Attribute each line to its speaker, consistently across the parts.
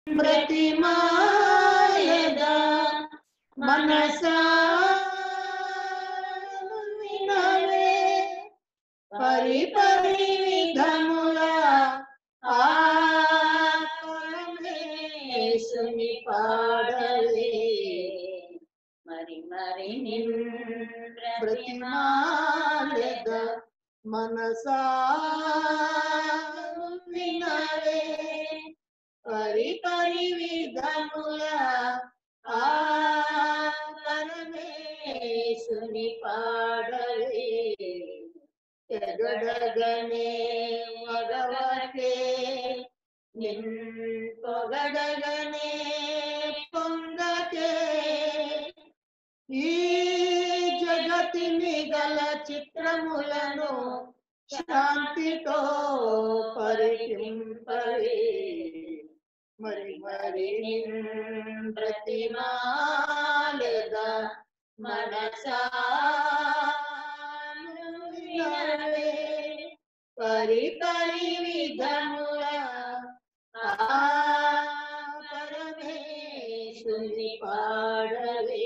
Speaker 1: ప్రతిమాయదా మనసా వినవే పరి పరి విధముల ఆ పరమేశుని పాడలే
Speaker 2: మరి మరి నిన్
Speaker 1: ప్రతిమాలద మనసా వినవే పరి పరి విధముల ఆ పరమేశుని పాడలే ఎగడగనే మగవకే నిన్ పొగడగనే పొంగకే ఈ జగతిని గల చిత్రములను శాంతితో పరికింపవే మరి మరి ప్రతిమాలగా మనసా వినవే. పరి పరి విధముల ఆ పరమేశుని పాడవే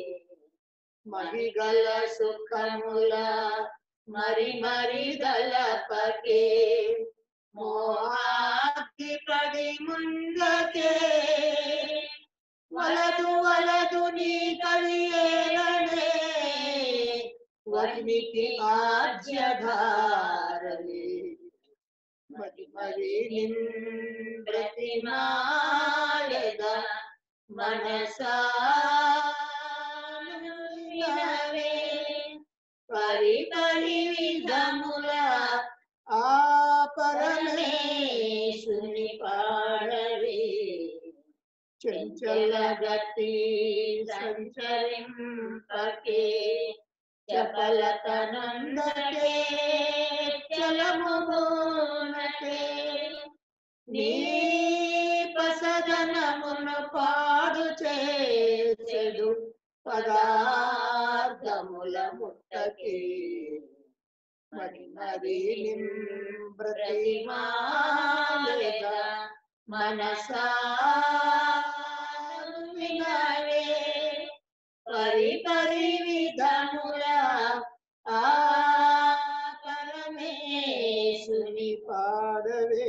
Speaker 1: మహిగల సుఖముల మరి మరి దళపకే మోహాగ్గి పడి ముందకే వలదు వలదు నీ కలియేలనే వర్ణికి ఆజ్యధారలే మరి మరి ప్రతిమాలగా మనసా వినవే. పరి పరి విధముల ఆ పరమేశుని పాడవే చెంచల గతి సంచరింపకే చపలతనందకే చలమునకే నీ పసదనమును పాడు చేసెడు పదార్థముల ముట్టకే మరి మరి ప్రతిమాలుగా మనసా వినవే పరి పరి విధముల ఆ పరమేశుని పాడవే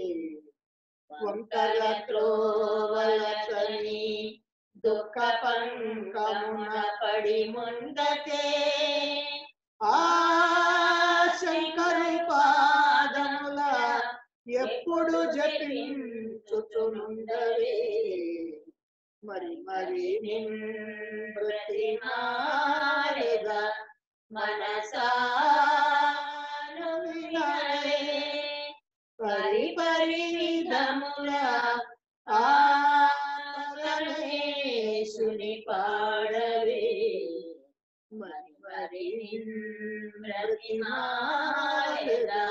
Speaker 1: వంకర త్రోవలచని దుఃఖ పంకమున పడి ముందకే ఆ శంకరు పాదముల ఎప్పుడు జపించుచునుండవే మరి మరి ప్రతిమారుగా మనసాను వినవే పరి పరి విధముల ఆ పరమేశుని పాడవే మరి మరి ప్రతిమారుగా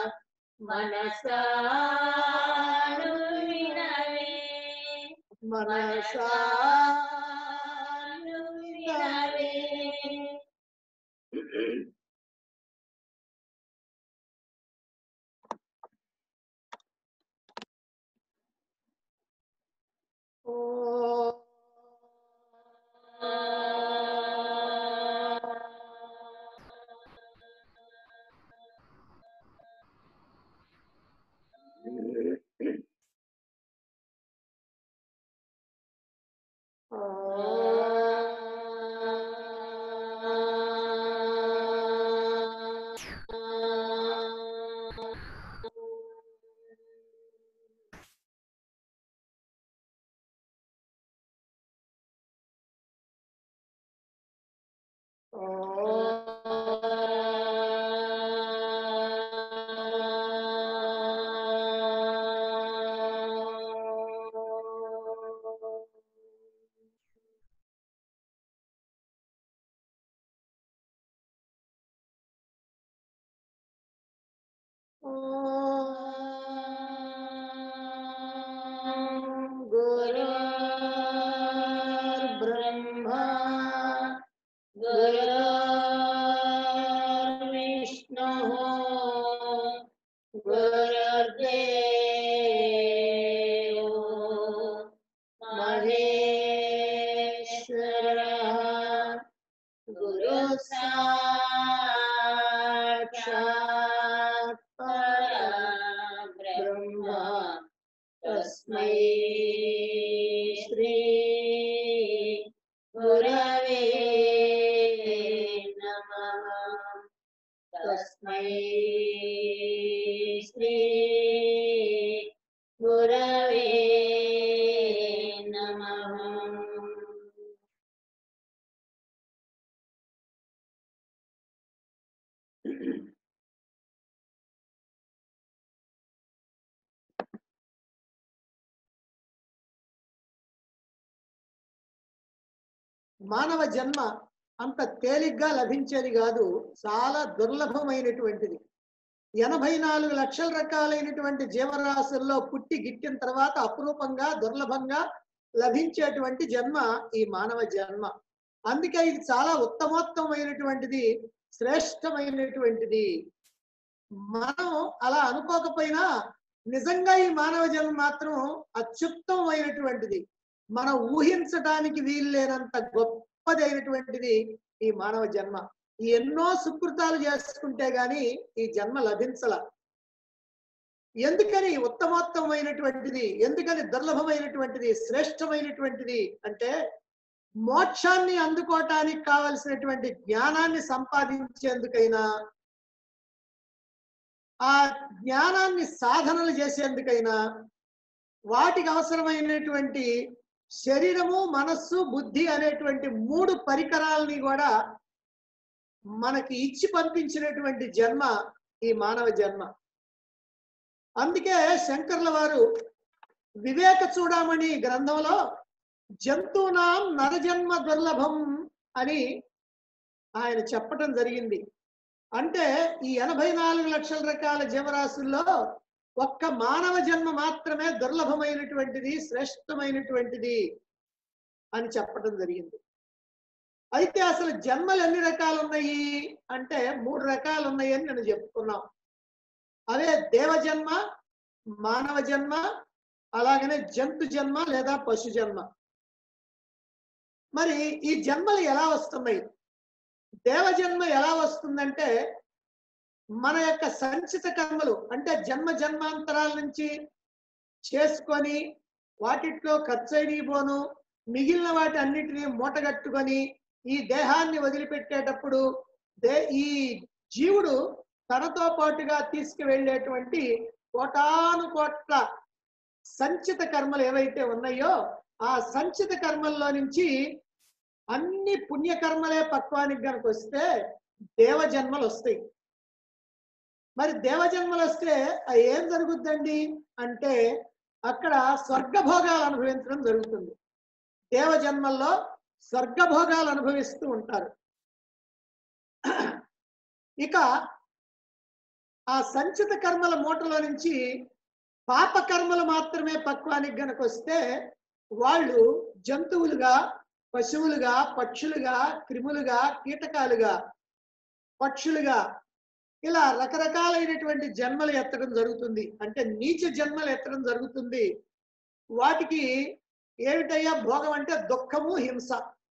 Speaker 1: మనసాను వినవే మనసాను వినవే ఓ गुरुर्ब्रह्मा गुरुर्विष्णु महेश्वरः गुरु साक्षात् परब्रह्म तस्मै श्री गुरवे नमः तस्मै श्री गुरवे नमः
Speaker 3: మానవ జన్మ అంత తేలిగ్గా లభించేది కాదు చాలా దుర్లభమైనటువంటిది ఎనభై నాలుగు లక్షల రకాలైనటువంటి జీవరాశుల్లో పుట్టి గిట్టిన తర్వాత అపురూపంగా దుర్లభంగా లభించేటువంటి జన్మ ఈ మానవ జన్మ అందుకే ఇది చాలా ఉత్తమోత్తమైనటువంటిది శ్రేష్టమైనటువంటిది మనం అలా అనుకోకపోయినా నిజంగా ఈ మానవ జన్మ మాత్రం అత్యుత్తమైనటువంటిది మనం ఊహించడానికి వీల్లేనంత గొప్పదైనటువంటిది ఈ మానవ జన్మ ఎన్నో సుకృతాలు చేసుకుంటే గాని ఈ జన్మ లభించల ఎందుకని ఉత్తమోత్తమైనటువంటిది ఎందుకని దుర్లభమైనటువంటిది శ్రేష్టమైనటువంటిది అంటే మోక్షాన్ని అందుకోవటానికి కావలసినటువంటి జ్ఞానాన్ని సంపాదించేందుకైనా ఆ జ్ఞానాన్ని సాధనలు చేసేందుకైనా వాటికి అవసరమైనటువంటి శరీరము మనస్సు బుద్ధి అనేటువంటి మూడు పరికరాలని కూడా మనకి ఇచ్చి పంపించినటువంటి జన్మ ఈ మానవ జన్మ అందుకే శంకర్ల వారు వివేక చూడమని గ్రంథంలో జంతువునాం నరజన్మ దుర్లభం అని ఆయన చెప్పటం జరిగింది అంటే ఈ ఎనభై నాలుగు లక్షల రకాల జీవరాశుల్లో ఒక్క మానవ జన్మ మాత్రమే దుర్లభమైనటువంటిది శ్రేష్టమైనటువంటిది అని చెప్పడం జరిగింది అయితే అసలు జన్మలు ఎన్ని రకాలు ఉన్నాయి అంటే మూడు రకాలు ఉన్నాయి అని నేను చెప్పుకున్నాం అవే దేవ జన్మ మానవ జన్మ అలాగనే జంతు జన్మ లేదా పశు జన్మ మరి ఈ జన్మలు ఎలా వస్తున్నాయి దేవ జన్మ ఎలా వస్తుందంటే మన యొక్క సంచిత కర్మలు అంటే జన్మ జన్మాంతరాల నుంచి చేసుకొని వాటిట్లో ఖర్చయిని పోను మిగిలిన వాటి అన్నిటినీ మూటగట్టుకొని ఈ దేహాన్ని వదిలిపెట్టేటప్పుడు దే ఈ జీవుడు తనతో పాటుగా తీసుకువెళ్ళేటువంటి కోటాను కోట్ల సంచిత కర్మలు ఏవైతే ఉన్నాయో ఆ సంచిత కర్మల్లో నుంచి అన్ని పుణ్యకర్మలే పక్వానికి గనక వస్తే దేవ జన్మలు వస్తాయి మరి దేవజన్మలు వస్తే అది ఏం జరుగుద్దండి అంటే అక్కడ స్వర్గభోగాలు అనుభవించడం జరుగుతుంది దేవజన్మల్లో స్వర్గభోగాలు అనుభవిస్తూ ఉంటారు ఇక ఆ సంచిత కర్మల మూటలో నుంచి పాప కర్మలు మాత్రమే పక్వానికి గనక వస్తే వాళ్ళు జంతువులుగా పశువులుగా పక్షులుగా క్రిములుగా కీటకాలుగా పక్షులుగా ఇలా రకరకాలైనటువంటి జన్మలు ఎత్తడం జరుగుతుంది అంటే నీచ జన్మలు ఎత్తడం జరుగుతుంది వాటికి ఏమిటయ్యా భోగం అంటే దుఃఖము హింస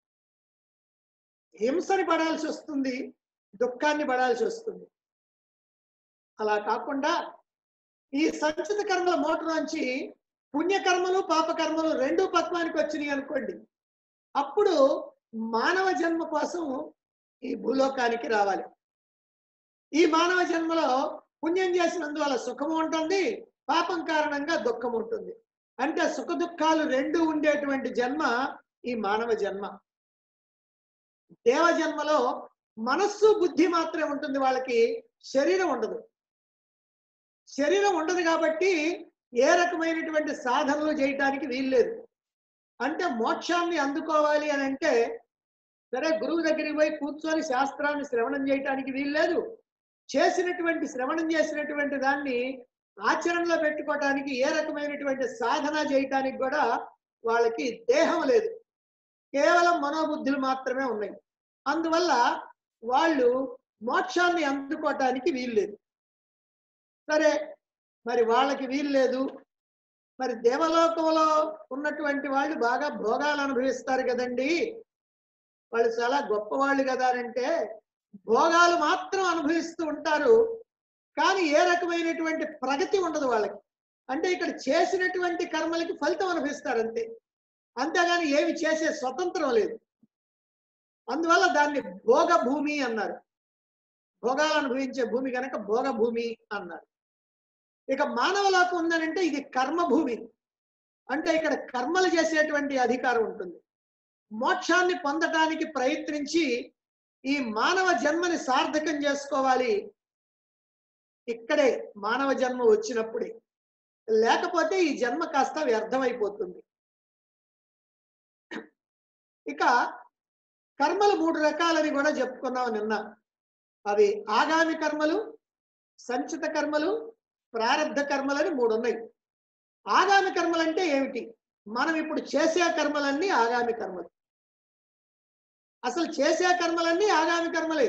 Speaker 3: హింసని పడాల్సి వస్తుంది దుఃఖాన్ని పడాల్సి వస్తుంది అలా కాకుండా ఈ సంచిత కర్మల మోటలోంచి పుణ్యకర్మలు పాపకర్మలు రెండు పక్వానికి వచ్చినాయి అనుకోండి అప్పుడు మానవ జన్మ కోసం ఈ భూలోకానికి రావాలి ఈ మానవ జన్మలో పుణ్యం చేసినందువల్ల సుఖము ఉంటుంది పాపం కారణంగా దుఃఖం ఉంటుంది అంటే సుఖ దుఃఖాలు రెండు ఉండేటువంటి జన్మ ఈ మానవ జన్మ దేవ జన్మలో మనస్సు బుద్ధి మాత్రమే ఉంటుంది వాళ్ళకి శరీరం ఉండదు శరీరం ఉండదు కాబట్టి ఏ రకమైనటువంటి సాధనలు చేయటానికి వీల్లేదు అంటే మోక్షాన్ని అందుకోవాలి అని అంటే సరే గురువు దగ్గరికి పోయి కూర్చొని శాస్త్రాన్ని శ్రవణం చేయటానికి వీల్లేదు చేసినటువంటి శ్రవణం చేసినటువంటి దాన్ని ఆచరణలో పెట్టుకోవటానికి ఏ రకమైనటువంటి సాధన చేయటానికి కూడా వాళ్ళకి దేహం లేదు కేవలం మనోబుద్ధులు మాత్రమే ఉన్నాయి అందువల్ల వాళ్ళు మోక్షాన్ని అందుకోవటానికి వీల్లేదు సరే మరి వాళ్ళకి వీల్లేదు మరి దేవలోకంలో ఉన్నటువంటి వాళ్ళు బాగా భోగాలు అనుభవిస్తారు కదండి వాళ్ళు చాలా గొప్పవాళ్ళు కదా అని అంటే భోగాలు మాత్రం అనుభవిస్తూ ఉంటారు కానీ ఏ రకమైనటువంటి ప్రగతి ఉండదు వాళ్ళకి అంటే ఇక్కడ చేసినటువంటి కర్మలకి ఫలితం అనుభవిస్తారు అంతే అంతేగాని ఏమి చేసే స్వతంత్రం లేదు అందువల్ల దాన్ని భోగ భూమి అన్నారు భోగాలు అనుభవించే భూమి కనుక భోగ భూమి అన్నారు ఇక మానవ లోకం ఉందనంటే ఇది కర్మ భూమి అంటే ఇక్కడ కర్మలు చేసేటువంటి అధికారం ఉంటుంది మోక్షాన్ని పొందటానికి ప్రయత్నించి ఈ మానవ జన్మని సార్థకం చేసుకోవాలి ఇక్కడే మానవ జన్మ వచ్చినప్పుడే లేకపోతే ఈ జన్మ కాస్త వ్యర్థమైపోతుంది ఇక కర్మలు మూడు రకాలని కూడా చెప్పుకున్నాం నిన్న అవి ఆగామి కర్మలు సంచిత కర్మలు ప్రారంధ కర్మలని మూడు ఉన్నాయి ఆగామి కర్మలు అంటే ఏమిటి మనం ఇప్పుడు చేసే కర్మలన్నీ ఆగామి కర్మలు అసలు చేసే కర్మలన్నీ ఆగామి కర్మలే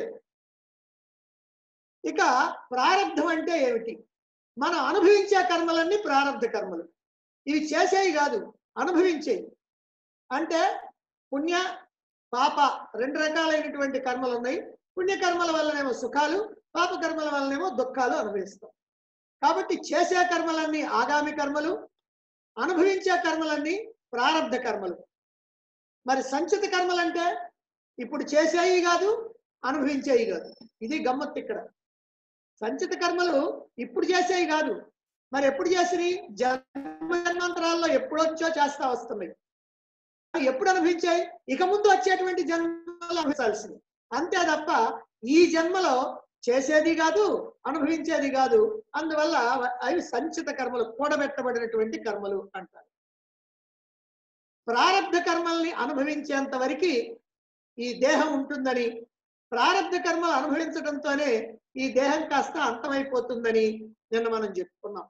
Speaker 3: ఇక ప్రారంధం అంటే ఏమిటి మనం అనుభవించే కర్మలన్నీ ప్రారంధ కర్మలు ఇవి చేసేవి కాదు అనుభవించేవి అంటే పుణ్య పాప రెండు రకాలైనటువంటి కర్మలు ఉన్నాయి పుణ్యకర్మల వల్లనేమో సుఖాలు పాప కర్మల వల్లనేమో దుఃఖాలు అనుభవిస్తాం కాబట్టి చేసే కర్మలన్నీ ఆగామి కర్మలు అనుభవించే కర్మలన్నీ ప్రారంధ కర్మలు మరి సంచిత కర్మలు అంటే ఇప్పుడు చేసేవి కాదు అనుభవించేవి కాదు ఇది గమ్మత్తు ఇక్కడ సంచిత కర్మలు ఇప్పుడు చేసేవి కాదు మరి ఎప్పుడు చేసినవి జన్మ జన్మాంతరాల్లో ఎప్పుడొచ్చో చేస్తా వస్తున్నాయి అవి ఎప్పుడు అనుభవించాయి ఇక ముందు వచ్చేటువంటి జన్మలో అనుభవించాల్సింది అంతే తప్ప ఈ జన్మలో చేసేది కాదు అనుభవించేది కాదు అందువల్ల అవి సంచిత కర్మలు కూడబెట్టబడినటువంటి కర్మలు అంటారు ప్రారంధ కర్మల్ని అనుభవించేంత వరకు ఈ దేహం ఉంటుందని ప్రారంధ కర్మలు అనుభవించడంతోనే ఈ దేహం కాస్త అంతమైపోతుందని నిన్న మనం చెప్పుకున్నాం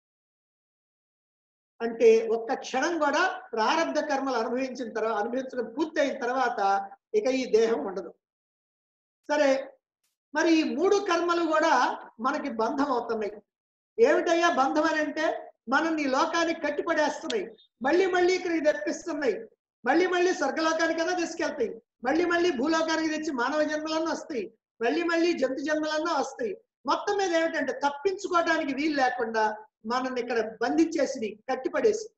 Speaker 3: అంటే ఒక్క క్షణం కూడా ప్రారంధ కర్మలు అనుభవించిన తర్వాత అనుభవించడం పూర్తయిన తర్వాత ఇక ఈ దేహం ఉండదు సరే మరి ఈ మూడు కర్మలు కూడా మనకి బంధం అవుతున్నాయి ఏమిటయ్యా బంధం అని అంటే మనం ఈ లోకానికి కట్టిపడేస్తున్నాయి మళ్ళీ మళ్ళీ ఇక్కడికి తెప్పిస్తున్నాయి మళ్ళీ మళ్ళీ స్వర్గలోకానికైనా తీసుకెళ్తాయి మళ్ళీ మళ్ళీ భూలోకానికి తెచ్చి మానవ జన్మలన్నా వస్తాయి మళ్ళీ మళ్ళీ జంతు జన్మలన్నా వస్తాయి మొత్తం మీద ఏమిటంటే తప్పించుకోవడానికి వీలు లేకుండా మనల్ని ఇక్కడ బంధించేసి కట్టిపడేసి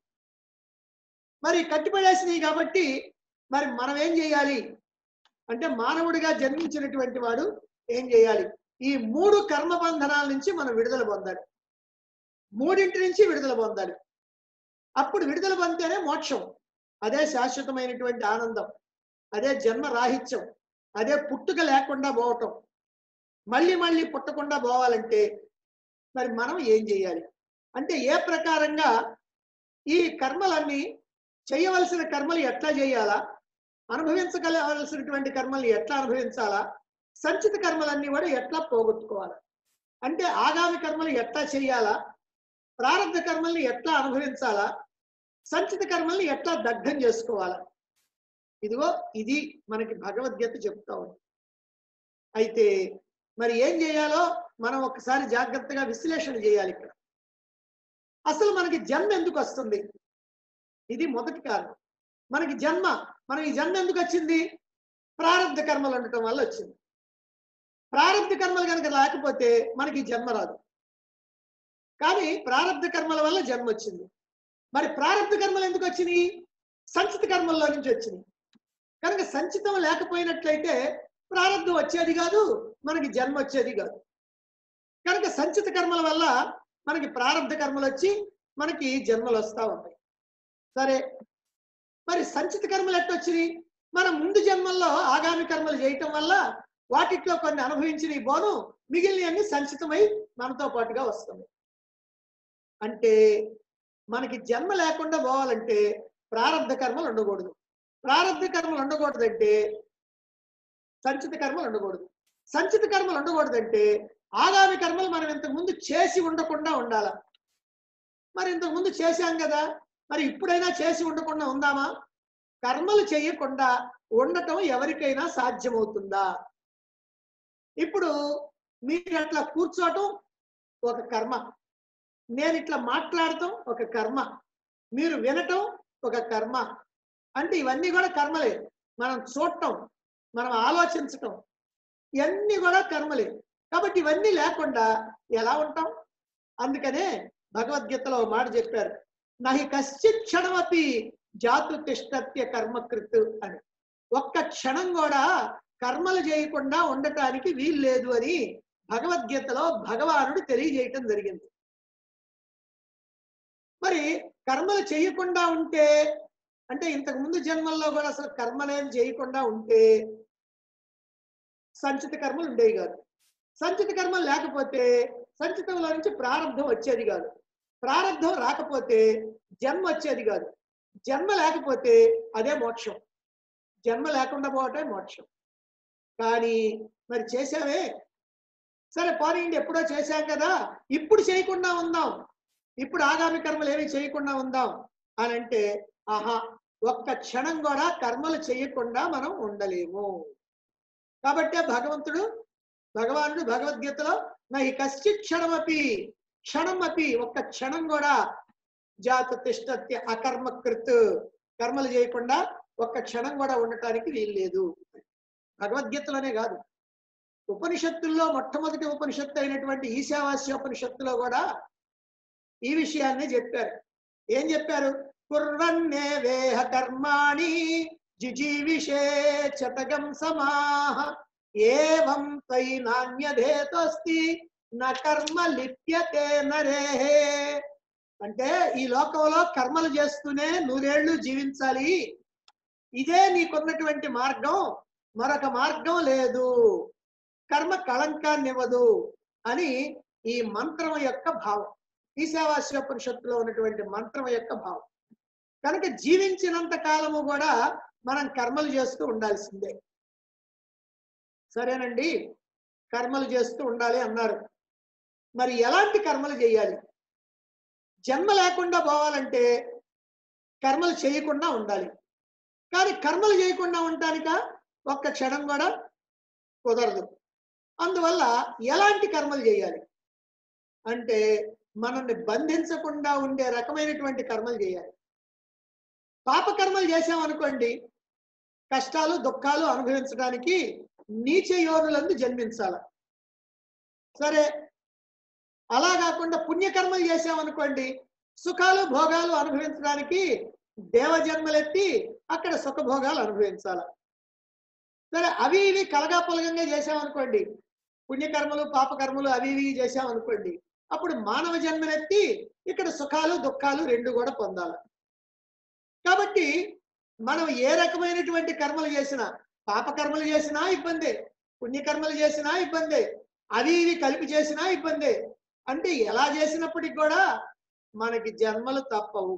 Speaker 3: మరి కట్టిపడేసినాయి కాబట్టి మరి మనం ఏం చేయాలి అంటే మానవుడిగా జన్మించినటువంటి వాడు ఏం చేయాలి ఈ మూడు కర్మ బంధనాల నుంచి మనం విడుదల పొందాలి మూడింటి నుంచి విడుదల పొందాలి అప్పుడు విడుదల పొందితేనే మోక్షం అదే శాశ్వతమైనటువంటి ఆనందం అదే జన్మ రాహిత్యం అదే పుట్టుక లేకుండా పోవటం మళ్ళీ మళ్ళీ పుట్టకుండా పోవాలంటే మరి మనం ఏం చేయాలి అంటే ఏ ప్రకారంగా ఈ కర్మలన్నీ చేయవలసిన కర్మలు ఎట్లా చేయాలా అనుభవించగలవలసినటువంటి కర్మల్ని ఎట్లా అనుభవించాలా సంచిత కర్మలన్నీ కూడా ఎట్లా పోగొట్టుకోవాలా అంటే ఆగామి కర్మలు ఎట్లా చేయాలా ప్రారంభ కర్మల్ని ఎట్లా అనుభవించాలా సంచిత కర్మల్ని ఎట్లా దగ్ధం చేసుకోవాలా ఇదిగో ఇది మనకి భగవద్గీత చెప్తా ఉంది అయితే మరి ఏం చేయాలో మనం ఒకసారి జాగ్రత్తగా విశ్లేషణ చేయాలి ఇక్కడ అసలు మనకి జన్మ ఎందుకు వస్తుంది ఇది మొదటి కారణం మనకి జన్మ మనం ఈ జన్మ ఎందుకు వచ్చింది ప్రారంభ కర్మలు ఉండటం వల్ల వచ్చింది ప్రారంభ కర్మలు కనుక లేకపోతే మనకి ఈ జన్మ రాదు కానీ ప్రారంభ కర్మల వల్ల జన్మ వచ్చింది మరి ప్రారంభ కర్మలు ఎందుకు వచ్చినాయి సంచిత కర్మల్లో నుంచి వచ్చినాయి కనుక సంచితం లేకపోయినట్లయితే ప్రారంభం వచ్చేది కాదు మనకి జన్మ వచ్చేది కాదు కనుక సంచిత కర్మల వల్ల మనకి ప్రారంభ కర్మలు వచ్చి మనకి జన్మలు వస్తా ఉంటాయి సరే మరి సంచిత కర్మలు ఎట్టొచ్చినాయి మనం ముందు జన్మల్లో ఆగామి కర్మలు చేయటం వల్ల వాటిట్లో కొన్ని అనుభవించిన ఈ బోను మిగిలినవన్నీ సంచితమై మనతో పాటుగా వస్తుంది అంటే మనకి జన్మ లేకుండా పోవాలంటే ప్రారంభ కర్మలు ఉండకూడదు ప్రారంభ కర్మలు ఉండకూడదంటే సంచిత కర్మలు ఉండకూడదు సంచిత కర్మలు ఉండకూడదంటే ఆగామి కర్మలు మనం ఇంతకు ముందు చేసి ఉండకుండా ఉండాల మరి ఇంతకు ముందు చేశాం కదా మరి ఇప్పుడైనా చేసి ఉండకుండా ఉందామా కర్మలు చేయకుండా ఉండటం ఎవరికైనా సాధ్యమవుతుందా ఇప్పుడు మీరు అట్లా కూర్చోవటం ఒక కర్మ నేను ఇట్లా మాట్లాడటం ఒక కర్మ మీరు వినటం ఒక కర్మ అంటే ఇవన్నీ కూడా కర్మలే మనం చూడటం మనం ఆలోచించటం ఇవన్నీ కూడా కర్మలే కాబట్టి ఇవన్నీ లేకుండా ఎలా ఉంటాం అందుకనే భగవద్గీతలో ఒక మాట చెప్పారు నహి కశ్చిత్ క్షణమపి జాతు తిష్టత్య కర్మకృత్ అని ఒక్క క్షణం కూడా కర్మలు చేయకుండా ఉండటానికి వీలు లేదు అని భగవద్గీతలో భగవానుడు తెలియజేయటం జరిగింది మరి కర్మలు చేయకుండా ఉంటే అంటే ఇంతకు ముందు జన్మల్లో కూడా అసలు కర్మలేం చేయకుండా ఉంటే సంచిత కర్మలు ఉండేవి కాదు సంచిత కర్మలు లేకపోతే సంచితంలో నుంచి ప్రారంభం వచ్చేది కాదు ప్రారంభం రాకపోతే జన్మ వచ్చేది కాదు జన్మ లేకపోతే అదే మోక్షం జన్మ లేకుండా పోవటమే మోక్షం కానీ మరి చేసావే సరే పోనీయండి ఎప్పుడో చేశాం కదా ఇప్పుడు చేయకుండా ఉందాం ఇప్పుడు ఆగామి కర్మలు ఏమి చేయకుండా ఉందాం అని అంటే ఆహా ఒక్క క్షణం కూడా కర్మలు చేయకుండా మనం ఉండలేము కాబట్టే భగవంతుడు భగవానుడు భగవద్గీతలో నా ఈ కశ్చిత్ క్షణమపి క్షణమపి ఒక్క క్షణం కూడా జాత తిష్టత్య అకర్మకృత్ కర్మలు చేయకుండా ఒక్క క్షణం కూడా ఉండటానికి వీలు లేదు భగవద్గీతలోనే కాదు ఉపనిషత్తుల్లో మొట్టమొదటి ఉపనిషత్తు అయినటువంటి ఈశావాస్య ఉపనిషత్తులో కూడా ఈ విషయాన్ని చెప్పారు ఏం చెప్పారు కుర్వన్నే వేహ కర్మాణి జిజీవిషే చతగం సమాహ ఏవం త్వై నాణ్యధేతోస్తి న కర్మ లిప్యతే నరే అంటే ఈ లోకంలో కర్మలు చేస్తూనే నూరేళ్లు జీవించాలి ఇదే నీకున్నటువంటి మార్గం మరొక మార్గం లేదు కర్మ కళంకాన్ని ఇవ్వదు అని ఈ మంత్రం యొక్క భావం ఈశావాస్యోపనిషత్తులో ఉన్నటువంటి మంత్రం యొక్క భావం కనుక జీవించినంత కాలము కూడా మనం కర్మలు చేస్తూ ఉండాల్సిందే సరేనండి కర్మలు చేస్తూ ఉండాలి అన్నారు మరి ఎలాంటి కర్మలు చేయాలి జన్మ లేకుండా పోవాలంటే కర్మలు చేయకుండా ఉండాలి కానీ కర్మలు చేయకుండా ఉండటానిక ఒక్క క్షణం కూడా కుదరదు అందువల్ల ఎలాంటి కర్మలు చేయాలి అంటే మనల్ని బంధించకుండా ఉండే రకమైనటువంటి కర్మలు చేయాలి పాప కర్మలు చేసామనుకోండి కష్టాలు దుఃఖాలు అనుభవించడానికి నీచ యోనులందు జన్మించాల సరే అలా కాకుండా పుణ్యకర్మలు చేసామనుకోండి సుఖాలు భోగాలు అనుభవించడానికి దేవజన్మలెత్తి అక్కడ సుఖభోగాలు అనుభవించాల సరే అవి ఇవి కలగాపులగంగా చేసామనుకోండి పుణ్యకర్మలు పాపకర్మలు అవి ఇవి చేసామనుకోండి అప్పుడు మానవ జన్మనెత్తి ఇక్కడ సుఖాలు దుఃఖాలు రెండు కూడా పొందాలి కాబట్టి మనం ఏ రకమైనటువంటి కర్మలు చేసినా పాపకర్మలు చేసినా ఇబ్బందే పుణ్యకర్మలు చేసినా ఇబ్బందే అవి ఇవి కలిపి చేసినా ఇబ్బందే అంటే ఎలా చేసినప్పటికి కూడా మనకి జన్మలు తప్పవు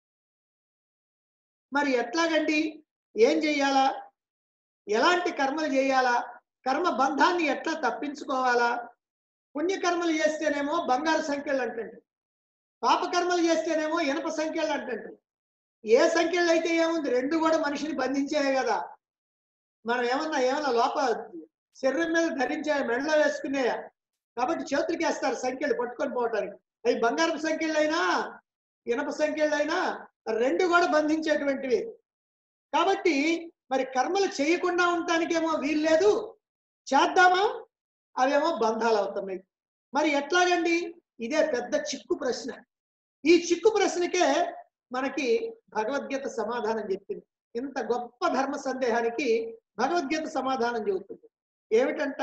Speaker 3: మరి ఎట్లాగండి ఏం చెయ్యాలా ఎలాంటి కర్మలు చేయాలా కర్మ బంధాన్ని ఎట్లా తప్పించుకోవాలా పుణ్యకర్మలు చేస్తేనేమో బంగారు సంఖ్యలు అంటుంటారు పాపకర్మలు చేస్తేనేమో ఇనప సంఖ్యలు అంటుంటారు ఏ సంఖ్యలు అయితే ఏముంది రెండు కూడా మనిషిని బంధించాయి కదా మనం ఏమన్నా ఏమన్నా లోప శరీరం మీద ధరించే మెడలో వేసుకునేయా కాబట్టి చేతులకి వేస్తారు సంఖ్యలు పట్టుకొని పోవటానికి అవి బంగారపు సంఖ్యలైనా ఇనప సంఖ్యలైనా రెండు కూడా బంధించేటువంటివి కాబట్టి మరి కర్మలు చేయకుండా ఉండటానికేమో వీలు లేదు చేద్దామా అవేమో బంధాలు అవుతున్నాయి మరి ఎట్లాగండి ఇదే పెద్ద చిక్కు ప్రశ్న ఈ చిక్కు ప్రశ్నకే మనకి భగవద్గీత సమాధానం చెప్పింది ఇంత గొప్ప ధర్మ సందేహానికి భగవద్గీత సమాధానం చెబుతుంది ఏమిటంట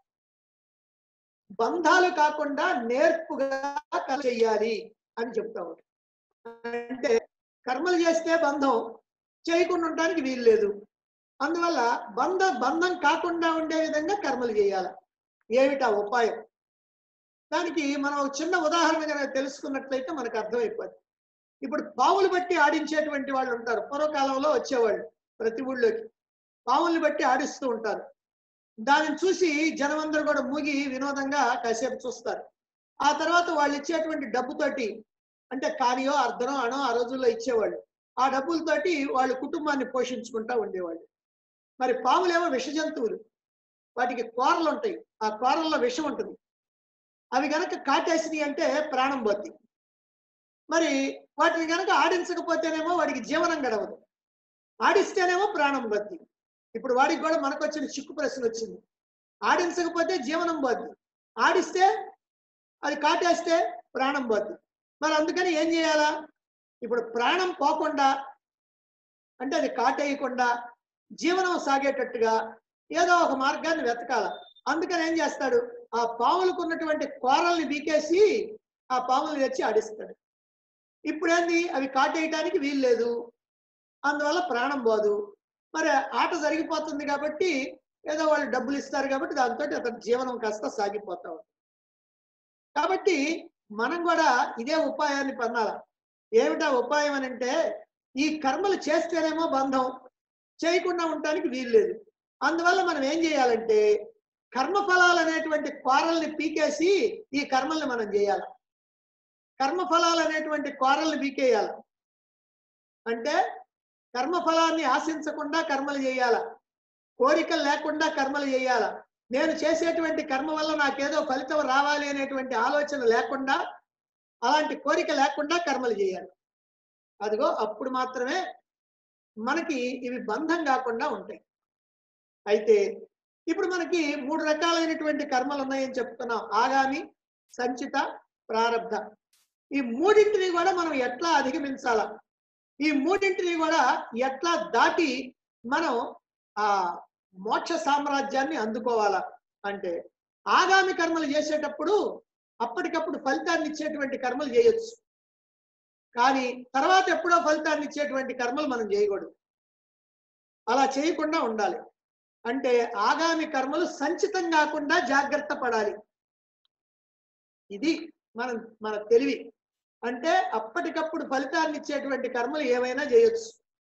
Speaker 3: బంధాలు కాకుండా నేర్పుగా కల చెయ్యాలి అని చెప్తా ఉంటాం అంటే కర్మలు చేస్తే బంధం చేయకుండా ఉండడానికి వీలు లేదు అందువల్ల బంధ బంధం కాకుండా ఉండే విధంగా కర్మలు చేయాలి ఏమిటా ఉపాయం దానికి మనం ఒక చిన్న ఉదాహరణ కనుక తెలుసుకున్నట్లయితే మనకు అర్థమైపోద్ది ఇప్పుడు పావులు బట్టి ఆడించేటువంటి వాళ్ళు ఉంటారు పూర్వకాలంలో వచ్చేవాళ్ళు ప్రతి ఊళ్ళోకి పావుల్ని బట్టి ఆడిస్తూ ఉంటారు దానిని చూసి జనమందరూ కూడా మూగి వినోదంగా కాసేపు చూస్తారు ఆ తర్వాత వాళ్ళు ఇచ్చేటువంటి డబ్బుతోటి అంటే కానియో అర్ధనో అనో ఆ రోజుల్లో ఇచ్చేవాళ్ళు ఆ డబ్బులతోటి వాళ్ళు కుటుంబాన్ని పోషించుకుంటా ఉండేవాళ్ళు మరి పాములేమో విష జంతువులు వాటికి కూరలు ఉంటాయి ఆ కూరల్లో విషం ఉంటుంది అవి గనక కాటేసినాయి అంటే ప్రాణం పోద్ది మరి వాటిని కనుక ఆడించకపోతేనేమో వాడికి జీవనం గడవదు ఆడిస్తేనేమో ప్రాణం బద్ది ఇప్పుడు వాడికి కూడా మనకు వచ్చిన చిక్కు ప్రశ్న వచ్చింది ఆడించకపోతే జీవనం పోద్ది ఆడిస్తే అది కాటేస్తే ప్రాణం పోద్ది మరి అందుకని ఏం చేయాలా ఇప్పుడు ప్రాణం పోకుండా అంటే అది కాటేయకుండా జీవనం సాగేటట్టుగా ఏదో ఒక మార్గాన్ని వెతకాల అందుకని ఏం చేస్తాడు ఆ పాములకు ఉన్నటువంటి కోరల్ని బీకేసి ఆ పాముల్ని తెచ్చి ఆడిస్తాడు ఇప్పుడు ఏంది అవి కాటేయటానికి వీలు లేదు అందువల్ల ప్రాణం పోదు మరి ఆట జరిగిపోతుంది కాబట్టి ఏదో వాళ్ళు డబ్బులు ఇస్తారు కాబట్టి దాంతో అతని జీవనం కాస్త సాగిపోతా ఉంది కాబట్టి మనం కూడా ఇదే ఉపాయాన్ని పొందాల ఏమిటా ఉపాయం అని అంటే ఈ కర్మలు చేస్తేనేమో బంధం చేయకుండా ఉండటానికి వీలు లేదు అందువల్ల మనం ఏం చేయాలంటే కర్మఫలాలు అనేటువంటి కోరల్ని పీకేసి ఈ కర్మల్ని మనం చేయాలి కర్మఫలాలు అనేటువంటి కోరల్ని పీకేయాలి అంటే కర్మఫలాన్ని ఆశించకుండా కర్మలు చేయాల కోరికలు లేకుండా కర్మలు చేయాల నేను చేసేటువంటి కర్మ వల్ల నాకేదో ఫలితం రావాలి అనేటువంటి ఆలోచన లేకుండా అలాంటి కోరిక లేకుండా కర్మలు చేయాలి అదిగో అప్పుడు మాత్రమే మనకి ఇవి బంధం కాకుండా ఉంటాయి అయితే ఇప్పుడు మనకి మూడు రకాలైనటువంటి కర్మలు ఉన్నాయని చెప్తున్నాం ఆగామి సంచిత ప్రారబ్ధ ఈ మూడింటిని కూడా మనం ఎట్లా అధిగమించాలా ఈ మూడింటిని కూడా ఎట్లా దాటి మనం ఆ మోక్ష సామ్రాజ్యాన్ని అందుకోవాలా అంటే ఆగామి కర్మలు చేసేటప్పుడు అప్పటికప్పుడు ఫలితాన్ని ఇచ్చేటువంటి కర్మలు చేయొచ్చు కానీ తర్వాత ఎప్పుడో ఫలితాన్ని ఇచ్చేటువంటి కర్మలు మనం చేయకూడదు అలా చేయకుండా ఉండాలి అంటే ఆగామి కర్మలు సంచితం కాకుండా జాగ్రత్త పడాలి ఇది మనం మన తెలివి అంటే అప్పటికప్పుడు ఫలితాన్ని ఇచ్చేటువంటి కర్మలు ఏవైనా చేయొచ్చు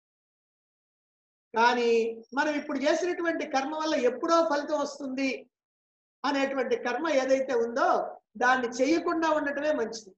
Speaker 3: కానీ మనం ఇప్పుడు చేసినటువంటి కర్మ వల్ల ఎప్పుడో ఫలితం వస్తుంది అనేటువంటి కర్మ ఏదైతే ఉందో దాన్ని చేయకుండా ఉండటమే మంచిది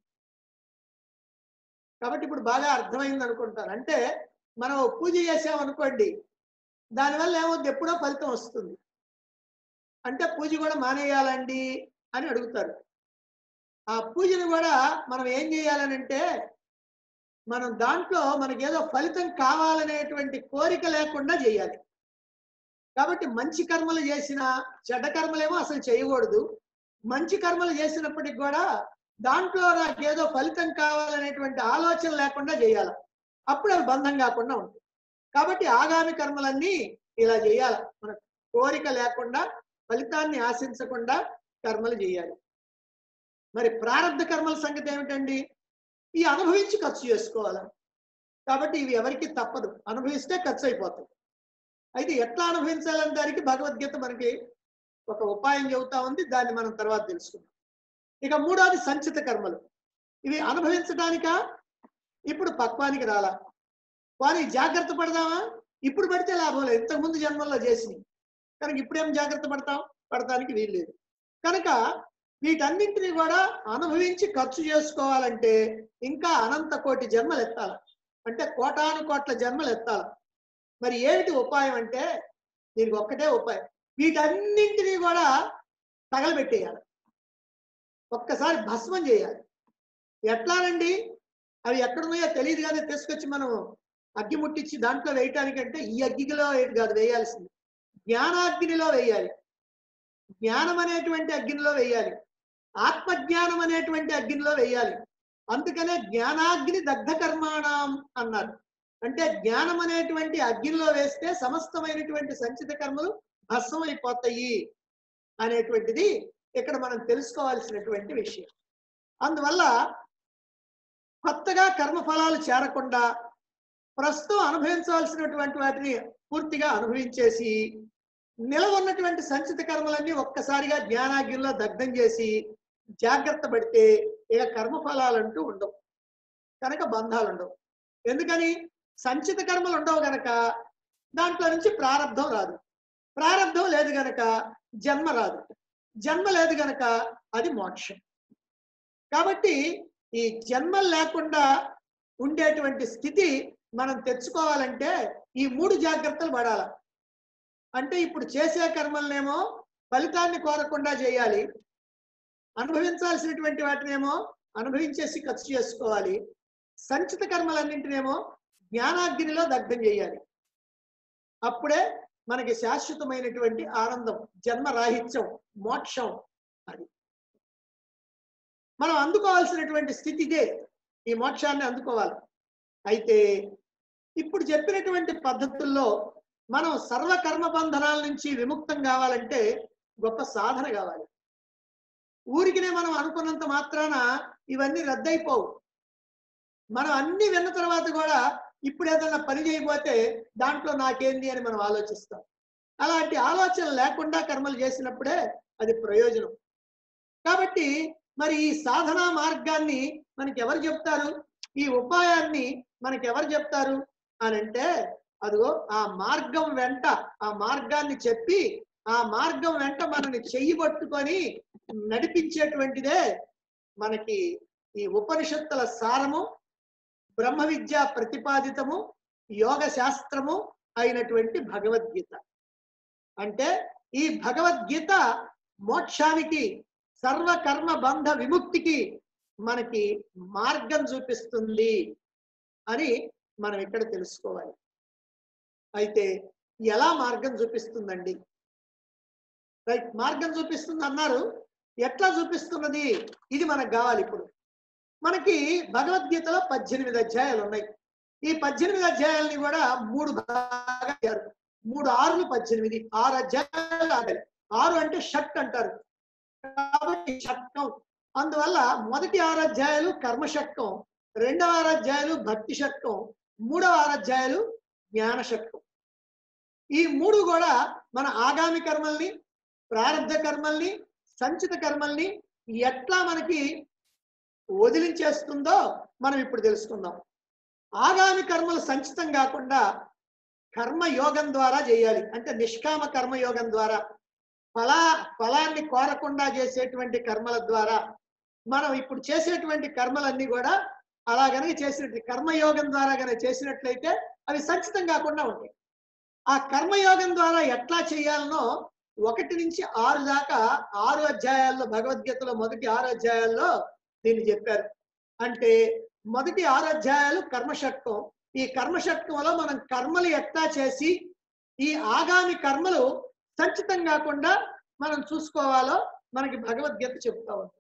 Speaker 3: కాబట్టి ఇప్పుడు బాగా అర్థమైంది అనుకుంటాను అంటే మనం ఓ పూజ చేసాం అనుకోండి దానివల్ల ఏమవుతుంది ఎప్పుడో ఫలితం వస్తుంది అంటే పూజ కూడా మానేయాలండి అని అడుగుతారు ఆ పూజను కూడా మనం ఏం చేయాలని అంటే మనం దాంట్లో మనకి ఏదో ఫలితం కావాలనేటువంటి కోరిక లేకుండా చేయాలి కాబట్టి మంచి కర్మలు చేసిన చెడ్డ కర్మలేమో అసలు చేయకూడదు మంచి కర్మలు చేసినప్పటికి కూడా దాంట్లో నాకు ఏదో ఫలితం కావాలనేటువంటి ఆలోచన లేకుండా చేయాలి అప్పుడు అవి బంధం కాకుండా ఉంటుంది కాబట్టి ఆగామి కర్మలన్నీ ఇలా చేయాలి మన కోరిక లేకుండా ఫలితాన్ని ఆశించకుండా కర్మలు చేయాలి మరి ప్రారంభ కర్మల సంగతి ఏమిటండి ఈ అనుభవించి ఖర్చు చేసుకోవాలి కాబట్టి ఇవి ఎవరికి తప్పదు అనుభవిస్తే ఖర్చు అయిపోతాయి అయితే ఎట్లా అనుభవించాలని దానికి భగవద్గీత మనకి ఒక ఉపాయం చెబుతా ఉంది దాన్ని మనం తర్వాత తెలుసుకుందాం ఇక మూడోది సంచిత కర్మలు ఇవి అనుభవించడానికా ఇప్పుడు పక్వానికి రాలా కానీ జాగ్రత్త పడదామా ఇప్పుడు పడితే లాభం లేదు ఇంతకుముందు జన్మల్లో చేసినవి కనుక ఇప్పుడేం జాగ్రత్త పడతాం పడటానికి వీలు లేదు కనుక వీటన్నింటినీ కూడా అనుభవించి ఖర్చు చేసుకోవాలంటే ఇంకా అనంత కోటి జన్మలు ఎత్తాలి అంటే కోటాను కోట్ల జన్మలు ఎత్తాలి మరి ఏమిటి ఉపాయం అంటే దీనికి ఒక్కటే ఉపాయం వీటన్నింటినీ కూడా తగలబెట్టేయాలి ఒక్కసారి భస్మం చేయాలి ఎట్లానండి అవి ఎక్కడున్నాయో తెలియదు కానీ తీసుకొచ్చి మనం అగ్గి ముట్టించి దాంట్లో వేయటానికంటే ఈ అగ్గిలో కాదు వేయాల్సింది జ్ఞానాగ్నిలో వేయాలి జ్ఞానం అనేటువంటి అగ్నిలో వేయాలి ఆత్మజ్ఞానం అనేటువంటి అగ్నిలో వేయాలి అందుకనే జ్ఞానాగ్ని దగ్ధ కర్మాణం అన్నారు అంటే జ్ఞానం అనేటువంటి అగ్నిలో వేస్తే సమస్తమైనటువంటి సంచిత కర్మలు భస్మం అయిపోతాయి అనేటువంటిది ఇక్కడ మనం తెలుసుకోవాల్సినటువంటి విషయం అందువల్ల కొత్తగా కర్మఫలాలు చేరకుండా ప్రస్తుతం అనుభవించవలసినటువంటి వాటిని పూర్తిగా అనుభవించేసి నిలవ ఉన్నటువంటి సంచిత కర్మలన్నీ ఒక్కసారిగా జ్ఞానాగ్నిలో దగ్ధం చేసి జాగ్రత్త పడితే ఇక కర్మఫలాలంటూ ఉండవు కనుక బంధాలు ఉండవు ఎందుకని సంచిత కర్మలు ఉండవు గనక దాంట్లో నుంచి ప్రారంధం రాదు ప్రారంధం లేదు గనక జన్మ రాదు జన్మ లేదు గనక అది మోక్షం కాబట్టి ఈ జన్మ లేకుండా ఉండేటువంటి స్థితి మనం తెచ్చుకోవాలంటే ఈ మూడు జాగ్రత్తలు పడాలి అంటే ఇప్పుడు చేసే కర్మలనేమో ఫలితాన్ని కోరకుండా చేయాలి అనుభవించాల్సినటువంటి వాటినేమో అనుభవించేసి ఖర్చు చేసుకోవాలి సంచిత కర్మలన్నింటినేమో జ్ఞానాగ్నిలో దగ్ధం చేయాలి అప్పుడే మనకి శాశ్వతమైనటువంటి ఆనందం జన్మ రాహిత్యం మోక్షం అది మనం అందుకోవాల్సినటువంటి స్థితి ఇదే ఈ మోక్షాన్ని అందుకోవాలి అయితే ఇప్పుడు చెప్పినటువంటి పద్ధతుల్లో మనం సర్వకర్మ బంధనాల నుంచి విముక్తం కావాలంటే గొప్ప సాధన కావాలి ఊరికినే మనం అనుకున్నంత మాత్రాన ఇవన్నీ రద్దయిపోవు మనం అన్ని విన్న తర్వాత కూడా ఇప్పుడు ఏదైనా పని చేయకపోతే దాంట్లో నాకేంది అని మనం ఆలోచిస్తాం అలాంటి ఆలోచన లేకుండా కర్మలు చేసినప్పుడే అది ప్రయోజనం కాబట్టి మరి ఈ సాధనా మార్గాన్ని మనకి ఎవరు చెప్తారు ఈ ఉపాయాన్ని మనకి ఎవరు చెప్తారు అని అంటే అదిగో ఆ మార్గం వెంట ఆ మార్గాన్ని చెప్పి ఆ మార్గం వెంట మనని చెయ్యి పట్టుకొని నడిపించేటువంటిదే మనకి ఈ ఉపనిషత్తుల సారము బ్రహ్మ విద్య ప్రతిపాదితము యోగ శాస్త్రము అయినటువంటి భగవద్గీత అంటే ఈ భగవద్గీత మోక్షానికి సర్వకర్మ బంధ విముక్తికి మనకి మార్గం చూపిస్తుంది అని మనం ఇక్కడ తెలుసుకోవాలి అయితే ఎలా మార్గం చూపిస్తుందండి రైట్ మార్గం చూపిస్తుంది అన్నారు ఎట్లా చూపిస్తున్నది ఇది మనకు కావాలి ఇప్పుడు మనకి భగవద్గీతలో పద్దెనిమిది అధ్యాయాలు ఉన్నాయి ఈ పద్దెనిమిది అధ్యాయాలని కూడా మూడు భాగాలు మూడు ఆరులు పద్దెనిమిది ఆరు అధ్యాయాలు ఆడాలి ఆరు అంటే షట్ అంటారు కాబట్టి షట్కం అందువల్ల మొదటి ఆరు అధ్యాయాలు కర్మ షట్కం రెండవ ఆరు అధ్యాయాలు భక్తి షట్కం మూడవ ఆరు అధ్యాయాలు జ్ఞాన షట్కం ఈ మూడు కూడా మన ఆగామి కర్మల్ని ప్రారంధ కర్మల్ని సంచిత కర్మల్ని ఎట్లా మనకి వదిలించేస్తుందో మనం ఇప్పుడు తెలుసుకుందాం ఆగామి కర్మలు సంచితం కాకుండా కర్మయోగం ద్వారా చేయాలి అంటే నిష్కామ కర్మయోగం ద్వారా ఫలా ఫలాన్ని కోరకుండా చేసేటువంటి కర్మల ద్వారా మనం ఇప్పుడు చేసేటువంటి కర్మలన్నీ కూడా అలా గనక చేసినట్టు కర్మయోగం ద్వారా గనక చేసినట్లయితే అవి సంచితం కాకుండా ఉంటాయి ఆ కర్మయోగం ద్వారా ఎట్లా చేయాలనో ఒకటి నుంచి ఆరు దాకా ఆరు అధ్యాయాల్లో భగవద్గీతలో మొదటి ఆరు అధ్యాయాల్లో దీన్ని చెప్పారు అంటే మొదటి ఆరు అధ్యాయాలు కర్మషట్కం ఈ కర్మషట్కంలో మనం కర్మలు ఎట్లా చేసి ఈ ఆగామి కర్మలు సంచితం కాకుండా మనం చూసుకోవాలో మనకి భగవద్గీత చెప్తా ఉంది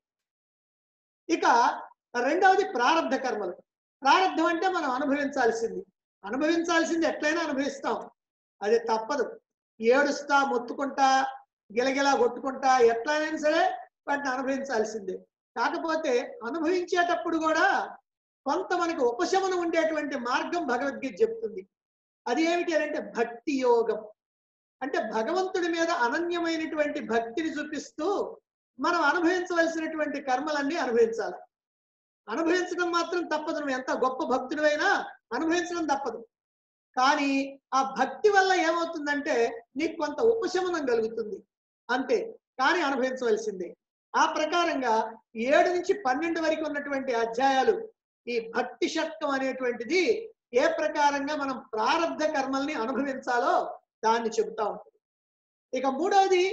Speaker 3: ఇక రెండవది ప్రారంధ కర్మలు ప్రారంధం అంటే మనం అనుభవించాల్సింది అనుభవించాల్సింది ఎట్లయినా అనుభవిస్తాం అది తప్పదు ఏడుస్తా మొత్తుకుంటా గిలగిలా కొట్టుకుంటా ఎట్లయినా సరే వాటిని అనుభవించాల్సిందే కాకపోతే అనుభవించేటప్పుడు కూడా కొంత మనకి ఉపశమనం ఉండేటువంటి మార్గం భగవద్గీత చెప్తుంది అది ఏమిటి అని అంటే భక్తి యోగం అంటే భగవంతుడి మీద అనన్యమైనటువంటి భక్తిని చూపిస్తూ మనం అనుభవించవలసినటువంటి కర్మలన్నీ అనుభవించాలి అనుభవించడం మాత్రం తప్పదు నువ్వు ఎంత గొప్ప భక్తుడివైనా అనుభవించడం తప్పదు కానీ ఆ భక్తి వల్ల ఏమవుతుందంటే నీకు కొంత ఉపశమనం కలుగుతుంది అంతే కానీ అనుభవించవలసిందే ఆ ప్రకారంగా ఏడు నుంచి పన్నెండు వరకు ఉన్నటువంటి అధ్యాయాలు ఈ భక్తి శక్తం అనేటువంటిది ఏ ప్రకారంగా మనం ప్రారంధ కర్మల్ని అనుభవించాలో దాన్ని చెబుతా ఉంటుంది ఇక మూడవది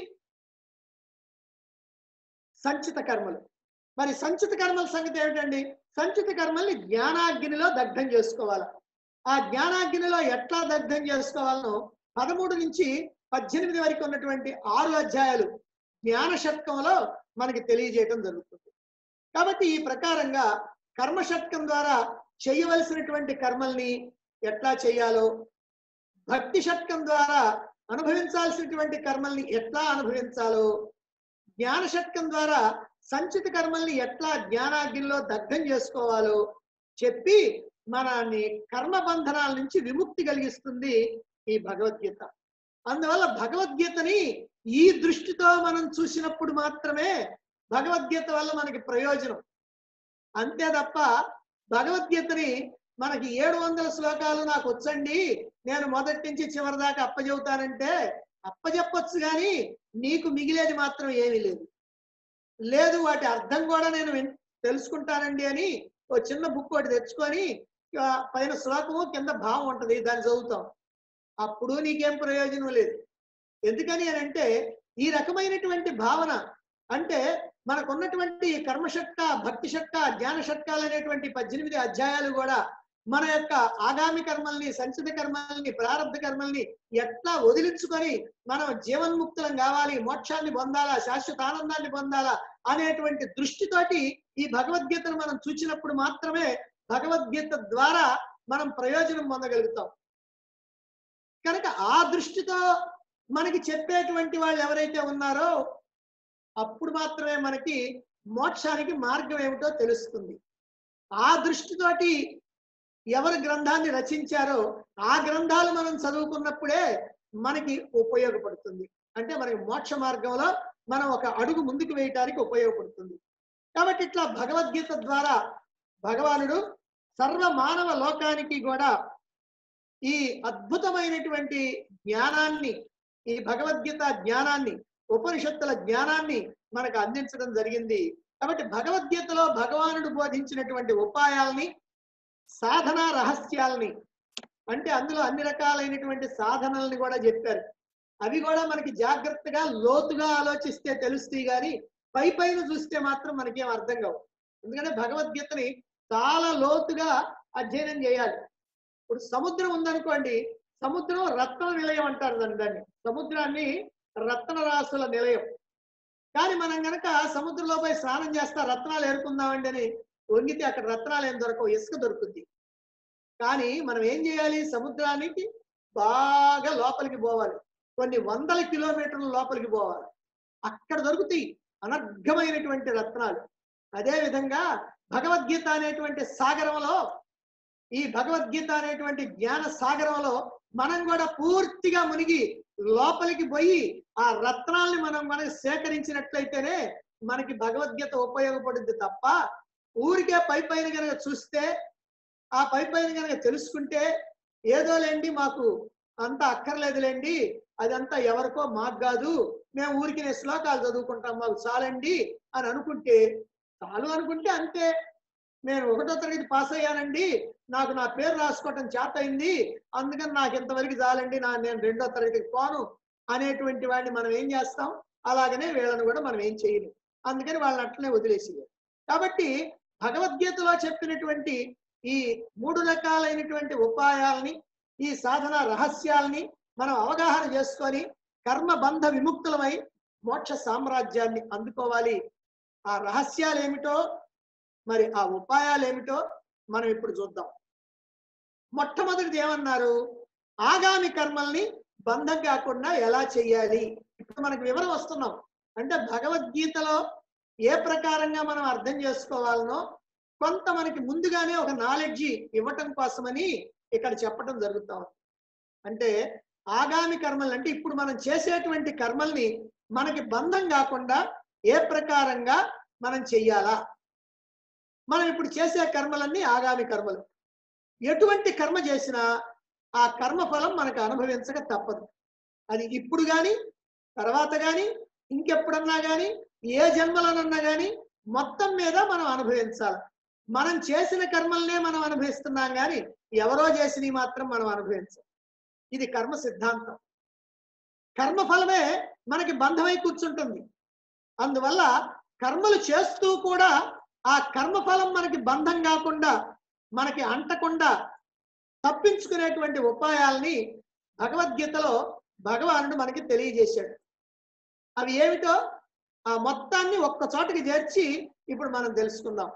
Speaker 3: సంచిత కర్మలు మరి సంచిత కర్మల సంగతి ఏమిటండి సంచిత కర్మల్ని జ్ఞానాగ్నిలో దగ్ధం చేసుకోవాలి ఆ జ్ఞానాగ్నిలో ఎట్లా దగ్ధం చేసుకోవాలనో పదమూడు నుంచి పద్దెనిమిది వరకు ఉన్నటువంటి ఆరు అధ్యాయాలు జ్ఞాన షట్కంలో మనకి తెలియజేయటం జరుగుతుంది కాబట్టి ఈ ప్రకారంగా కర్మ షట్కం ద్వారా చేయవలసినటువంటి కర్మల్ని ఎట్లా చేయాలో భక్తి షట్కం ద్వారా అనుభవించాల్సినటువంటి కర్మల్ని ఎట్లా అనుభవించాలో జ్ఞాన షట్కం ద్వారా సంచిత కర్మల్ని ఎట్లా జ్ఞానాగ్నిలో దగ్ధం చేసుకోవాలో చెప్పి మనని కర్మ బంధనాల నుంచి విముక్తి కలిగిస్తుంది ఈ భగవద్గీత అందువల్ల భగవద్గీతని ఈ దృష్టితో మనం చూసినప్పుడు మాత్రమే భగవద్గీత వల్ల మనకి ప్రయోజనం అంతే తప్ప భగవద్గీతని మనకి ఏడు వందల శ్లోకాలు నాకు వచ్చండి నేను మొదటి నుంచి చివరి దాకా అప్పచెబుతానంటే అప్పచెప్పొచ్చు కానీ నీకు మిగిలేది మాత్రం ఏమీ లేదు లేదు వాటి అర్థం కూడా నేను విన్- తెలుసుకుంటానండి అని ఓ చిన్న బుక్ ఒకటి తెచ్చుకొని ఆ, పైన శ్లోకము కింద భావం ఉంటది దాన్ని చదువుతాం అప్పుడు నీకేం ప్రయోజనం లేదు ఎందుకని అని అంటే ఈ రకమైనటువంటి భావన అంటే మనకు ఉన్నటువంటి కర్మ షట్క భక్తి షట్క జ్ఞాన షట్కాలు అనేటువంటి పద్దెనిమిది అధ్యాయాలు కూడా మన యొక్క ఆగామి కర్మల్ని సంచిత కర్మల్ని ప్రారంభ కర్మల్ని ఎట్లా వదిలించుకొని మనం జీవన్ముక్తులం కావాలి మోక్షాన్ని పొందాలా శాశ్వత ఆనందాన్ని పొందాలా అనేటువంటి దృష్టితోటి ఈ భగవద్గీతను మనం చూచినప్పుడు మాత్రమే భగవద్గీత ద్వారా మనం ప్రయోజనం పొందగలుగుతాం కనుక ఆ దృష్టితో మనకి చెప్పేటువంటి వాళ్ళు ఎవరైతే ఉన్నారో అప్పుడు మాత్రమే మనకి మోక్షానికి మార్గం ఏమిటో తెలుస్తుంది ఆ దృష్టితోటి ఎవరు గ్రంథాన్ని రచించారో ఆ గ్రంథాలు మనం చదువుకున్నప్పుడే మనకి ఉపయోగపడుతుంది అంటే మనకి మోక్ష మార్గంలో మనం ఒక అడుగు ముందుకు వేయటానికి ఉపయోగపడుతుంది కాబట్టి ఇట్లా భగవద్గీత ద్వారా భగవానుడు సర్వ మానవ లోకానికి కూడా ఈ అద్భుతమైనటువంటి జ్ఞానాన్ని ఈ భగవద్గీత జ్ఞానాన్ని ఉపనిషత్తుల జ్ఞానాన్ని మనకు అందించడం జరిగింది కాబట్టి భగవద్గీతలో భగవానుడు బోధించినటువంటి ఉపాయాల్ని సాధన రహస్యాల్ని అంటే అందులో అన్ని రకాలైనటువంటి సాధనల్ని కూడా చెప్పారు అవి కూడా మనకి జాగ్రత్తగా లోతుగా ఆలోచిస్తే తెలుస్తాయి కానీ పై పైన చూస్తే మాత్రం మనకేం అర్థం కావు ఎందుకంటే భగవద్గీతని చాలా లోతుగా అధ్యయనం చేయాలి ఇప్పుడు సముద్రం ఉందనుకోండి సముద్రం రత్న నిలయం అంటారు దాన్ని దాన్ని సముద్రాన్ని రత్న రాసుల నిలయం కానీ మనం గనక సముద్రంలో పోయి స్నానం చేస్తా రత్నాలు ఏరుకుందామండి అని వంగితే అక్కడ రత్నాలు ఏం దొరకవు ఇసుక దొరుకుద్ది కానీ మనం ఏం చేయాలి సముద్రానికి బాగా లోపలికి పోవాలి కొన్ని వందల కిలోమీటర్ల లోపలికి పోవాలి అక్కడ దొరుకుతాయి అనర్ఘమైనటువంటి రత్నాలు అదే విధంగా భగవద్గీత అనేటువంటి సాగరంలో ఈ భగవద్గీత అనేటువంటి జ్ఞాన సాగరంలో మనం కూడా పూర్తిగా మునిగి లోపలికి పోయి ఆ రత్నాల్ని మనం మనకి సేకరించినట్లయితేనే మనకి భగవద్గీత ఉపయోగపడుద్ది తప్ప ఊరికే పై పైన కనుక చూస్తే ఆ పై పైన కనుక తెలుసుకుంటే ఏదో లేండి మాకు అంత అక్కర్లేదులేండి అదంతా ఎవరికో మాకు కాదు మేము ఊరికి శ్లోకాలు చదువుకుంటాం మాకు చాలండి అని అనుకుంటే చాలు అనుకుంటే అంతే నేను ఒకటో తరగతి పాస్ అయ్యానండి నాకు నా పేరు రాసుకోవటం చేత అయింది అందుకని నాకు ఇంతవరకు చాలండి నా నేను రెండో తరగతికి పోను అనేటువంటి వాడిని మనం ఏం చేస్తాం అలాగనే వీళ్ళని కూడా మనం ఏం చేయలేం అందుకని వాళ్ళని అట్లనే వదిలేసి కాబట్టి భగవద్గీతలో చెప్పినటువంటి ఈ మూడు రకాలైనటువంటి ఉపాయాలని ఈ సాధన రహస్యాల్ని మనం అవగాహన చేసుకొని కర్మబంధ విముక్తులమై మోక్ష సామ్రాజ్యాన్ని అందుకోవాలి ఆ రహస్యాలు ఏమిటో మరి ఆ ఉపాయాలు ఏమిటో మనం ఇప్పుడు చూద్దాం మొట్టమొదటిది ఏమన్నారు ఆగామి కర్మల్ని బంధం కాకుండా ఎలా చెయ్యాలి ఇప్పుడు మనకు వివరం వస్తున్నాం అంటే భగవద్గీతలో ఏ ప్రకారంగా మనం అర్థం చేసుకోవాలనో కొంత మనకి ముందుగానే ఒక నాలెడ్జి ఇవ్వటం కోసమని ఇక్కడ చెప్పటం జరుగుతా ఉంది అంటే ఆగామి కర్మలు అంటే ఇప్పుడు మనం చేసేటువంటి కర్మల్ని మనకి బంధం కాకుండా ఏ ప్రకారంగా మనం చెయ్యాలా మనం ఇప్పుడు చేసే కర్మలన్నీ ఆగామి కర్మలు ఎటువంటి కర్మ చేసినా ఆ కర్మ ఫలం మనకు అనుభవించక తప్పదు అది ఇప్పుడు కానీ తర్వాత కానీ ఇంకెప్పుడన్నా కానీ ఏ జన్మలోనన్నా కానీ మొత్తం మీద మనం అనుభవించాలి మనం చేసిన కర్మల్నే మనం అనుభవిస్తున్నాం కానీ ఎవరో చేసినవి మాత్రం మనం అనుభవించాం ఇది కర్మ సిద్ధాంతం కర్మ ఫలమే మనకి బంధమై కూర్చుంటుంది అందువల్ల కర్మలు చేస్తూ కూడా ఆ కర్మఫలం మనకి బంధం కాకుండా మనకి అంటకుండా తప్పించుకునేటువంటి ఉపాయాల్ని భగవద్గీతలో భగవానుడు మనకి తెలియజేశాడు అవి ఏమిటో ఆ మొత్తాన్ని ఒక్క చోటకి చేర్చి ఇప్పుడు మనం తెలుసుకుందాం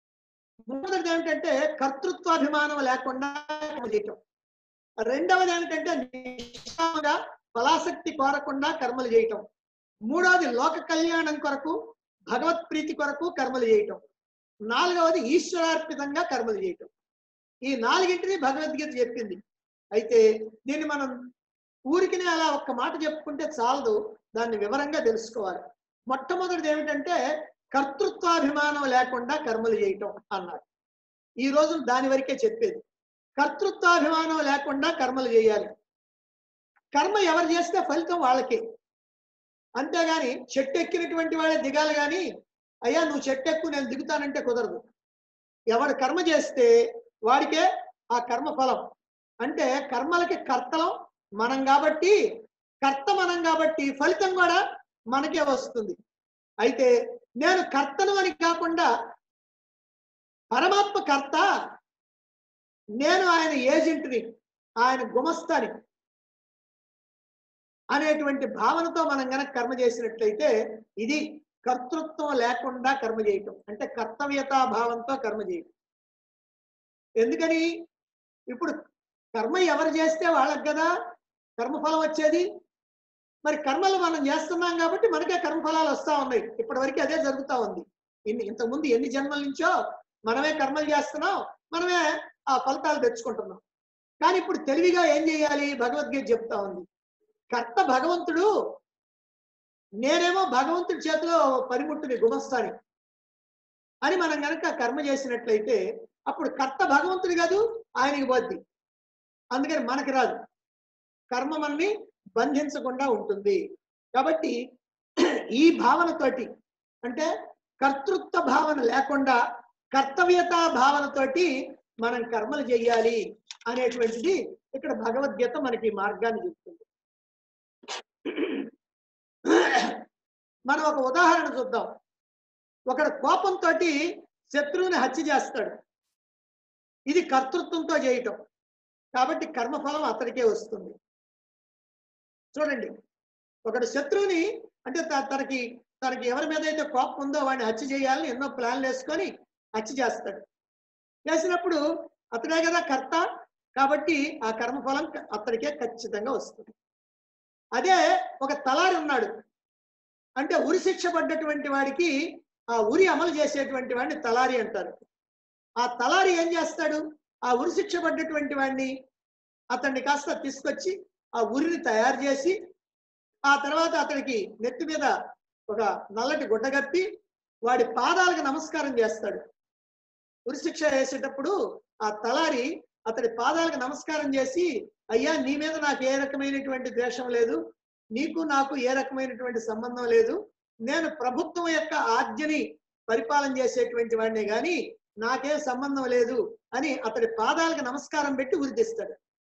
Speaker 3: మొదటిది ఏమిటంటే కర్తృత్వాభిమానం లేకుండా కర్మ చేయటం రెండవది ఏమిటంటే నిష్కామంగా ఫలాసక్తి కోరకుండా కర్మలు చేయటం మూడవది లోక కళ్యాణం కొరకు భగవత్ ప్రీతి కొరకు కర్మలు చేయటం నాలుగవది ఈశ్వరార్పితంగా కర్మలు చేయటం ఈ నాలుగింటిని భగవద్గీత చెప్పింది అయితే దీన్ని మనం ఊరికినే అలా ఒక్క మాట చెప్పుకుంటే చాలదు దాన్ని వివరంగా తెలుసుకోవాలి మొట్టమొదటిది ఏమిటంటే కర్తృత్వాభిమానం లేకుండా కర్మలు చేయటం అన్నారు ఈ రోజు దాని వరకే చెప్పేది కర్తృత్వాభిమానం లేకుండా కర్మలు చేయాలి కర్మ ఎవరు చేస్తే ఫలితం వాళ్ళకే అంతేగాని చెట్టు ఎక్కినటువంటి వాడే దిగాలి కానీ అయ్యా నువ్వు చెట్టు ఎక్కువ నేను దిగుతానంటే కుదరదు ఎవడు కర్మ చేస్తే వాడికే ఆ కర్మ ఫలం అంటే కర్మలకి కర్తలం మనం కాబట్టి కర్త మనం కాబట్టి ఫలితం కూడా మనకే వస్తుంది అయితే నేను కర్తను అని కాకుండా పరమాత్మ కర్త నేను ఆయన ఏజెంట్ని ఆయన గుమస్తాని అనేటువంటి భావనతో మనం గనక కర్మ చేసినట్లయితే ఇది కర్తృత్వం లేకుండా కర్మ చేయటం అంటే కర్తవ్యతా భావంతో కర్మ చేయటం ఎందుకని ఇప్పుడు కర్మ ఎవరు చేస్తే వాళ్ళకి కదా కర్మఫలం వచ్చేది మరి కర్మలు మనం చేస్తున్నాం కాబట్టి మనకే కర్మఫలాలు వస్తా ఉన్నాయి ఇప్పటి వరకు అదే జరుగుతా ఉంది ఇన్ని ఇంతకుముందు ఎన్ని జన్మల నుంచో మనమే కర్మలు చేస్తున్నాం మనమే ఆ ఫలితాలు తెచ్చుకుంటున్నాం కానీ ఇప్పుడు తెలివిగా ఏం చేయాలి భగవద్గీత చెప్తా ఉంది కర్త భగవంతుడు నేనేమో భగవంతుడి చేతిలో పనిముట్టుని గుమస్తాని అని మనం గనక కర్మ చేసినట్లయితే అప్పుడు కర్త భగవంతుడు కాదు ఆయనకి పోద్ది అందుకని మనకి రాదు కర్మ మనని బంధించకుండా ఉంటుంది కాబట్టి ఈ భావనతోటి అంటే కర్తృత్వ భావన లేకుండా కర్తవ్యతా భావనతోటి మనం కర్మలు చేయాలి అనేటువంటిది ఇక్కడ భగవద్గీత మనకి ఈ మార్గాన్ని చెప్తుంది మనం ఒక ఉదాహరణ చూద్దాం ఒకడు కోపంతో శత్రువుని హత్య చేస్తాడు ఇది కర్తృత్వంతో చేయటం కాబట్టి కర్మఫలం అతడికే వస్తుంది చూడండి ఒకడు శత్రువుని అంటే త- తనకి తనకి ఎవరి మీద అయితే కోపం ఉందో వాడిని హత్య చేయాలని ఎన్నో ప్లాన్లు వేసుకొని హత్య చేస్తాడు చేసినప్పుడు అతడే కదా కర్త కాబట్టి ఆ కర్మఫలం క- అతడికే ఖచ్చితంగా వస్తుంది అదే ఒక తలారి ఉన్నాడు అంటే ఉరి శిక్ష పడ్డటువంటి వాడికి ఆ ఉరి అమలు చేసేటువంటి వాడిని తలారి అంటారు ఆ తలారి ఏం చేస్తాడు ఆ ఉరి శిక్ష పడ్డటువంటి వాడిని అతన్ని కాస్త తీసుకొచ్చి ఆ ఉరిని తయారు చేసి ఆ తర్వాత అతనికి నెత్తి మీద ఒక నల్లటి గుడ్డ కప్పి వాడి పాదాలకు నమస్కారం చేస్తాడు ఉరిశిక్ష వేసేటప్పుడు ఆ తలారి అతడి పాదాలకు నమస్కారం చేసి అయ్యా నీ మీద నాకు ఏ రకమైనటువంటి ద్వేషం లేదు నీకు నాకు ఏ రకమైనటువంటి సంబంధం లేదు నేను ప్రభుత్వం యొక్క ఆజ్ఞని పరిపాలన చేసేటువంటి వాడిని గాని నాకే సంబంధం లేదు అని అతడి పాదాలకు నమస్కారం పెట్టి ఉరిదిస్తాడు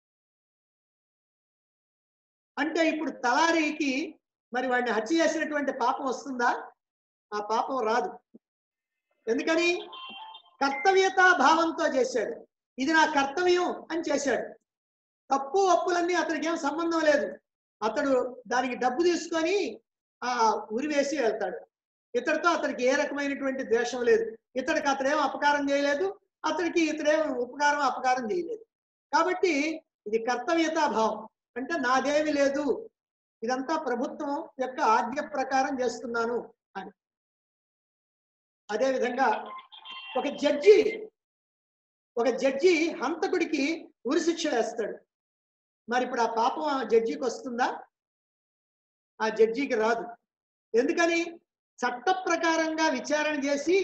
Speaker 3: అంటే ఇప్పుడు తలారికి మరి వాడిని హత్య చేసినటువంటి పాపం వస్తుందా ఆ పాపం రాదు ఎందుకని కర్తవ్యతా భావంతో చేశాడు ఇది నా కర్తవ్యం అని చేశాడు తప్పు ఒప్పులన్నీ అతనికి ఏం సంబంధం లేదు అతడు దానికి డబ్బు తీసుకొని ఆ ఉరి వేసి వెళ్తాడు ఇతడితో అతనికి ఏ రకమైనటువంటి ద్వేషం లేదు ఇతడికి అతడేం అపకారం చేయలేదు అతడికి ఇతడేం ఉపకారం అపకారం చేయలేదు కాబట్టి ఇది కర్తవ్యతా భావం అంటే నాదేమి లేదు ఇదంతా ప్రభుత్వం యొక్క ఆజ్ఞ ప్రకారం చేస్తున్నాను అని అదే విధంగా ఒక జడ్జి ఒక జడ్జి హంతకుడికి ఉరిశిక్ష వేస్తాడు మరి ఇప్పుడు ఆ పాపం ఆ జడ్జికి వస్తుందా ఆ జడ్జికి రాదు ఎందుకని చట్ట ప్రకారంగా విచారణ చేసి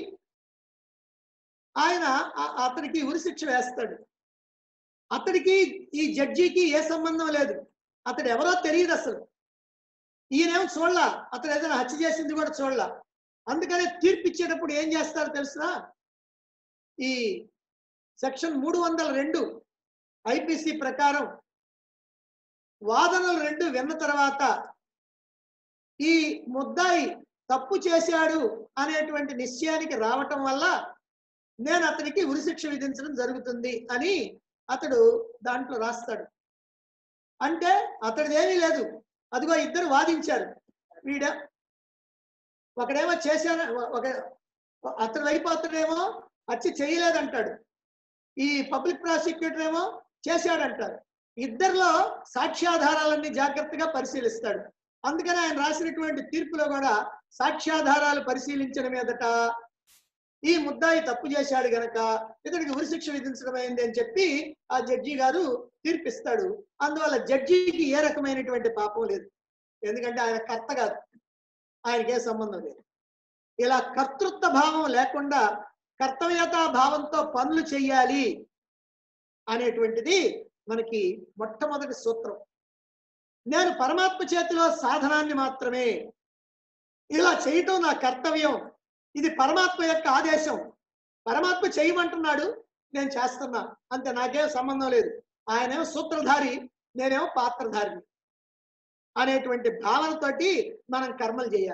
Speaker 3: ఆయన ఆ- అతనికి ఉరిశిక్ష వేస్తాడు అతడికి ఈ జడ్జికి ఏ సంబంధం లేదు అతడు ఎవరో తెలియదు అసలు ఈయనేమో చూడలా అతడు ఏదైనా హత్య చేసింది కూడా చూడలా అందుకనే తీర్పు ఇచ్చేటప్పుడు ఏం చేస్తారో తెలుసునా ఈ సెక్షన్ మూడు వందల రెండు ఐపీసీ ప్రకారం వాదనలు రెండు విన్న తర్వాత ఈ ముద్దాయి తప్పు చేశాడు అనేటువంటి నిశ్చయానికి రావటం వల్ల నేను అతనికి ఉరిశిక్ష విధించడం జరుగుతుంది అని అతడు దాంట్లో రాస్తాడు అంటే అతడిదేమీ లేదు అదిగో ఇద్దరు వాదించారు వీడ ఒకడేమో చేశాను ఒక అతని వైపు అతడేమో హత్య చేయలేదంటాడు ఈ పబ్లిక్ ప్రాసిక్యూటర్ ఏమో చేశాడంటారు ఇద్దరిలో సాక్ష్యాధారాలన్నీ జాగ్రత్తగా పరిశీలిస్తాడు అందుకని ఆయన రాసినటువంటి తీర్పులో కూడా సాక్ష్యాధారాలు పరిశీలించిన మీదట ఈ ముద్దాయి తప్పు చేశాడు గనక ఇతడికి ఉరిశిక్ష విధించడం అయింది అని చెప్పి ఆ జడ్జి గారు తీర్పిస్తాడు అందువల్ల జడ్జికి ఏ రకమైనటువంటి పాపం లేదు ఎందుకంటే ఆయన కర్త కాదు ఆయనకి ఏ సంబంధం లేదు ఇలా కర్తృత్వ భావం లేకుండా కర్తవ్యతా భావంతో పనులు చెయ్యాలి అనేటువంటిది మనకి మొట్టమొదటి సూత్రం నేను పరమాత్మ చేతిలో సాధనాన్ని మాత్రమే ఇలా చేయటం నా కర్తవ్యం ఇది పరమాత్మ యొక్క ఆదేశం పరమాత్మ చేయమంటున్నాడు నేను చేస్తున్నా అంతే నాకేం సంబంధం లేదు ఆయనేమో సూత్రధారి నేనేమో పాత్రధారిని అనేటువంటి భావనతోటి మనం కర్మలు చేయాలి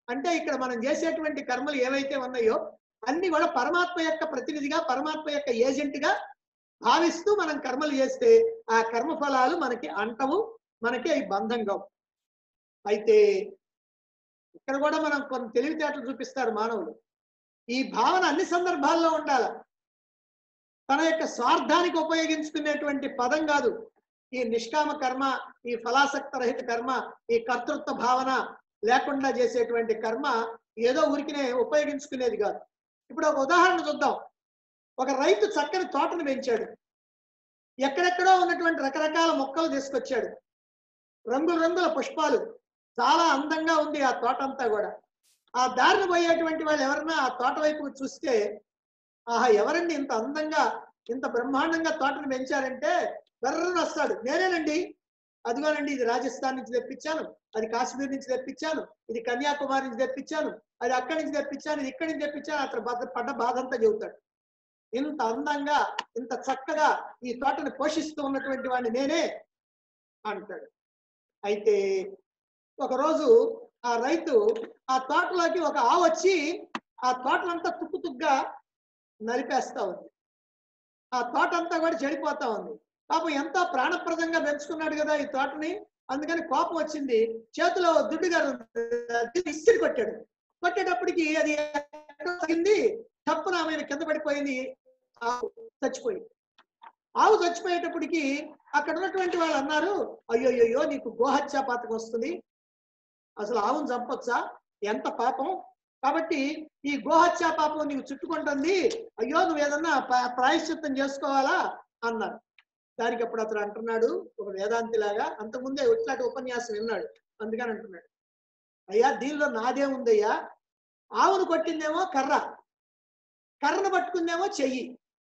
Speaker 3: అంటే ఇక్కడ మనం చేసేటువంటి కర్మలు ఏవైతే ఉన్నాయో అన్ని కూడా పరమాత్మ యొక్క ప్రతినిధిగా పరమాత్మ యొక్క ఏజెంట్ గా భావిస్తూ మనం కర్మలు చేస్తే ఆ కర్మ ఫలాలు మనకి అంటవు మనకి అవి బంధంగా అయితే ఇక్కడ కూడా మనం కొన్ని తెలివితేటలు చూపిస్తారు మానవులు ఈ భావన అన్ని సందర్భాల్లో ఉండాల తన యొక్క స్వార్థానికి ఉపయోగించుకునేటువంటి పదం కాదు ఈ నిష్కామ కర్మ ఈ ఫలాసక్త రహిత కర్మ ఈ కర్తృత్వ భావన లేకుండా చేసేటువంటి కర్మ ఏదో ఊరికినే ఉపయోగించుకునేది కాదు ఇప్పుడు ఒక ఉదాహరణ చూద్దాం ఒక రైతు చక్కని తోటను పెంచాడు ఎక్కడెక్కడో ఉన్నటువంటి రకరకాల మొక్కలు తీసుకొచ్చాడు రంగుల రంగుల పుష్పాలు చాలా అందంగా ఉంది ఆ తోట అంతా కూడా ఆ దారిని పోయేటువంటి వాళ్ళు ఎవరన్నా ఆ తోట వైపు చూస్తే ఆహా ఎవరండి ఇంత అందంగా ఇంత బ్రహ్మాండంగా తోటను పెంచారంటే బెర్రను వస్తాడు నేనేనండి అదిగోనండి ఇది రాజస్థాన్ నుంచి తెప్పించాను అది కాశ్మీర్ నుంచి తెప్పించాను ఇది కన్యాకుమారి నుంచి తెప్పించాను అది అక్కడి నుంచి తెప్పించాను ఇది ఇక్కడి నుంచి తెప్పించాను అతను బాధ పడ్డ బాధ అంతా చెబుతాడు ఇంత అందంగా ఇంత చక్కగా ఈ తోటను పోషిస్తూ ఉన్నటువంటి వాడిని నేనే అంటాడు అయితే ఒకరోజు ఆ రైతు ఆ తోటలోకి ఒక ఆవు వచ్చి ఆ తోటనంతా తుక్కు తుగ్గా నలిపేస్తా ఉంది ఆ తోట అంతా కూడా చెడిపోతా ఉంది పాపం ఎంతో ప్రాణప్రదంగా పెంచుకున్నాడు కదా ఈ తోటని అందుకని కోపం వచ్చింది చేతిలో దుడ్డుగారు ఇస్త్రీ కొట్టాడు కొట్టేటప్పటికి అది ఎక్కడో తగిలింది తప్పున ఆమె కింద పడిపోయింది ఆవు చచ్చిపోయింది ఆవు చచ్చిపోయేటప్పటికి అక్కడ ఉన్నటువంటి వాళ్ళు అన్నారు అయ్యోయ్యో నీకు గోహత్యా పాతకం వస్తుంది అసలు ఆవును చంపొచ్చా ఎంత పాపం కాబట్టి ఈ గోహత్యా పాపం నీకు చుట్టుకుంటుంది అయ్యో నువ్వు ఏదన్నా ప్రా- ప్రాయశ్చిత్తం చేసుకోవాలా అన్నారు దానికి అప్పుడు అతను అంటున్నాడు ఒక వేదాంతి లాగా అంతకుముందే ఇట్లాంటి ఉపన్యాసం విన్నాడు అందుకని అంటున్నాడు అయ్యా దీనిలో నాదే ఉందయ్యా ఆవును కొట్టిందేమో కర్ర కర్రను పట్టుకుందేమో చెయ్యి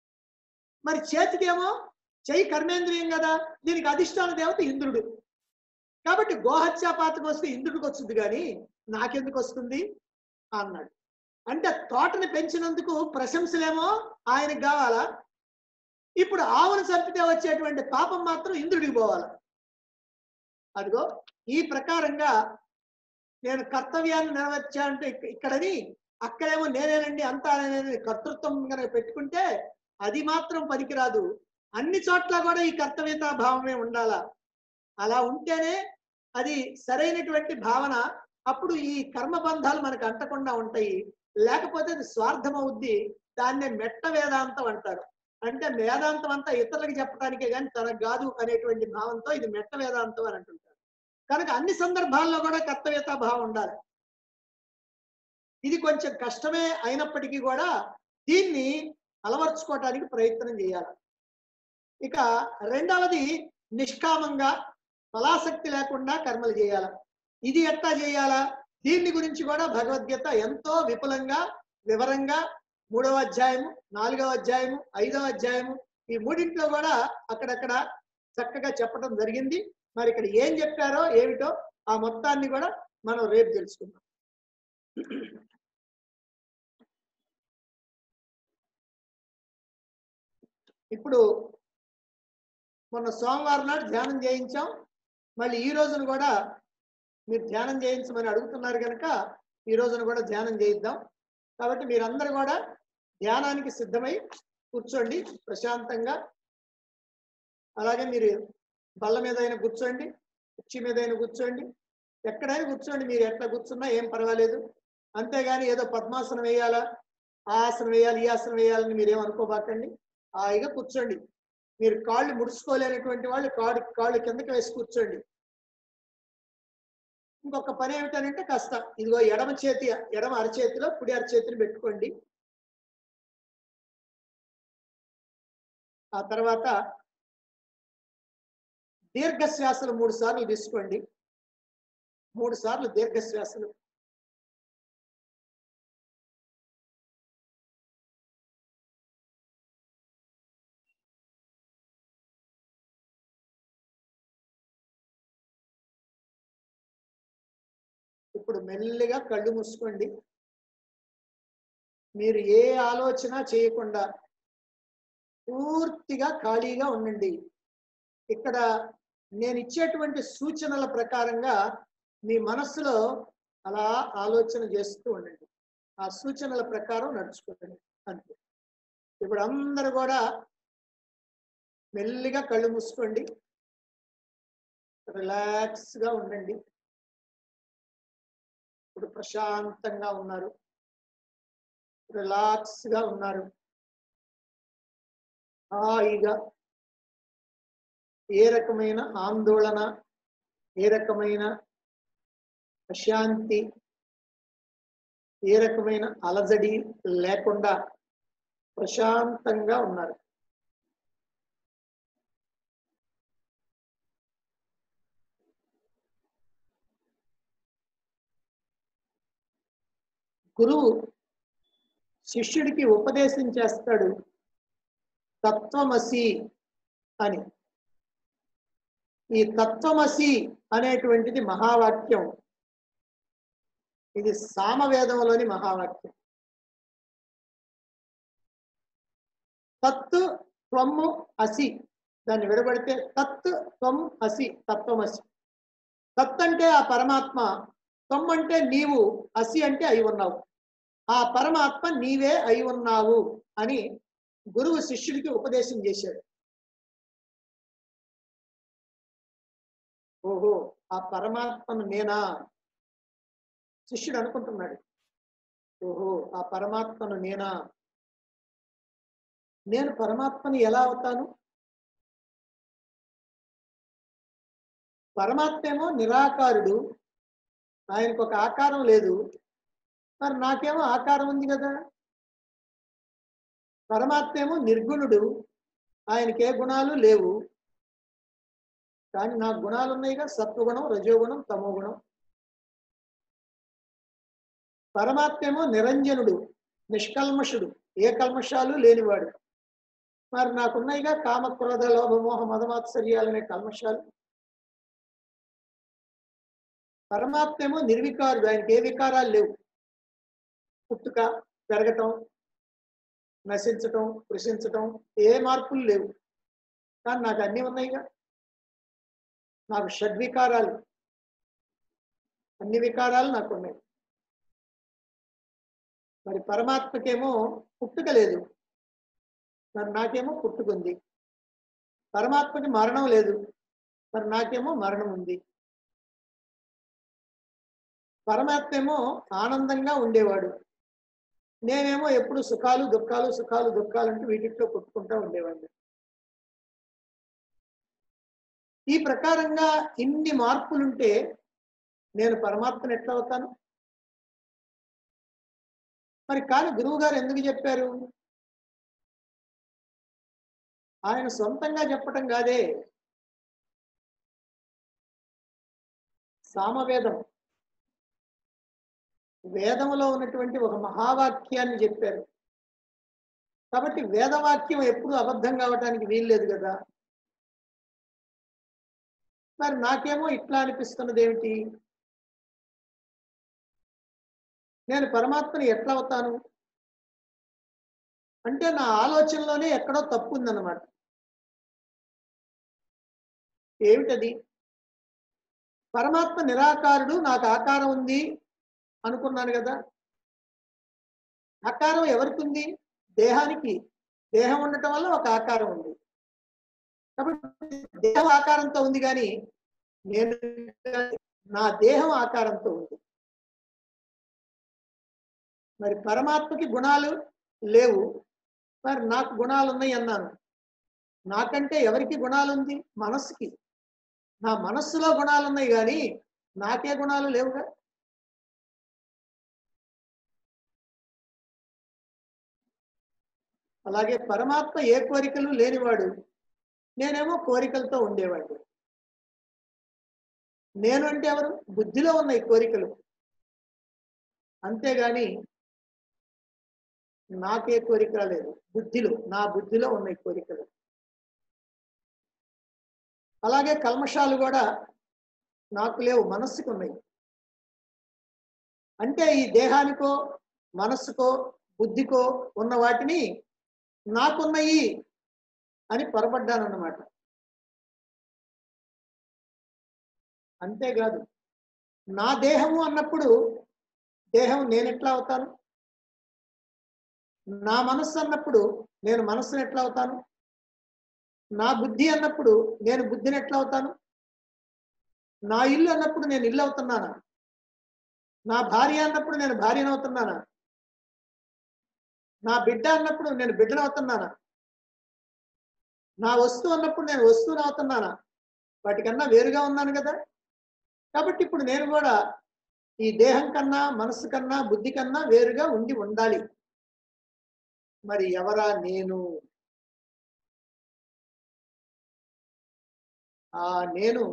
Speaker 3: మరి చేతికేమో చెయ్యి కర్మేంద్రియం కదా దీనికి అధిష్టాన దేవత ఇంద్రుడు కాబట్టి గోహత్యా పాతకు వస్తే ఇంద్రుడికి వస్తుంది కానీ నాకెందుకు వస్తుంది అన్నాడు అంటే తోటని పెంచినందుకు ప్రశంసలేమో ఆయనకు కావాలా ఇప్పుడు ఆవును చంపితే వచ్చేటువంటి పాపం మాత్రం ఇంద్రుడికి పోవాలి అదిగో ఈ ప్రకారంగా నేను కర్తవ్యాన్ని నెరవేర్చా అంటే ఇక్క- ఇక్కడని అక్కడేమో నేనేనండి అంతా నేనే కర్తృత్వం కనుక పెట్టుకుంటే అది మాత్రం పనికిరాదు అన్ని చోట్ల కూడా ఈ కర్తవ్యతా భావమే ఉండాలా అలా ఉంటేనే అది సరైనటువంటి భావన అప్పుడు ఈ కర్మ బంధాలు మనకు అంటకుండా ఉంటాయి లేకపోతే అది స్వార్థం అవుద్ది దాన్నే మెట్ట వేదాంతం అంటారు అంటే వేదాంతం అంతా ఇతరులకు చెప్పడానికే కానీ తనకు కాదు అనేటువంటి భావంతో ఇది మెట్ట వేదాంతం అని అంటుంటారు కనుక అన్ని సందర్భాల్లో కూడా కర్తవ్యతా భావం ఉండాలి ఇది కొంచెం కష్టమే అయినప్పటికీ కూడా దీన్ని అలవర్చుకోవటానికి ప్రయత్నం చేయాలి ఇక రెండవది నిష్కామంగా ఫలాసక్తి లేకుండా కర్మలు చేయాలి ఇది ఎట్లా చేయాలా దీన్ని గురించి కూడా భగవద్గీత ఎంతో విపులంగా వివరంగా మూడవ అధ్యాయము నాలుగవ అధ్యాయము ఐదవ అధ్యాయము ఈ మూడింట్లో కూడా అక్కడక్కడ చక్కగా చెప్పడం జరిగింది మరి ఇక్కడ ఏం చెప్పారో ఏమిటో ఆ మొత్తాన్ని కూడా మనం రేపు తెలుసుకుందాం ఇప్పుడు మొన్న సోమవారం నాడు ధ్యానం చేయించాం మళ్ళీ ఈ రోజున కూడా మీరు ధ్యానం చేయించమని అడుగుతున్నారు కనుక ఈ రోజున కూడా ధ్యానం చేయిద్దాం కాబట్టి మీరందరూ కూడా ధ్యానానికి సిద్ధమై కూర్చోండి ప్రశాంతంగా అలాగే మీరు బల్ల మీద అయినా కూర్చోండి కుర్చీ మీద అయినా కూర్చోండి ఎక్కడైనా కూర్చోండి మీరు ఎట్లా కూర్చున్నా ఏం పర్వాలేదు అంతేగాని ఏదో పద్మాసనం వేయాలా ఆ ఆసనం వేయాలి ఈ ఆసనం వేయాలని మీరు ఏమనుకోబాకండి హాయిగా కూర్చోండి మీరు కాళ్ళు ముడుచుకోలేనటువంటి వాళ్ళు కాళ్ళు కాళ్ళు కిందకి వేసి కూర్చోండి ఇంకొక పని ఏమిటనంటే కాస్త ఇదిగో ఎడమ చేతి ఎడమ అరచేతిలో కుడి అరచేతిని పెట్టుకోండి ఆ తర్వాత దీర్ఘశ్వాసలు మూడు సార్లు తీసుకోండి మూడు సార్లు దీర్ఘశ్వాసలు ఇప్పుడు మెల్లిగా కళ్ళు మూసుకోండి మీరు ఏ ఆలోచన చేయకుండా పూర్తిగా ఖాళీగా ఉండండి ఇక్కడ నేను ఇచ్చేటువంటి సూచనల ప్రకారంగా మీ మనస్సులో అలా ఆలోచన చేస్తూ ఉండండి ఆ సూచనల ప్రకారం నడుచుకోండి అంతే ఇప్పుడు అందరూ కూడా మెల్లిగా కళ్ళు మూసుకోండి రిలాక్స్ గా ఉండండి ఇప్పుడు ప్రశాంతంగా ఉన్నారు రిలాక్స్ గా ఉన్నారు హాయిగా ఏ రకమైన ఆందోళన ఏ రకమైన అశాంతి ఏ రకమైన అలజడి లేకుండా ప్రశాంతంగా ఉన్నారు గురువు శిష్యుడికి ఉపదేశం చేస్తాడు తత్వమసి అని ఈ తత్వమసి అనేటువంటిది మహావాక్యం ఇది సామవేదంలోని మహావాక్యం తత్తు త్వమ్ము అసి దాన్ని విడబడితే తత్ త్వం అసి తత్వమసి తత్ అంటే ఆ పరమాత్మ త్వం అంటే నీవు అసి అంటే అయి ఉన్నావు ఆ పరమాత్మ నీవే అయి ఉన్నావు అని గురువు శిష్యుడికి ఉపదేశం చేశాడు ఓహో ఆ పరమాత్మను నేనా శిష్యుడు అనుకుంటున్నాడు ఓహో ఆ పరమాత్మను నేనా నేను పరమాత్మని ఎలా అవుతాను పరమాత్మ ఏమో నిరాకారుడు ఆయనకు ఒక ఆకారం లేదు మరి నాకేమో ఆకారం ఉంది కదా పరమాత్మ ఏమో నిర్గుణుడు ఆయనకి ఏ గుణాలు లేవు కానీ నాకు గుణాలు ఉన్నాయిగా సత్వగుణం రజోగుణం తమోగుణం పరమాత్మ ఏమో నిరంజనుడు నిష్కల్మషుడు ఏ కల్మషాలు లేనివాడు మరి నాకున్నాయిగా కామ క్రోధ లోభ మోహ మదమాత్సర్యాలనే కల్మషాలు పరమాత్మ ఏమో నిర్వికారుడు ఆయనకి ఏ వికారాలు లేవు పుట్టుక పెరగటం నశించటం కృషించటం ఏ మార్పులు లేవు కానీ నాకు అన్నీ ఉన్నాయిగా నాకు షడ్వికారాలు అన్ని వికారాలు నాకు ఉన్నాయి మరి పరమాత్మకేమో పుట్టుక లేదు మరి నాకేమో పుట్టుకుంది పరమాత్మకి మరణం లేదు మరి నాకేమో మరణం ఉంది పరమాత్మ ఏమో ఆనందంగా ఉండేవాడు నేనేమో ఎప్పుడు సుఖాలు దుఃఖాలు సుఖాలు దుఃఖాలు అంటూ వీటిట్లో కొట్టుకుంటా ఉండేవాడిని ఈ ప్రకారంగా ఇన్ని మార్పులుంటే నేను పరమాత్మను ఎట్లా అవుతాను మరి కానీ గురువు గారు ఎందుకు చెప్పారు ఆయన సొంతంగా చెప్పటం కాదే సామవేదం వేదములో ఉన్నటువంటి ఒక మహావాక్యాన్ని చెప్పారు కాబట్టి వేదవాక్యం ఎప్పుడు అబద్ధం కావటానికి వీల్లేదు కదా మరి నాకేమో ఇట్లా అనిపిస్తున్నది ఏమిటి నేను పరమాత్మని ఎట్లా అవుతాను అంటే నా ఆలోచనలోనే ఎక్కడో తప్పు ఉందన్నమాట ఏమిటది పరమాత్మ నిరాకారుడు నాకు ఆకారం ఉంది అనుకున్నాను కదా ఆకారం ఎవరికి ఉంది దేహానికి దేహం ఉండటం వల్ల ఒక ఆకారం ఉంది కాబట్టి దేహం ఆకారంతో ఉంది కానీ నేను నా దేహం ఆకారంతో ఉంది మరి పరమాత్మకి గుణాలు లేవు మరి నాకు గుణాలు ఉన్నాయి అన్నాను నాకంటే ఎవరికి గుణాలు ఉంది మనస్సుకి నా మనస్సులో గుణాలు ఉన్నాయి కానీ నాకే గుణాలు లేవుగా అలాగే పరమాత్మ ఏ కోరికలు లేనివాడు నేనేమో కోరికలతో ఉండేవాడు నేను అంటే ఎవరు బుద్ధిలో ఉన్నాయి కోరికలు అంతేగాని నాకే కోరిక లేదు బుద్ధిలో నా బుద్ధిలో ఉన్నాయి కోరికలు అలాగే కల్మషాలు కూడా నాకు లేవు మనస్సుకు ఉన్నాయి అంటే ఈ దేహానికో మనస్సుకో బుద్ధికో ఉన్న వాటిని నాకున్నాయి అని పొరపడ్డానన్నమాట అంతేకాదు నా దేహము అన్నప్పుడు దేహం నేను ఎట్లా అవుతాను నా మనస్సు అన్నప్పుడు నేను మనస్సును ఎట్లా అవుతాను నా బుద్ధి అన్నప్పుడు నేను బుద్ధిని ఎట్లా అవుతాను నా ఇల్లు అన్నప్పుడు నేను ఇల్లు అవుతున్నానా నా భార్య అన్నప్పుడు నేను భార్యను అవుతున్నానా నా బిడ్డ అన్నప్పుడు నేను బిడ్డను అవుతున్నానా నా వస్తువు అన్నప్పుడు నేను వస్తువుని అవుతున్నానా వాటికన్నా వేరుగా ఉన్నాను కదా కాబట్టి ఇప్పుడు నేను కూడా ఈ దేహం కన్నా మనస్సు కన్నా బుద్ధి కన్నా వేరుగా ఉండి ఉండాలి మరి ఎవరా నేను ఆ నేను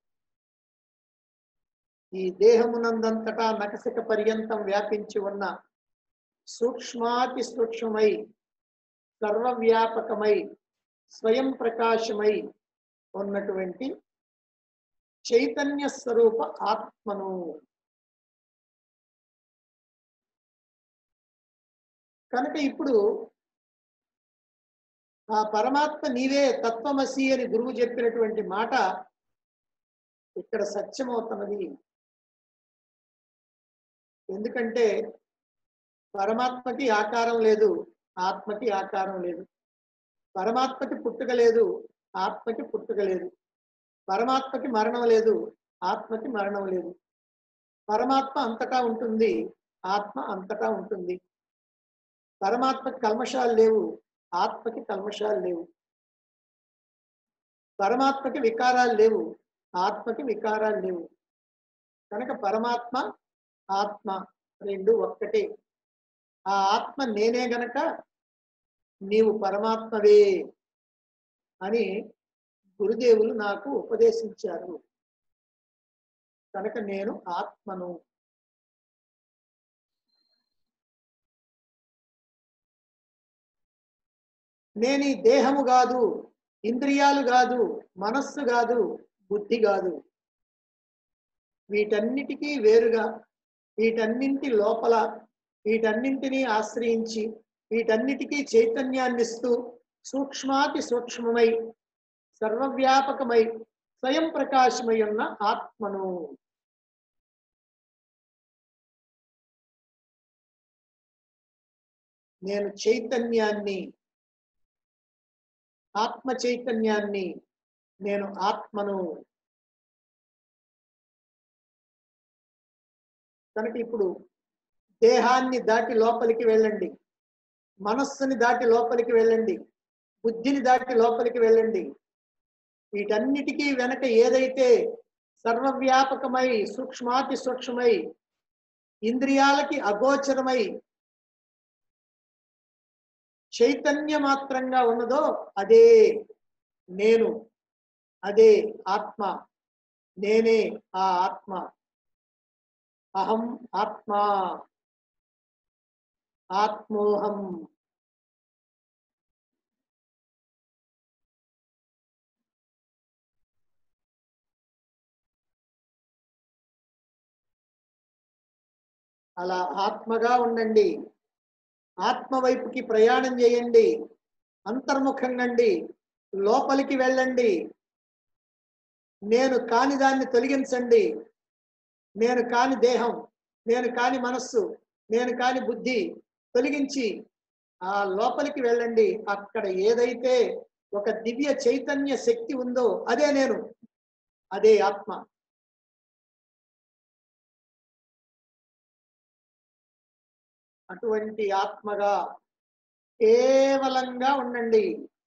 Speaker 3: ఈ దేహమునందంతటా నకసిక పర్యంతం వ్యాపించి ఉన్న సూక్ష్మాతి సూక్ష్మమై సర్వవ్యాపకమై స్వయం ప్రకాశమై ఉన్నటువంటి చైతన్య స్వరూప ఆత్మను కనుక ఇప్పుడు ఆ పరమాత్మ నీవే తత్వమసి అని గురువు చెప్పినటువంటి మాట ఇక్కడ సత్యమవుతున్నది ఎందుకంటే పరమాత్మకి ఆకారం లేదు ఆత్మకి ఆకారం లేదు పరమాత్మకి పుట్టుక లేదు ఆత్మకి పుట్టుక లేదు పరమాత్మకి మరణం లేదు ఆత్మకి మరణం లేదు పరమాత్మ అంతటా ఉంటుంది ఆత్మ అంతటా ఉంటుంది పరమాత్మకి కల్మషాలు లేవు ఆత్మకి కల్మషాలు లేవు పరమాత్మకి వికారాలు లేవు ఆత్మకి వికారాలు లేవు కనుక పరమాత్మ ఆత్మ రెండు ఒక్కటే ఆ ఆత్మ నేనే గనక నీవు పరమాత్మవే అని గురుదేవులు నాకు ఉపదేశించారు కనుక నేను ఆత్మను నేను ఈ దేహము కాదు ఇంద్రియాలు కాదు మనస్సు కాదు బుద్ధి కాదు వీటన్నిటికీ వేరుగా వీటన్నింటి లోపల వీటన్నింటినీ ఆశ్రయించి వీటన్నిటికీ చైతన్యాన్ని ఇస్తూ సూక్ష్మాతి సూక్ష్మమై సర్వవ్యాపకమై స్వయం ప్రకాశమై ఉన్న ఆత్మను నేను చైతన్యాన్ని ఆత్మ చైతన్యాన్ని నేను ఆత్మను కనుక ఇప్పుడు దేహాన్ని దాటి లోపలికి వెళ్ళండి మనస్సుని దాటి లోపలికి వెళ్ళండి బుద్ధిని దాటి లోపలికి వెళ్ళండి వీటన్నిటికీ వెనక ఏదైతే సర్వవ్యాపకమై సూక్ష్మాతి సూక్ష్మమై ఇంద్రియాలకి అగోచరమై చైతన్య మాత్రంగా ఉన్నదో అదే నేను అదే ఆత్మ నేనే ఆ ఆత్మ అహం ఆత్మ ఆత్మోహం అలా ఆత్మగా ఉండండి ఆత్మ వైపుకి ప్రయాణం చేయండి అంతర్ముఖంగండి లోపలికి వెళ్ళండి నేను కాని దాన్ని తొలగించండి నేను కాని దేహం నేను కాని మనస్సు నేను కాని బుద్ధి తొలగించి ఆ లోపలికి వెళ్ళండి అక్కడ ఏదైతే ఒక దివ్య చైతన్య శక్తి ఉందో అదే నేను అదే ఆత్మ అటువంటి ఆత్మగా కేవలంగా ఉండండి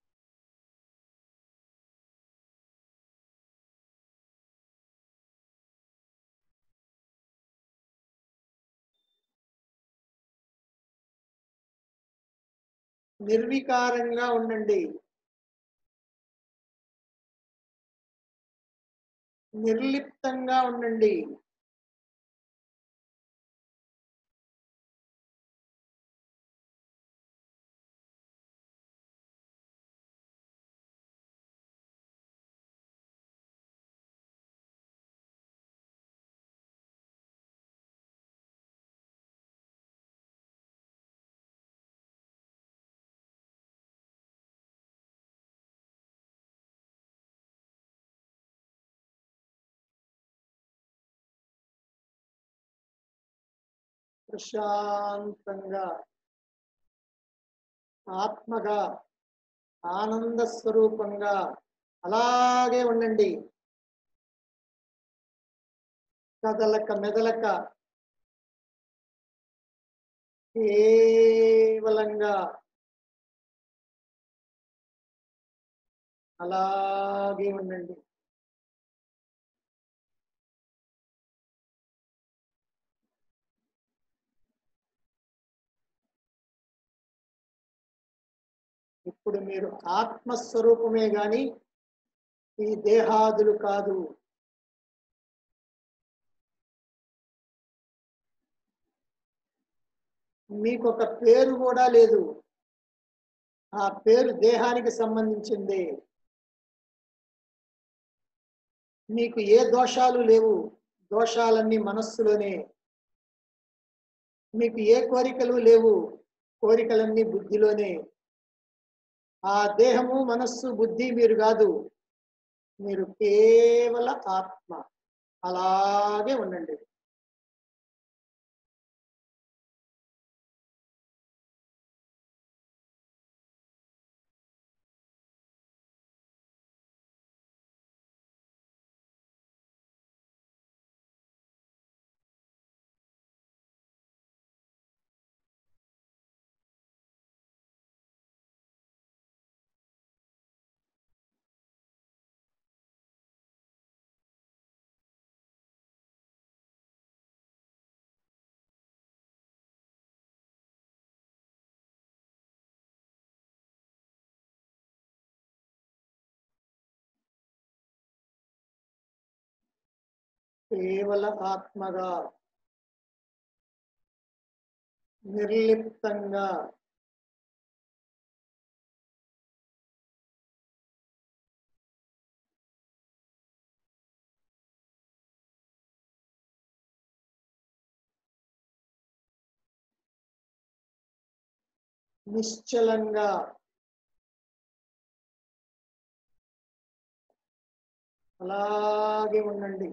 Speaker 3: నిర్వికారంగా ఉండండి నిర్లిప్తంగా ఉండండి ప్రశాంతంగా ఆత్మగా ఆనంద స్వరూపంగా అలాగే ఉండండి కదలక మెదలక కేవలంగా అలాగే ఉండండి ఇప్పుడు మీరు ఆత్మస్వరూపమే గాని ఈ దేహాదులు కాదు మీకు ఒక పేరు కూడా లేదు ఆ పేరు దేహానికి సంబంధించింది మీకు ఏ దోషాలు లేవు దోషాలన్నీ మనస్సులోనే మీకు ఏ కోరికలు లేవు కోరికలన్నీ బుద్ధిలోనే ఆ దేహము మనస్సు బుద్ధి మీరు కాదు మీరు కేవల ఆత్మ అలాగే ఉండండి కేవల ఆత్మగా నిర్లిప్తంగా నిశ్చలంగా అలాగే ఉండండి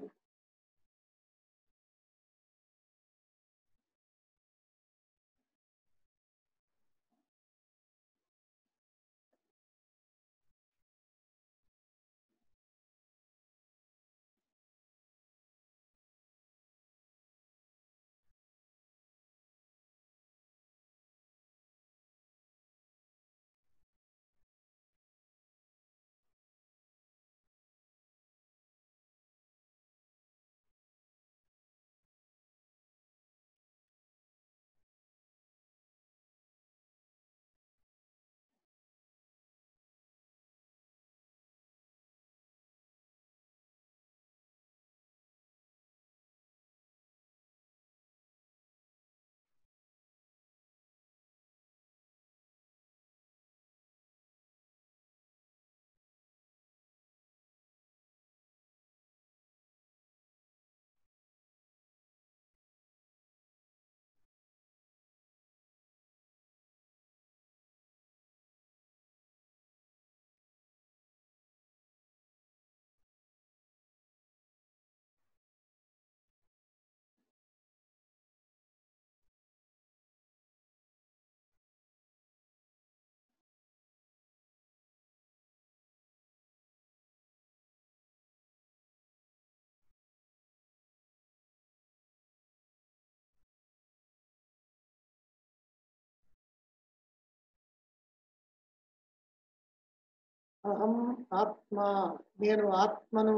Speaker 3: అహం ఆత్మ నేను ఆత్మను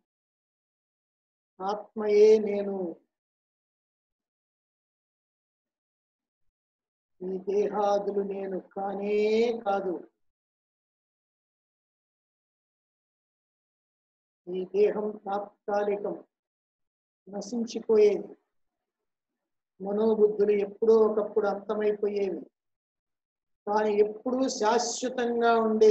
Speaker 3: ఆత్మయే నేను ఈ దేహాదులు నేను కానే కాదు ఈ దేహం తాత్కాలికం నశించిపోయేది మనోబుద్ధులు ఎప్పుడో ఒకప్పుడు అంతమైపోయేవి కానీ ఎప్పుడూ శాశ్వతంగా ఉండే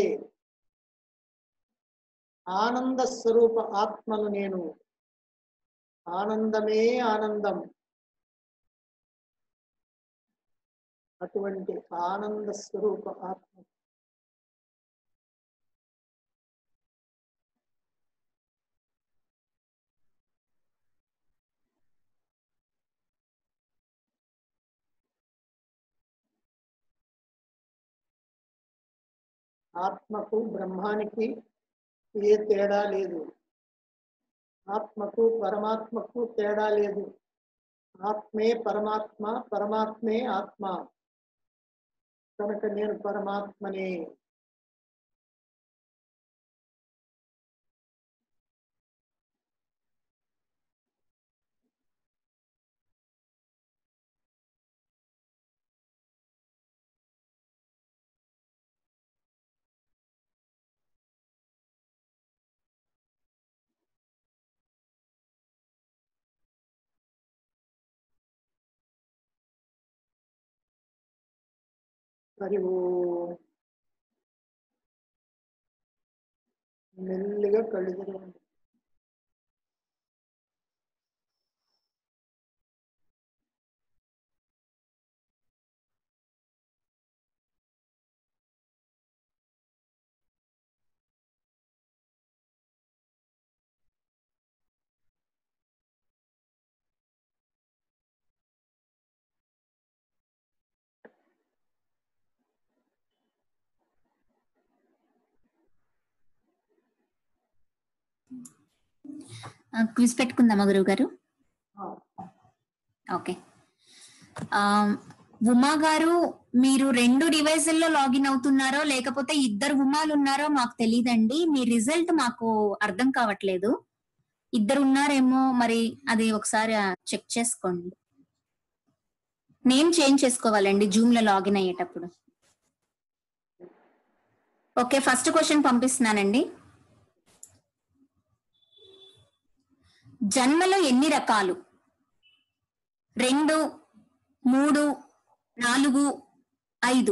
Speaker 3: ఆనంద స్వరూప ఆత్మను నేను ఆనందమే ఆనందం అటువంటి ఆనంద స్వరూప ఆత్మ ఆత్మకు బ్రహ్మానికి ఏ తేడా లేదు ఆత్మకు పరమాత్మకు తేడా లేదు ఆత్మే పరమాత్మ పరమాత్మే ఆత్మ కనుక నేను పరమాత్మనే మరి ఓ మెల్లిగా కళ్ళు తెరవండి
Speaker 2: క్విజ్ పెట్టుకుందామా గురువు గారు
Speaker 3: ఆ,
Speaker 2: ఓకే ఆ, ఉమా గారు మీరు రెండు డివైజుల్లో లాగిన్ అవుతున్నారో లేకపోతే ఇద్దరు ఉమాలు ఉన్నారో మాకు తెలియదండి మీ రిజల్ట్ మాకు అర్థం కావట్లేదు ఇద్దరు ఉన్నారేమో మరి అది ఒకసారి చెక్ చేసుకోండి నేమ్ చేంజ్ చేసుకోవాలండి జూమ్ లో లాగిన్ అయ్యేటప్పుడు ఓకే ఫస్ట్ క్వశ్చన్ పంపిస్తున్నానండి జన్మలో ఎన్ని రకాలు రెండు మూడు నాలుగు ఐదు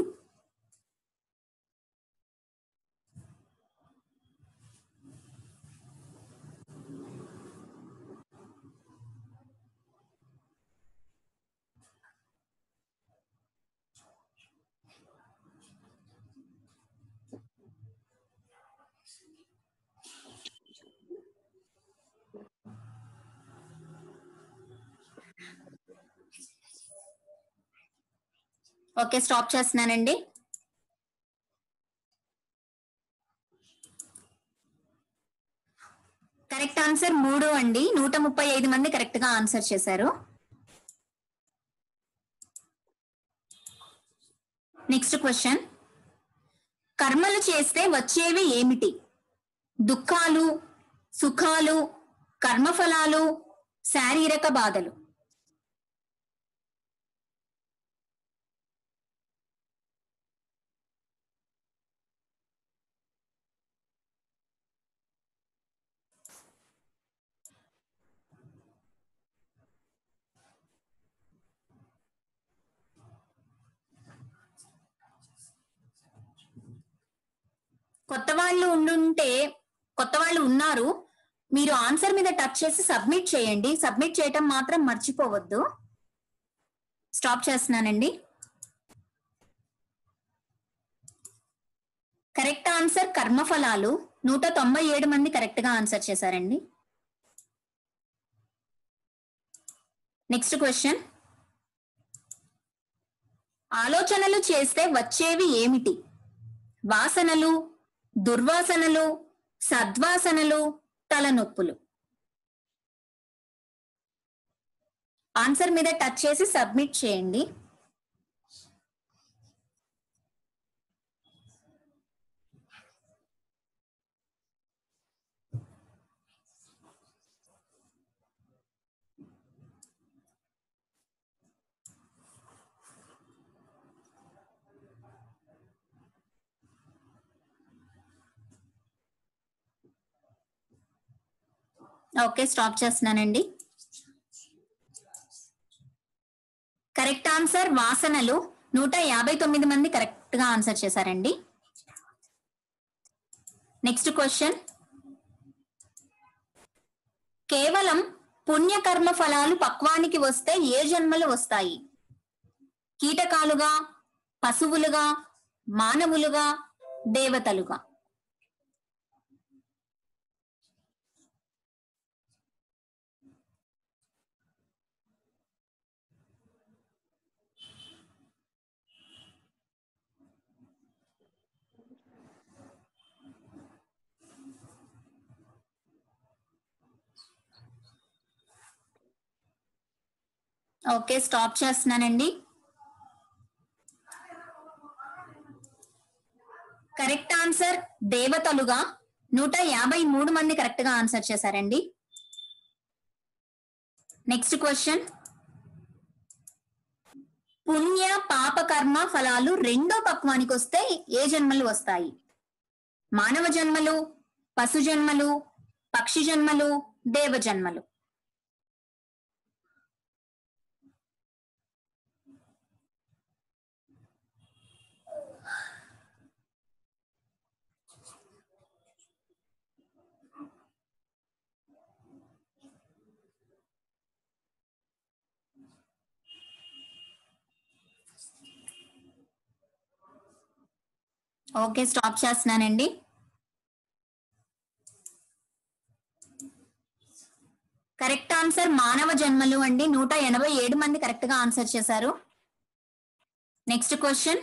Speaker 2: ఓకే స్టాప్ చేస్తున్నానండి కరెక్ట్ ఆన్సర్ మూడు అండి నూట ముప్పై ఐదు మంది కరెక్ట్ గా ఆన్సర్ చేశారు నెక్స్ట్ క్వశ్చన్ కర్మలు చేస్తే వచ్చేవి ఏమిటి దుఃఖాలు సుఖాలు కర్మఫలాలు శారీరక బాధలు కొత్త వాళ్ళు ఉండుంటే కొత్త వాళ్ళు ఉన్నారు మీరు ఆన్సర్ మీద టచ్ చేసి సబ్మిట్ చేయండి సబ్మిట్ చేయటం మాత్రం మర్చిపోవద్దు స్టాప్ చేస్తున్నానండి కరెక్ట్ ఆన్సర్ కర్మఫలాలు నూట తొంభై ఏడు మంది కరెక్ట్ గా ఆన్సర్ చేశారండి నెక్స్ట్ క్వశ్చన్ ఆలోచనలు చేస్తే వచ్చేవి ఏమిటి వాసనలు దుర్వాసనలు సద్వాసనలు తలనొప్పులు ఆన్సర్ మీద టచ్ చేసి సబ్మిట్ చేయండి ఓకే స్టాప్ చేస్తున్నానండి కరెక్ట్ ఆన్సర్ వాసనలు నూట యాభై తొమ్మిది మంది కరెక్ట్ గా ఆన్సర్ చేశారండి నెక్స్ట్ క్వశ్చన్ కేవలం పుణ్యకర్మ ఫలాలు పక్వానికి వస్తే ఏ జన్మలు వస్తాయి కీటకాలుగా పశువులుగా మానవులుగా దేవతలుగా ఓకే స్టాప్ చేస్తున్నానండి కరెక్ట్ ఆన్సర్ దేవతలుగా నూట యాభై మూడు మంది కరెక్ట్ గా ఆన్సర్ చేశారండి నెక్స్ట్ క్వశ్చన్ పుణ్య పాప కర్మ ఫలాలు రెండో పక్వానికి వస్తే ఏ జన్మలు వస్తాయి మానవ జన్మలు పశు జన్మలు పక్షి జన్మలు దేవ జన్మలు ఓకే స్టాప్ చేస్తున్నానండి కరెక్ట్ ఆన్సర్ మానవ జన్మలు అండి నూట ఎనభై ఏడు మంది కరెక్ట్ గా ఆన్సర్ చేశారు నెక్స్ట్ క్వశ్చన్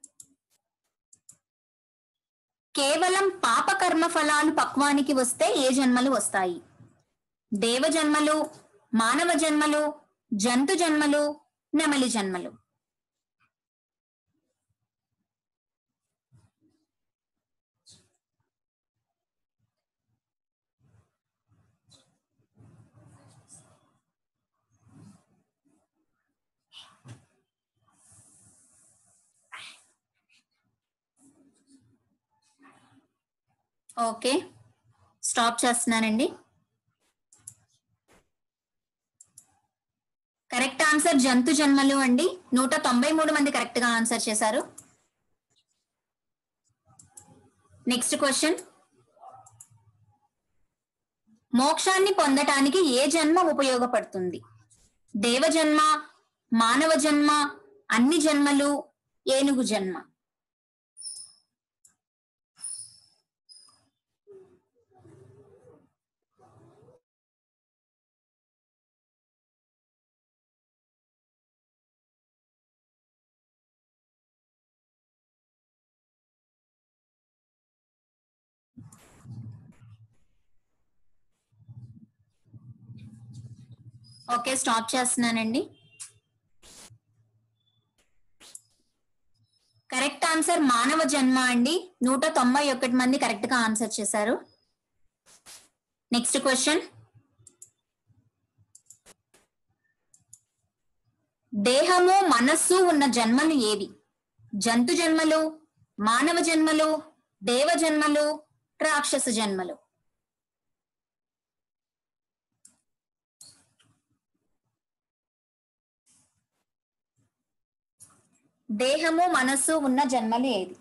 Speaker 2: కేవలం పాప కర్మ ఫలాలు పక్వానికి వస్తే ఏ జన్మలు వస్తాయి దేవ జన్మలు మానవ జన్మలు జంతు జన్మలు నెమలి జన్మలు ఓకే స్టాప్ చేస్తున్నానండి కరెక్ట్ ఆన్సర్ జంతు జన్మలు అండి నూట తొంభై మూడు మంది కరెక్ట్ గా ఆన్సర్ చేశారు నెక్స్ట్ క్వశ్చన్ మోక్షాన్ని పొందటానికి ఏ జన్మ ఉపయోగపడుతుంది దేవ జన్మ మానవ జన్మ అన్ని జన్మలు ఏనుగు జన్మ ఓకే స్టాప్ చేస్తున్నానండి కరెక్ట్ ఆన్సర్ మానవ జన్మ అండి నూట తొంభై ఒకటి మంది కరెక్ట్ గా ఆన్సర్ చేశారు నెక్స్ట్ క్వశ్చన్ దేహము మనస్సు ఉన్న జన్మలు ఏవి జంతు జన్మలు మానవ జన్మలు దేవ జన్మలు రాక్షస జన్మలు దేహము మనస్సు ఉన్న జన్మలు ఏది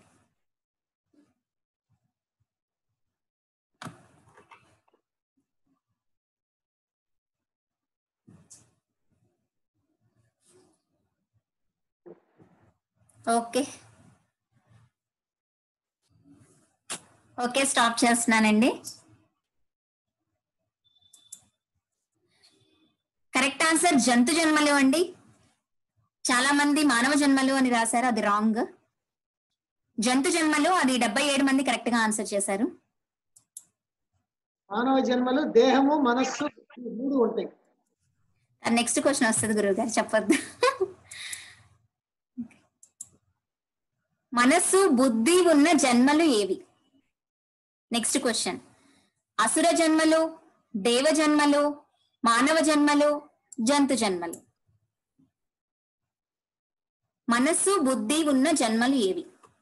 Speaker 2: ఓకే ఓకే స్టాప్ చేస్తున్నానండి కరెక్ట్ ఆన్సర్ జంతు జన్మలు అండి చాలా మంది మానవ జన్మలు అని రాశారు అది రాంగ్ జంతు జన్మలు అది డెబ్బై ఏడు మంది కరెక్ట్ గా ఆన్సర్ చేశారు
Speaker 3: మానవ జన్మలు దేహము మనస్సు ఈ మూడు ఉంటాయి
Speaker 2: నెక్స్ట్ క్వశ్చన్ వస్తుంది గురువు గారు చెప్పొద్దు మనస్సు బుద్ధి ఉన్న జన్మలు ఏవి నెక్స్ట్ క్వశ్చన్ అసుర జన్మలు దేవ జన్మలు మానవ జన్మలు జంతు జన్మలు మనస్సు బుద్ధి ఉన్న జన్మలు ఏవి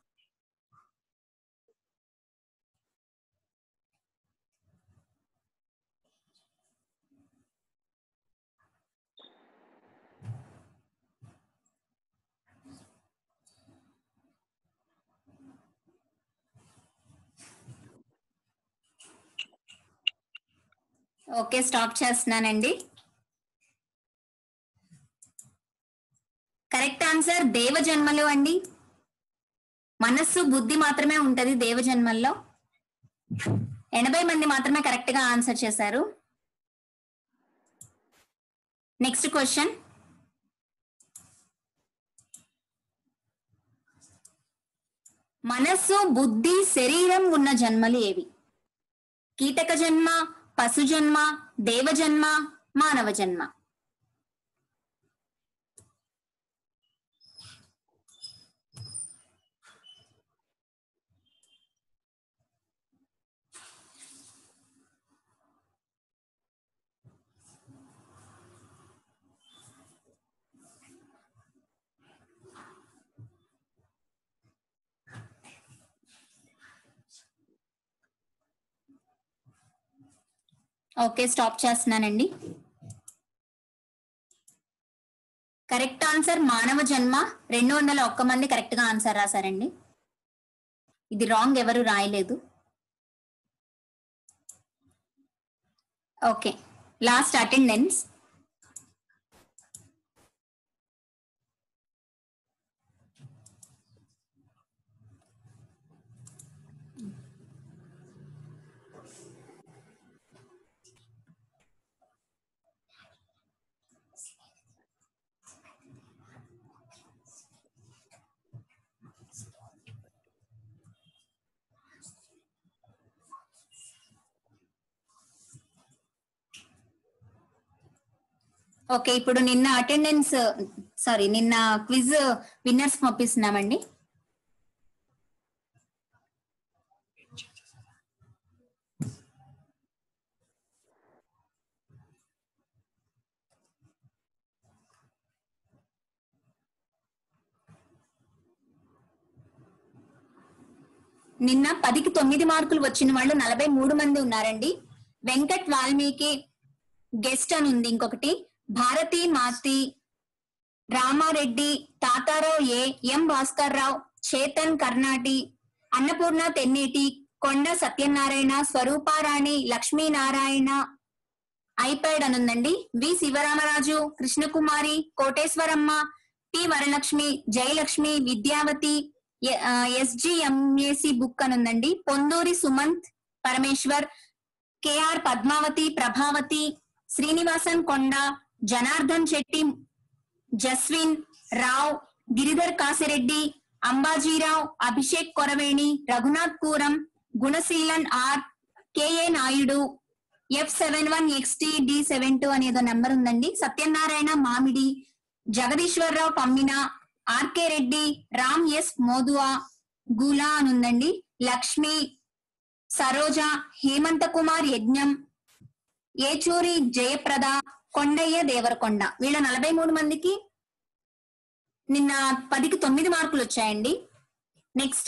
Speaker 2: ఓకే స్టాప్ చేస్తున్నానండి కరెక్ట్ ఆన్సర్ దేవ జన్మలు అండి మనస్సు బుద్ధి మాత్రమే ఉంటది దేవ జన్మల్లో ఎనభై మంది మాత్రమే కరెక్ట్ గా ఆన్సర్ చేశారు నెక్స్ట్ క్వశ్చన్ మనస్సు బుద్ధి శరీరం ఉన్న జన్మలు ఏవి కీటక జన్మ పశు జన్మ దేవ జన్మ మానవ జన్మ ఓకే స్టాప్ చేస్తున్నానండి కరెక్ట్ ఆన్సర్ మానవ జన్మ రెండు వందల ఒక్క మంది కరెక్ట్ గా ఆన్సర్ రాశారండి ఇది రాంగ్ ఎవరు రాయలేదు ఓకే లాస్ట్ అటెండెన్స్ ఓకే ఇప్పుడు నిన్న అటెండెన్స్ సారీ నిన్న క్విజ్ విన్నర్స్ పంపిస్తున్నామండి నిన్న పదికి తొమ్మిది మార్కులు వచ్చిన వాళ్ళు నలభై మూడు మంది ఉన్నారండి వెంకట్ వాల్మీకి గెస్ట్ అని ఉంది ఇంకొకటి భారతి మాతి రామారెడ్డి తాతారావు ఏ ఎం భాస్కర్ రావు చేతన్ కర్ణాటి అన్నపూర్ణ తెన్నేటి కొండ సత్యనారాయణ స్వరూపారాణి లక్ష్మీనారాయణ ఐప్యాడ్ అని ఉందండి V Sivaramaraju Krishnakumari Koteswaramma T Varalakshmi Jayalakshmi Vidyavathi SGMAC book అని ఉందండి Ponduri Sumanth Parameshwar KR Padmavathi Prabhavathi Srinivasan Konda Janardhan Shetty Jaswin Rao Giridhar Kasireddy Ambajirao Abhishek Koraveni Raghunath Kooram Gunaseelan R KA Naidu F seven one XT D seven two అనేదో నెంబర్ ఉందండి సత్యనారాయణ మామిడి జగదీశ్వరరావు పమ్మిన ఆర్కే రెడ్డి రామ్ ఎస్ మోదువా గులా అని ఉందండి లక్ష్మి సరోజ హేమంత కుమార్ యజ్ఞం ఏచూరి జయప్రద కొండయ్య దేవరకొండ వీళ్ళ నలభై మూడు మందికి నిన్న పదికి తొమ్మిది మార్కులు వచ్చాయండి నెక్స్ట్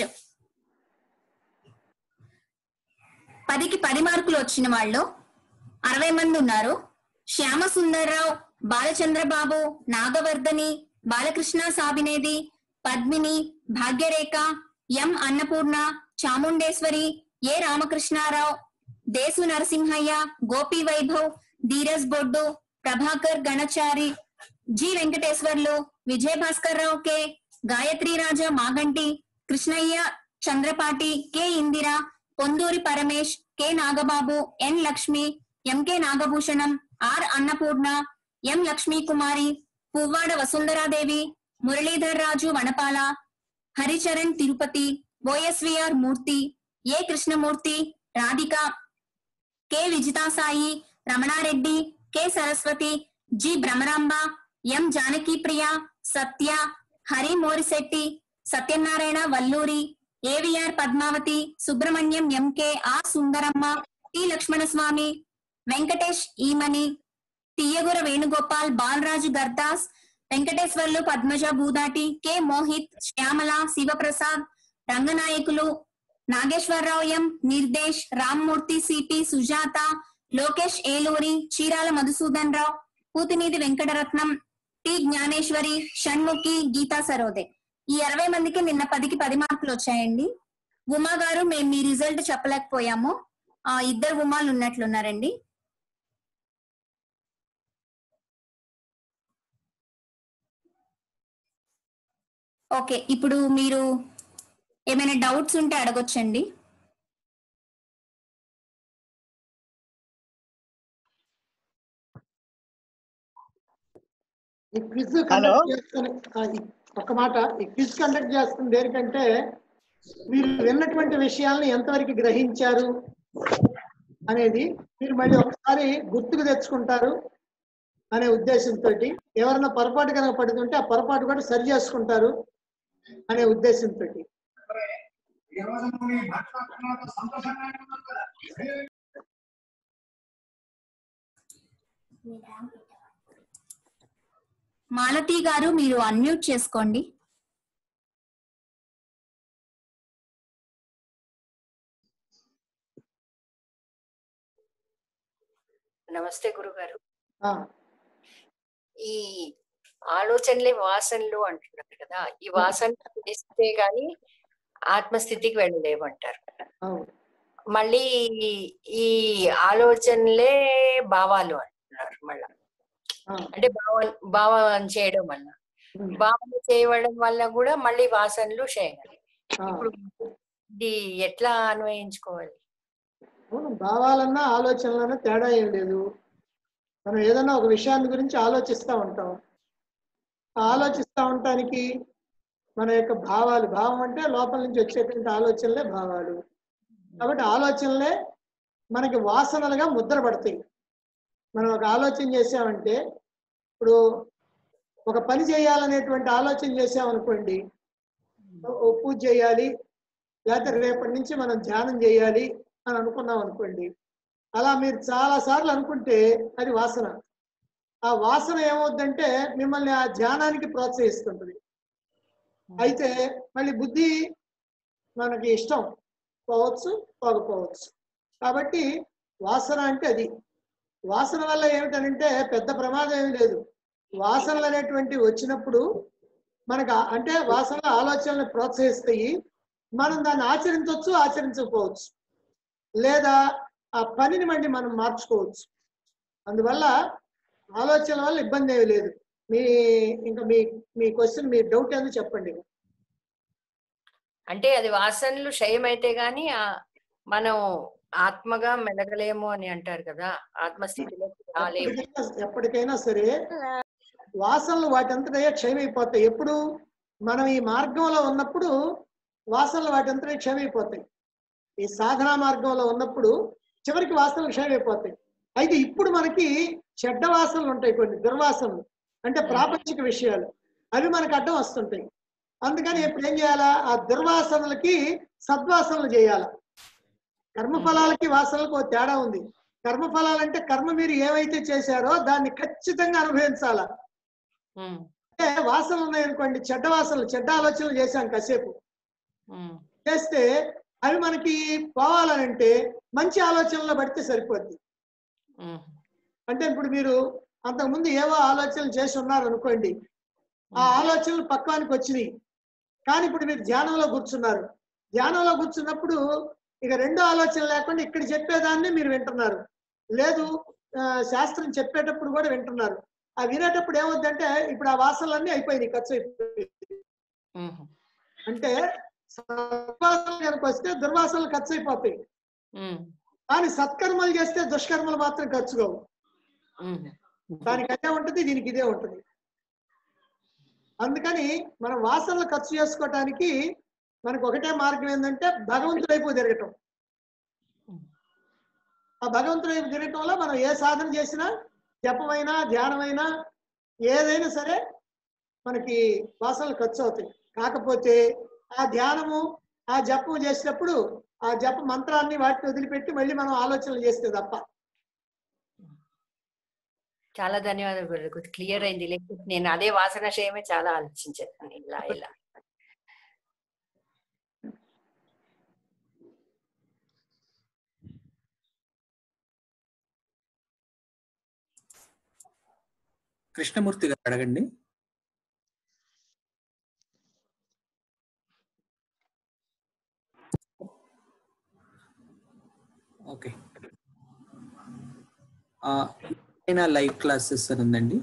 Speaker 2: పదికి పది మార్కులు వచ్చిన వాళ్ళు అరవై మంది ఉన్నారు Shyama Sundararao Balachandrababu Nagavardhani Balakrishna Sabinedi Padmini Bhagyarekha M Annapurna Chamundeswari A Ramakrishnarao Desu Narasimhaiah Gopi Vaibhav Dheeraj Boddu Prabhakar Ganachari G Venkateswarlu Vijaya Bhaskar Rao K Gayathri Raja Maganti Krishnaiah Chandrapati K Indira Ponduri Paramesh K Nagababu N Lakshmi MK Nagabhushanam R Annapurna M Lakshmi Kumari Puvvada Vasundharadevi Muralidhar Raju Vanapala Haricharan Tirupati OSVR Murthy A Krishnamurthy Radhika K Vijithasai Ramanareddy K Saraswathi G Bhramaramba M Janaki Priya Satya Hari Morisetty Satyanarayana Valluri AVR Padmavathi Subrahmanyam MK R Sundaramma T Lakshmanaswamy Venkatesh Eemani తీయగుర Venugopal Balaraju Gardas Venkateswarlu Padmaja Bhudati K Mohit Shyamala Sivaprasad Ranganayakulu Nageswararao M Nirdesh Rammurthy CT Sujatha Lokesh Eluri Chirala Madhusudan Rao Puthinidi Venkataratnam T Gnaneswari Shanmukhi Geetha Sarode ఈ అరవై మందికి నిన్న పదికి పది మార్కులు వచ్చాయండి ఉమా గారు మేము మీ రిజల్ట్ చెప్పలేకపోయాము ఆ ఇద్దరు ఉమాలు ఉన్నట్లున్నారండి ఓకే ఇప్పుడు మీరు ఏమైనా డౌట్స్ ఉంటే అడగొచ్చండి
Speaker 3: ఈ క్విజ్
Speaker 4: హలో.
Speaker 3: కండక్ట్ చేస్తున్న ఆ, ఈ- ఒక్క మాట ఈ క్విజ్ కండక్ట్ చేస్తుంది దేనికంటే మీరు విన్నటువంటి విషయాలను ఎంతవరకు గ్రహించారు అనేది మీరు మళ్ళీ ఒకసారి గుర్తుకు తెచ్చుకుంటారు అనే ఉద్దేశంతో ఎవరైనా పొరపాటు కనుక పడుతుంటే ఆ పొరపాటు కూడా సరి చేసుకుంటారు అనే ఉద్దేశంతో
Speaker 2: మాలతి గారు మీరు అన్మ్యూట్ చేసుకోండి
Speaker 4: నమస్తే గురుగారు
Speaker 3: ఆ,
Speaker 4: ఈ ఆలోచనలే వాసనలు అంటున్నారు కదా ఈ వాసనలు తెలిస్తే గాని ఆత్మస్థితికి వెళ్ళలేమంటారు
Speaker 3: అవును
Speaker 4: మళ్ళీ ఈ ఆలోచనలే భావాలు అంటున్నారు మళ్ళా
Speaker 3: ఆ,
Speaker 4: అంటే భావ భావం చేయడం వల్ల
Speaker 3: ఉమ్,
Speaker 4: భావన చేయడం వల్ల కూడా మళ్ళీ వాసనలు క్షయగాలి
Speaker 3: ఆ.
Speaker 4: ఇప్పుడు ఇది ఎట్లా అన్వయించుకోవాలి
Speaker 3: అవును భావాలన్నా ఆలోచనలన్నా తేడా ఏం లేదు మనం ఏదైనా ఒక విషయాన్ని గురించి ఆలోచిస్తూ ఉంటాం ఆ ఆలోచిస్తూ ఉండటానికి మన యొక్క భావాలు భావం అంటే లోపల నుంచి వచ్చేటువంటి ఆలోచనలే భావాలు కాబట్టి ఆలోచనలే మనకి వాసనలుగా ముద్ర పడతాయి మనం ఒక ఆలోచన చేసామంటే ఇప్పుడు ఒక పని చేయాలనేటువంటి ఆలోచన చేసామనుకోండి ఓ పూజ చేయాలి లేకపోతే రేపటి నుంచి మనం ధ్యానం చేయాలి అని అనుకున్నాం అనుకోండి అలా మీరు చాలా సార్లు అనుకుంటే అది వాసన ఆ వాసన ఏమవుద్దంటే మిమ్మల్ని ఆ ధ్యానానికి ప్రోత్సహిస్తుంటుంది అయితే మళ్ళీ బుద్ధి మనకి ఇష్టం పోవచ్చు పోకపోవచ్చు కాబట్టి వాసన అంటే అది వాసన వల్ల ఏమిటనంటే పెద్ద ప్రమాదం ఏమి లేదు వాసనలు అనేటువంటి వచ్చినప్పుడు మనకు ఆ- అంటే వాసనలు ఆలోచనలు ప్రోత్సహిస్తాయి మనం దాన్ని ఆచరించవచ్చు ఆచరించకపోవచ్చు లేదా ఆ పనిని మళ్ళీ మనం మార్చుకోవచ్చు అందువల్ల ఆలోచన వల్ల ఇబ్బంది ఏమీ లేదు మీ ఇంకా మీ మీ క్వశ్చన్ మీ డౌట్ ఏందో చెప్పండి
Speaker 4: అంటే అది వాసనలు క్షయమైతే గాని ఆ మనం ఆత్మగా మెలగలేము అని అంటారు కదా ఆత్మస్థితిలోకి రాలేము
Speaker 3: ఎప్పటికైనా ఎప్పటికైనా సరే వాసనలు వాటంతటయే క్షయమైపోతాయి ఎప్పుడు మనం ఈ మార్గంలో ఉన్నప్పుడు వాసనలు వాటంతటే క్షయమైపోతాయి ఈ సాధనా మార్గంలో ఉన్నప్పుడు చివరికి వాసనలు క్షయమైపోతాయి అయితే ఇప్పుడు మనకి చెడ్డ వాసనలు ఉంటాయి కొన్ని దుర్వాసనలు అంటే ప్రాపంచిక విషయాలు అవి మనకు అడ్డం వస్తుంటాయి అందుకని ఇప్పుడు ఏం చేయాలా ఆ దుర్వాసనలకి సద్వాసనలు చేయాలా కర్మఫలాలకి వాసనలకు ఒక తేడా ఉంది కర్మఫలాలంటే కర్మ మీరు ఏవైతే చేశారో దాన్ని ఖచ్చితంగా అనుభవించాలా
Speaker 4: ఉమ్,
Speaker 3: అంటే వాసనలు ఉన్నాయనుకోండి చెడ్డ వాసనలు చెడ్డ ఆలోచనలు చేశాం కాసేపు
Speaker 4: ఉమ్,
Speaker 3: చేస్తే అవి మనకి పోవాలనంటే మంచి ఆలోచనలో పడితే సరిపోద్ది
Speaker 4: ఉమ్,
Speaker 3: అంటే ఇప్పుడు మీరు అంతకుముందు ఏవో ఆలోచనలు చేసి ఉన్నారు అనుకోండి ఆ ఆలోచనలు పక్వానికి వచ్చినాయి కానీ ఇప్పుడు మీరు ధ్యానంలో కూర్చున్నారు ధ్యానంలో కూర్చున్నప్పుడు ఇక రెండో ఆలోచన లేకుండా ఇక్కడ చెప్పేదాన్ని మీరు వింటున్నారు లేదు ఆ, శాస్త్రం చెప్పేటప్పుడు కూడా వింటున్నారు ఆ వినేటప్పుడు ఏమవుద్దంటే ఇప్పుడు ఆ వాసనలన్నీ అయిపోయినాయి ఖర్చు అయిపోయి
Speaker 4: ఉమ్,
Speaker 3: అంటే సద్వాసనలు కనుక వస్తే దుర్వాసనలు ఖర్చు అయిపోతాయి
Speaker 4: ఉమ్,
Speaker 3: కానీ సత్కర్మలు చేస్తే దుష్కర్మలు మాత్రం ఖర్చు కావు
Speaker 4: ఉమ్.
Speaker 3: దానికి అదే ఉంటుంది దీనికి ఇదే ఉంటుంది అందుకని మనం వాసనలు ఖర్చు చేసుకోవటానికి మనకు ఒకటే మార్గం ఏంటంటే భగవంతుడి వైపు తిరగటం ఆ భగవంతుడి వైపు తిరగటం వల్ల మనం ఏ సాధన చేసినా జపమైనా ధ్యానమైనా ఏదైనా సరే మనకి వాసనలు ఖర్చు అవుతాయి కాకపోతే ఆ ధ్యానము ఆ జపం చేసినప్పుడు ఆ జప మంత్రాన్ని వాటిని వదిలిపెట్టి మళ్ళీ మనం ఆలోచనలు చేస్తే తప్ప
Speaker 4: చాలా ధన్యవాదాలు గురు క్లియర్ అయింది లేకపోతే నేను అదే వాసన క్షయమే చాలా ఆలోచించాను ఇలా ఇలా
Speaker 5: కృష్ణమూర్తి గారు అడగండి ఓకే లైవ్ క్లాసెస్ అని ఉందండి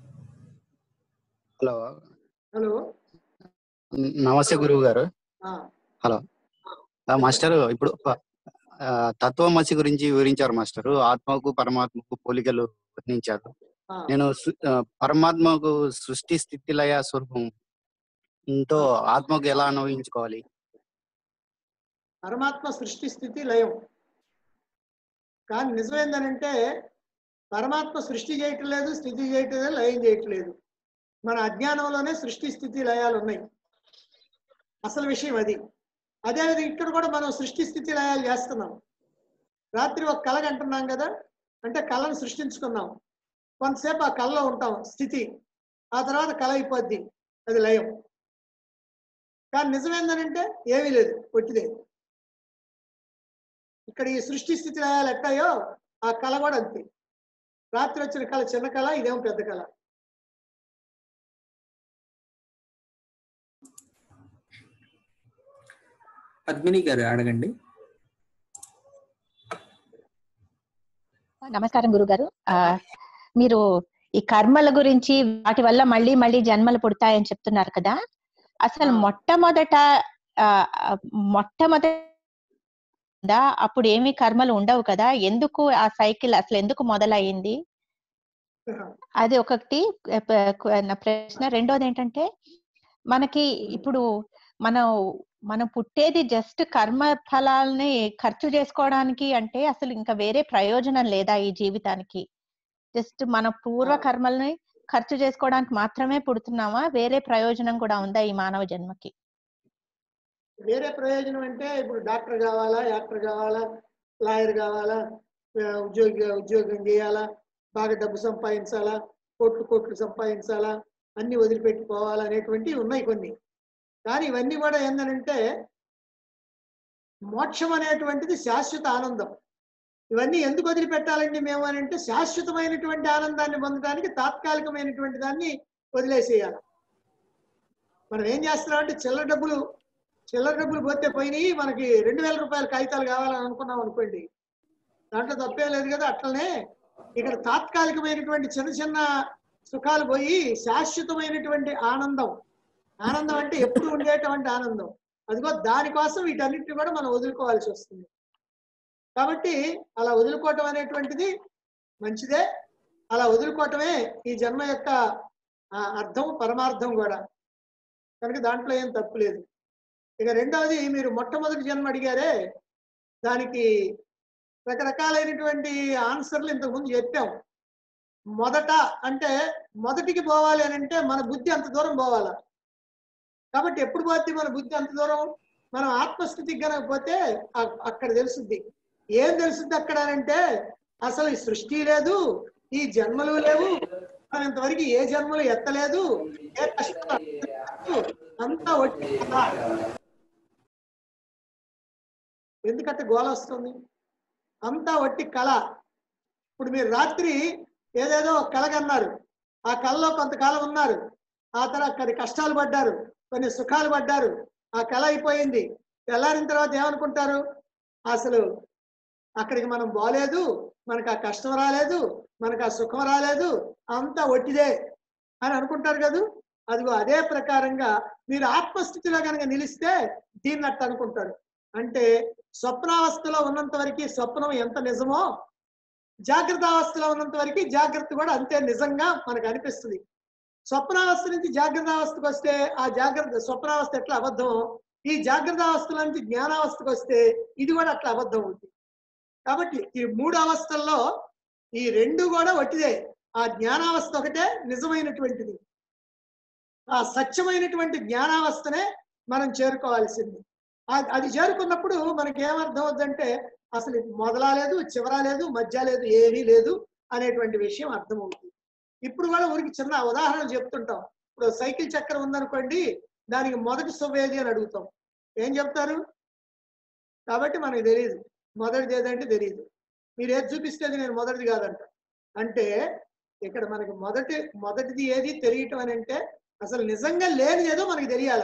Speaker 6: హలో
Speaker 3: హలో
Speaker 6: న- నమస్తే గురువు గారు
Speaker 3: ఆ,
Speaker 6: ఆ, మాస్టర్ ఇప్పుడు ఆ, తత్వమసి గురించి వివరించారు మాస్టర్ ఆత్మకు పరమాత్మకు పోలికలు వర్ణించారు
Speaker 3: ఆ.
Speaker 6: నేను సు- ఆ, పరమాత్మకు సృష్టి స్థితి లయ స్వరూపం తో ఆత్మకు ఎలా అనుభవించుకోవాలి
Speaker 3: పరమాత్మ సృష్టి స్థితి లయం కానీ నిజం ఏంటనంటే పరమాత్మ సృష్టి చేయటం లేదు స్థితి చేయటం లేదు లయం చేయటం లేదు మన అజ్ఞానంలోనే సృష్టి స్థితి లయాలు ఉన్నాయి అసలు విషయం అది అదేవిధంగా ఇక్కడ కూడా మనం సృష్టి స్థితి లయాలు చేస్తున్నాం రాత్రి ఒక కళ అంటున్నాం కదా అంటే కళను సృష్టించుకున్నాం కొంతసేపు ఆ కళలో ఉంటాం స్థితి ఆ తర్వాత కళ అయిపోద్ది అది లయం కానీ నిజం ఏంటనంటే ఏమీ లేదు పొట్టిదే ఇక్కడ ఈ సృష్టి స్థితి లయాలు ఎట్టాయో ఆ కళ కూడా అంతే రాత్రి వచ్చిన కళ చిన్న కళ ఇదేమో పెద్ద కళ
Speaker 5: పద్మిని గారు అడగండి
Speaker 7: నమస్కారం గురుగారు ఆ, మీరు ఈ కర్మల గురించి వాటి వల్ల మళ్ళీ మళ్ళీ జన్మలు పుడతాయని చెప్తున్నారు కదా అసలు
Speaker 3: ఆ.
Speaker 7: మొట్టమొదట ఆ, ఆ, మొట్టమొదట అప్పుడు ఏమీ కర్మలు ఉండవు కదా ఎందుకు ఆ సైకిల్ అసలు ఎందుకు మొదలయ్యింది అది ఒకటి ఆ, ప- కు- నా ప్రశ్న రెండోది ఏంటంటే మనకి ఇప్పుడు మనం మనం పుట్టేది జస్ట్ కర్మ ఫలాల్ని ఖర్చు చేసుకోవడానికి అంటే అసలు ఇంకా వేరే ప్రయోజనం లేదా ఈ జీవితానికి జస్ట్ మన పూర్వ
Speaker 3: ఆ.
Speaker 7: కర్మల్ని ఖర్చు చేసుకోవడానికి మాత్రమే పుడుతున్నామా వేరే ప్రయోజనం కూడా ఉందా ఈ మానవ జన్మకి
Speaker 3: వేరే ప్రయోజనం అంటే ఇప్పుడు డాక్టర్ కావాలా యాక్టర్ కావాలా లాయర్ కావాలా ఆ, ఉద్యోగి ఉద్యోగం చేయాలా బాగా డబ్బు సంపాదించాలా కోట్లు కోట్లు సంపాదించాలా అన్ని వదిలిపెట్టుకోవాలా అనేటువంటివి ఉన్నాయి కొన్ని కానీ ఇవన్నీ కూడా ఏంటంటే మోక్షం అనేటువంటిది శాశ్వత ఆనందం ఇవన్నీ ఎందుకు వదిలిపెట్టాలండి మేము అని అంటే శాశ్వతమైనటువంటి ఆనందాన్ని పొందడానికి తాత్కాలికమైనటువంటి దాన్ని వదిలేసేయాలి మనం ఏం చేస్తున్నామంటే చిల్లర డబ్బులు చిల్లర డబ్బులు పోతే పోయినాయి మనకి రెండు వేల రూపాయల కాగితాలు కావాలని అనుకున్నాం అనుకోండి దాంట్లో తప్పే లేదు కదా అట్లనే ఇక్కడ తాత్కాలికమైనటువంటి చిన్న చిన్న సుఖాలు పోయి శాశ్వతమైనటువంటి ఆనందం ఆనందం అంటే ఎప్పుడు ఉండేటువంటి ఆనందం అదిగో దానికోసం వీటన్నిటిని కూడా మనం వదులుకోవాల్సి వస్తుంది కాబట్టి అలా వదులుకోవటం అనేటువంటిది మంచిదే అలా వదులుకోవటమే ఈ జన్మ యొక్క ఆ, అర్థం పరమార్థం కూడా కనుక దాంట్లో ఏం తప్పు లేదు ఇక రెండవది మీరు మొట్టమొదటి జన్మ అడిగారే దానికి రకరకాలైనటువంటి ఆన్సర్లు ఇంతకు ముందు చెప్పాం మొదట అంటే మొదటికి పోవాలి అని అంటే మన బుద్ధి అంత దూరం పోవాలా కాబట్టి ఎప్పుడు పోతే మన బుద్ధి అంత దూరం మనం ఆత్మస్థితికి కనుక పోతే అ- అక్కడ తెలుసుద్ది ఏం తెలుసుద్ది అక్కడ అని అంటే అసలు ఈ సృష్టి లేదు ఈ జన్మలు లేవు మనం ఇంతవరకు ఏ జన్మలు ఎత్తలేదు ఏ కష్టాలు లేదు. అంతా వచ్చి ఎందుకంటే గోల వస్తుంది అంతా వట్టి కళ ఇప్పుడు మీరు రాత్రి ఏదేదో ఒక కళ కన్నారు ఆ కళలో కొంతకాలం ఉన్నారు ఆ తర్వాత కొన్ని కష్టాలు పడ్డారు కొన్ని సుఖాలు పడ్డారు ఆ కళ అయిపోయింది తెల్లారిన తర్వాత ఏమనుకుంటారు అసలు అక్కడికి మనం పోలేదు మనకు ఆ కష్టం రాలేదు మనకు ఆ సుఖం రాలేదు అంతా ఒట్టిదే అని అనుకుంటారు కదా అదిగో అదే ప్రకారంగా మీరు ఆత్మస్థితిలో కనుక నిలిస్తే దీన్ని అట్ట అనుకుంటారు అంటే స్వప్నావస్థలో ఉన్నంత వరకు స్వప్నం ఎంత నిజమో జాగ్రత్త అవస్థలో ఉన్నంత వరకు జాగ్రత్త కూడా అంతే నిజంగా మనకు అనిపిస్తుంది స్వప్నావస్థ నుంచి జాగ్రత్త అవస్థకు వస్తే ఆ జాగ్రత్త స్వప్నావస్థ ఎట్లా అబద్ధం ఈ జాగ్రత్త అవస్థలో నుంచి జ్ఞానావస్థకు వస్తే ఇది కూడా అట్లా అబద్ధం అవుతుంది కాబట్టి ఈ మూడు అవస్థల్లో ఈ రెండు కూడా వట్టిదే ఆ జ్ఞానావస్థ ఒకటే నిజమైనటువంటిది ఆ సత్యమైనటువంటి జ్ఞానావస్థనే మనం చేరుకోవాల్సింది ఆ- అది చేరుకున్నప్పుడు మనకి ఏమర్థం అవుతుందంటే అసలు ఇది మొదలా లేదు చివరా లేదు మధ్య లేదు ఏమీ లేదు అనేటువంటి విషయం అర్థమవుతుంది ఇప్పుడు కూడా ఊరికి చిన్న ఉదాహరణ చెప్తుంటాం ఇప్పుడు సైకిల్ చక్రం ఉందనుకోండి దానికి మొదటి సువ్వేది అని అడుగుతాం ఏం చెప్తారు కాబట్టి మనకి తెలియదు మొదటిది ఏదంటే తెలియదు మీరు ఏది చూపిస్తే అది నేను మొదటిది కాదంట అంటే ఇక్కడ మనకి మొదటి మొదటిది ఏది తెలియటం అని అంటే అసలు నిజంగా లేనిది ఏదో మనకి తెలియాల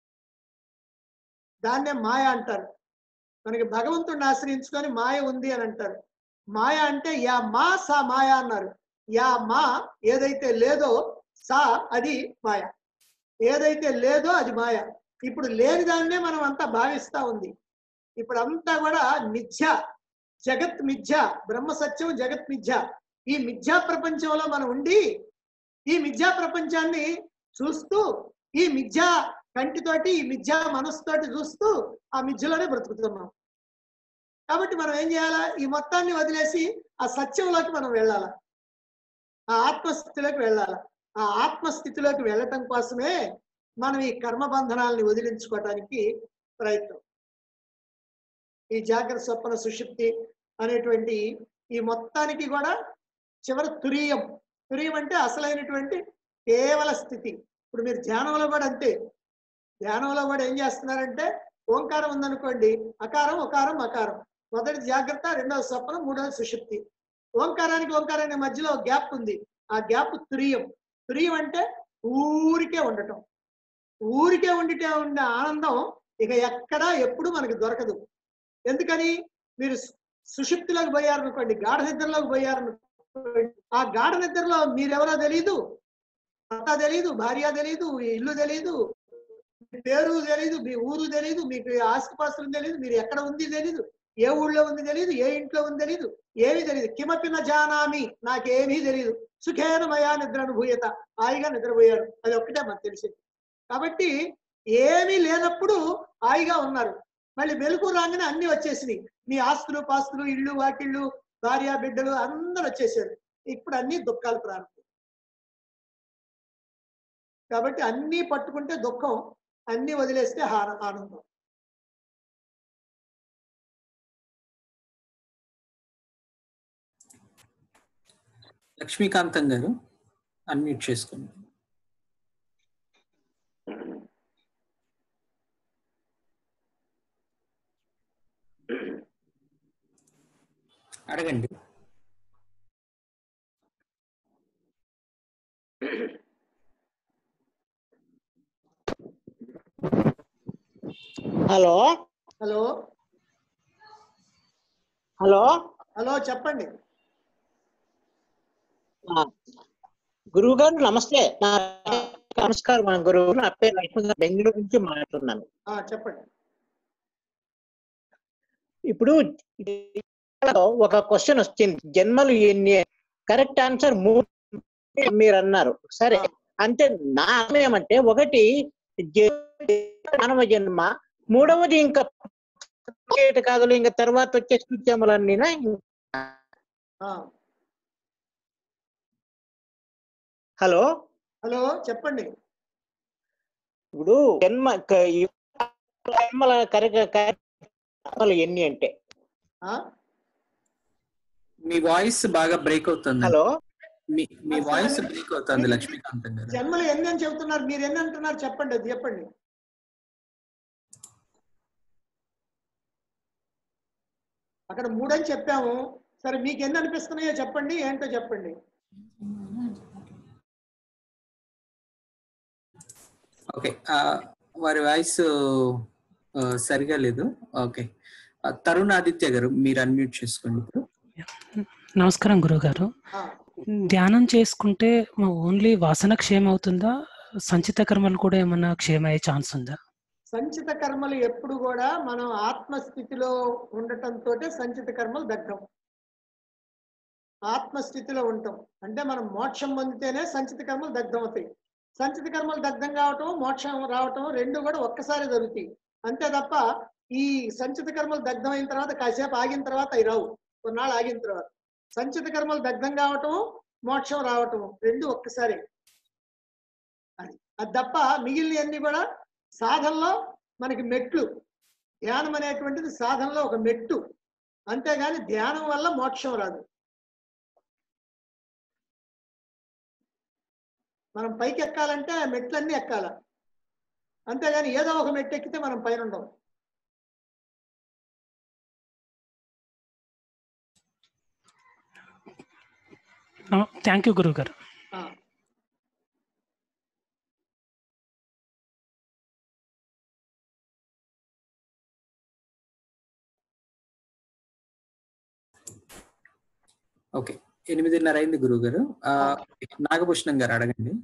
Speaker 3: దాన్నే మాయ అంటారు మనకి భగవంతుడిని ఆశ్రయించుకొని మాయ ఉంది అని అంటారు మాయ అంటే యా మా సా మాయ అన్నారు యా మా ఏదైతే లేదో సా అది మాయ ఏదైతే లేదో అది మాయ ఇప్పుడు లేని దాన్నే మనం అంతా భావిస్తా ఉంది ఇప్పుడు అంతా కూడా మిథ్య జగత్ మిథ్య బ్రహ్మ సత్యం జగత్ మిథ్య ఈ మిథ్యా ప్రపంచంలో మనం ఉండి ఈ మిథ్యా ప్రపంచాన్ని చూస్తూ ఈ మిథ్యా కంటితోటి ఈ మిథ్యా మనసుతోటి చూస్తూ ఆ మిథ్యలోనే బ్రతుకుతున్నాం కాబట్టి మనం ఏం చేయాలా ఈ మొత్తాన్ని వదిలేసి ఆ సత్యంలోకి మనం వెళ్ళాలా ఆ ఆత్మస్థితిలోకి వెళ్ళాలా ఆ ఆత్మస్థితిలోకి వెళ్ళటం కోసమే మనం ఈ కర్మ బంధనాలని వదిలించుకోవటానికి ప్రయత్నం ఈ జాగ్రత్త స్వప్న సుషుప్తి అనేటువంటి ఈ మొత్తానికి కూడా చివరి తురీయం తురీయం అంటే అసలైనటువంటి కేవల స్థితి ఇప్పుడు మీరు ధ్యానంలో కూడా అంతే ధ్యానంలో కూడా ఏం చేస్తున్నారంటే ఓంకారం ఉందనుకోండి అకారం ఒకారం అకారం మొదటి జాగ్రత్త రెండవ స్వప్నం మూడవది సుషుప్తి ఓంకారానికి ఓంకారానికి మధ్యలో గ్యాప్ ఉంది ఆ గ్యాప్ తురియం తురియం అంటే ఊరికే ఉండటం ఊరికే ఉండితే ఉండే ఆనందం ఇక ఎక్కడా ఎప్పుడు మనకి దొరకదు ఎందుకని మీరు సు- సుషుప్తిలోకి పోయారనుకోండి గాఢ నిద్రలోకి పోయారనుకోండి ఆ గాఢ నిద్రలో మీరెవరో తెలియదు భర్త తెలియదు భార్య తెలియదు మీ ఇల్లు తెలియదు మీ పేరు తెలియదు మీ ఊరు తెలియదు మీకు ఆస్తిపాస్తులు తెలియదు మీరు ఎక్కడ ఉంది తెలియదు ఏ ఊళ్ళో ఉంది తెలియదు ఏ ఇంట్లో ఉంది తెలియదు ఏమీ తెలియదు కిమపి న జానామి నాకేమీ తెలియదు సుఖేన మయా నిద్ర అనుభూయత హాయిగా నిద్రపోయారు అది ఒక్కటే మనకు తెలిసింది కాబట్టి ఏమీ లేనప్పుడు హాయిగా ఉన్నారు మళ్ళీ మెలకు రాగానే అన్ని వచ్చేసినాయి మీ ఆస్తులు పాస్తులు ఇళ్ళు వాకిళ్ళు భార్య బిడ్డలు అందరూ వచ్చేసారు ఇప్పుడు అన్ని దుఃఖాలు ప్రారంభం కాబట్టి అన్ని పట్టుకుంటే దుఃఖం అన్ని వదిలేస్తే హాన- ఆనందం
Speaker 5: లక్ష్మీకాంతం గారు అన్మ్యూట్ చేసుకోండి అడగండి
Speaker 8: హలో
Speaker 3: హలో
Speaker 8: హలో
Speaker 3: హలో చెప్పండి
Speaker 8: గురువు గారు నమస్తే నా నమస్కారం మా గురువు నా పేరు లక్ష్మణ్ గారు బెంగళూరు నుంచి మాట్లాడుతున్నాను
Speaker 3: ఆ చెప్పండి
Speaker 8: ఇప్పుడు ఒక క్వశ్చన్ వచ్చింది జన్మలు ఎన్ని కరెక్ట్ ఆన్సర్ మూడు మీరు అన్నారు సరే అంటే నా అర్థం ఏమంటే ఒకటి జ- మానవ జన్మ మూడవది ఇంకా కాదు ఇంకా తర్వాత వచ్చే సూచ్యములన్నీ
Speaker 3: ఆ,
Speaker 8: హలో
Speaker 3: హలో చెప్పండి
Speaker 8: ఇప్పుడు జన్మ క- ఈ జన్మల కరెక్ట్ జన్మలు ఎన్ని అంటే
Speaker 3: ఆ
Speaker 5: మీ వాయిస్ బాగా బ్రేక్ అవుతుంది
Speaker 8: హలో
Speaker 5: మీ మీ వాయిస్ బ్రేక్ అవుతుంది లక్ష్మీకాంతం గారు
Speaker 3: జన్మలు ఎన్ని అని చెబుతున్నారు మీరు ఎన్ని అంటున్నారు చెప్పండి అది చెప్పండి అక్కడ మూడని చెప్పాము సరే మీకు ఎన్ని అనిపిస్తున్నాయో చెప్పండి ఏంటో చెప్పండి
Speaker 5: ఓకే ఆ, వారి వాయిస్ ఆ, సరిగా లేదు ఓకే ఆ, తరుణ్ ఆదిత్య గారు మీరు అన్మ్యూట్ చేసుకోండి ఇప్పుడు
Speaker 9: నమస్కారం గురుగారు
Speaker 3: ఆ,
Speaker 9: ధ్యానం చేసుకుంటే ఓన్లీ వాసన క్షేమ అవుతుందా సంచిత కర్మలు కూడా ఏమన్నా క్షేమ అయ్యే ఛాన్స్ ఉందా
Speaker 3: సంచిత కర్మలు ఎప్పుడు కూడా మనం ఆత్మస్థితిలో ఉండటంతో సంచిత కర్మలు దగ్ధం ఆత్మస్థితిలో ఉంటాం అంటే మనం మోక్షం పొందితేనే సంచిత కర్మలు దగ్ధం అవుతాయి సంచిత కర్మలు దగ్ధం కావటం మోక్షం రావటం రెండు కూడా ఒక్కసారి జరుగుతాయి అంతే తప్ప ఈ సంచిత కర్మలు దగ్ధం అయిన తర్వాత కాసేపు ఆగిన తర్వాత అవి రావు కొన్నాళ్ళు ఆగిన తర్వాత సంచిత కర్మలు దగ్ధం కావటం మోక్షం రావటం రెండు ఒక్కసారి అది అది తప్ప మిగిలినవన్నీ కూడా సాధనలో మనకి మెట్లు ధ్యానం అనేటువంటిది సాధనలో ఒక మెట్టు అంతేగాని ధ్యానం వల్ల మోక్షం రాదు మనం పైకి ఎక్కాలంటే ఆ మెట్లన్నీ ఎక్కాల అంతేగాని ఏదో ఒక మెట్టు ఎక్కితే మనం పైన ఉండం
Speaker 9: థ్యాంక్ యూ గురువు గారు
Speaker 3: ఆ,
Speaker 5: ఓకే ఎనిమిదిన్నర అయింది గురువు గారు ఆ, నాగభూషణం గారు అడగండి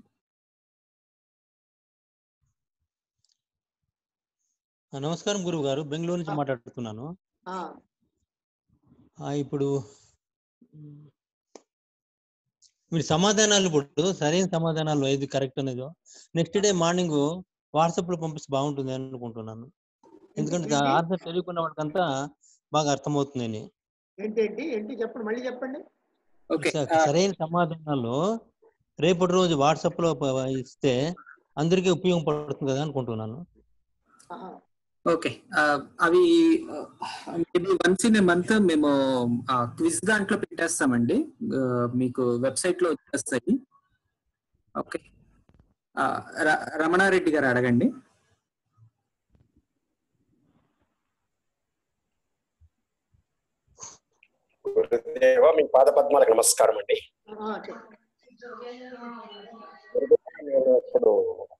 Speaker 10: ఆ, నమస్కారం గురువు గారు బెంగళూరు నుంచి మాట్లాడుతున్నాను
Speaker 3: ఆ,
Speaker 10: ఆ, ఇప్పుడు మ్, మీరు సమాధానాలు ఇప్పుడు సరైన సమాధానాలు ఏది కరెక్ట్ అనేది నెక్స్ట్ డే మార్నింగ్ వాట్సాప్ లో పంపిస్తే బాగుంటుంది అని అనుకుంటున్నాను ఎందుకంటే
Speaker 3: ఏంటి?
Speaker 10: ఆన్సర్ తెలియకున్న వాడికంతా బాగా అర్థమవుతుందని
Speaker 3: ఏంటి ఏంటి ఏంటి చెప్పండి మళ్ళీ చెప్పండి
Speaker 5: ఓకే
Speaker 10: స- సరైన సమాధానాలు రేపటి రోజు వాట్సాప్ లో ప- ఇస్తే అందరికీ ఉపయోగపడుతుంది కదా అనుకుంటున్నాను
Speaker 3: ఆహా.
Speaker 5: ఓకే ఆ, అవి maybe once in a month మేము క్విజ్ దాంట్లో పెట్టేస్తామండి ఆ, మీకు వెబ్సైట్ లో వచ్చేస్తాయి ఓకే ఆ, ర- రమణారెడ్డి గారు అడగండి
Speaker 11: గురుదేవ మీ పాద పద్మాలకు నమస్కారం అండి
Speaker 3: ఆ, చెప్పు.
Speaker 11: నేను ఇప్పుడు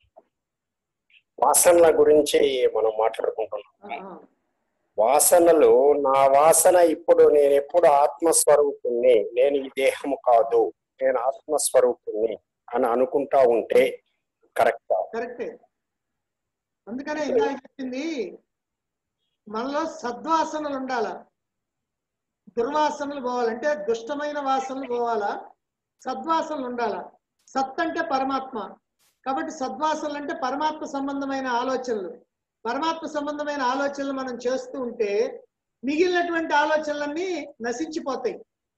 Speaker 11: వాసనల గురించి మనం మాట్లాడుకుంటున్నాం
Speaker 3: ఆ, ఆ.
Speaker 11: వాసనలు నా వాసన ఇప్పుడు నేను ఎప్పుడు ఆత్మస్వరూపుణ్ణి నేను ఈ దేహము కాదు నేను ఆత్మస్వరూపుణ్ణి అని అనుకుంటా ఉంటే కరెక్ట్
Speaker 3: కరెక్టే అందుకనే ఇందాక చెప్పింది మనలో సద్వాసనలు ఉండాల దుర్వాసనలు పోవాలంటే దుష్టమైన వాసనలు పోవాలా సద్వాసనలు ఉండాలా సత్ అంటే పరమాత్మ కాబట్టి సద్వాసనలు అంటే పరమాత్మ సంబంధమైన ఆలోచనలు పరమాత్మ సంబంధమైన ఆలోచనలు మనం చేస్తూ ఉంటే మిగిలినటువంటి ఆలోచనలన్నీ నశించిపోతాయి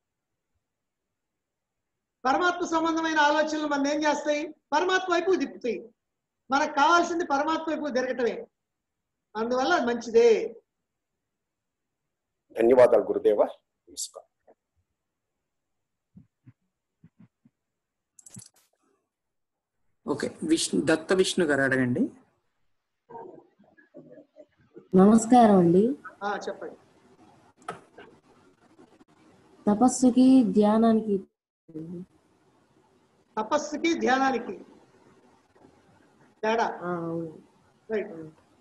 Speaker 3: పరమాత్మ సంబంధమైన ఆలోచనలు మనం ఏం చేస్తాయి పరమాత్మ వైపు తిప్పుతాయి మనకు కావాల్సింది పరమాత్మ వైపు తిరగటమే అందువల్ల అది మంచిదే
Speaker 11: ధన్యవాదాలు గురుదేవ నమస్కారం
Speaker 5: ఓకే విష్ణు దత్త విష్ణు గారు అడగండి
Speaker 12: నమస్కారం అండి
Speaker 3: ఆ చెప్పండి
Speaker 12: తపస్సుకి ధ్యానానికి
Speaker 3: తపస్సుకి ధ్యానానికి తేడా
Speaker 12: ఆ, అవును
Speaker 3: రైట్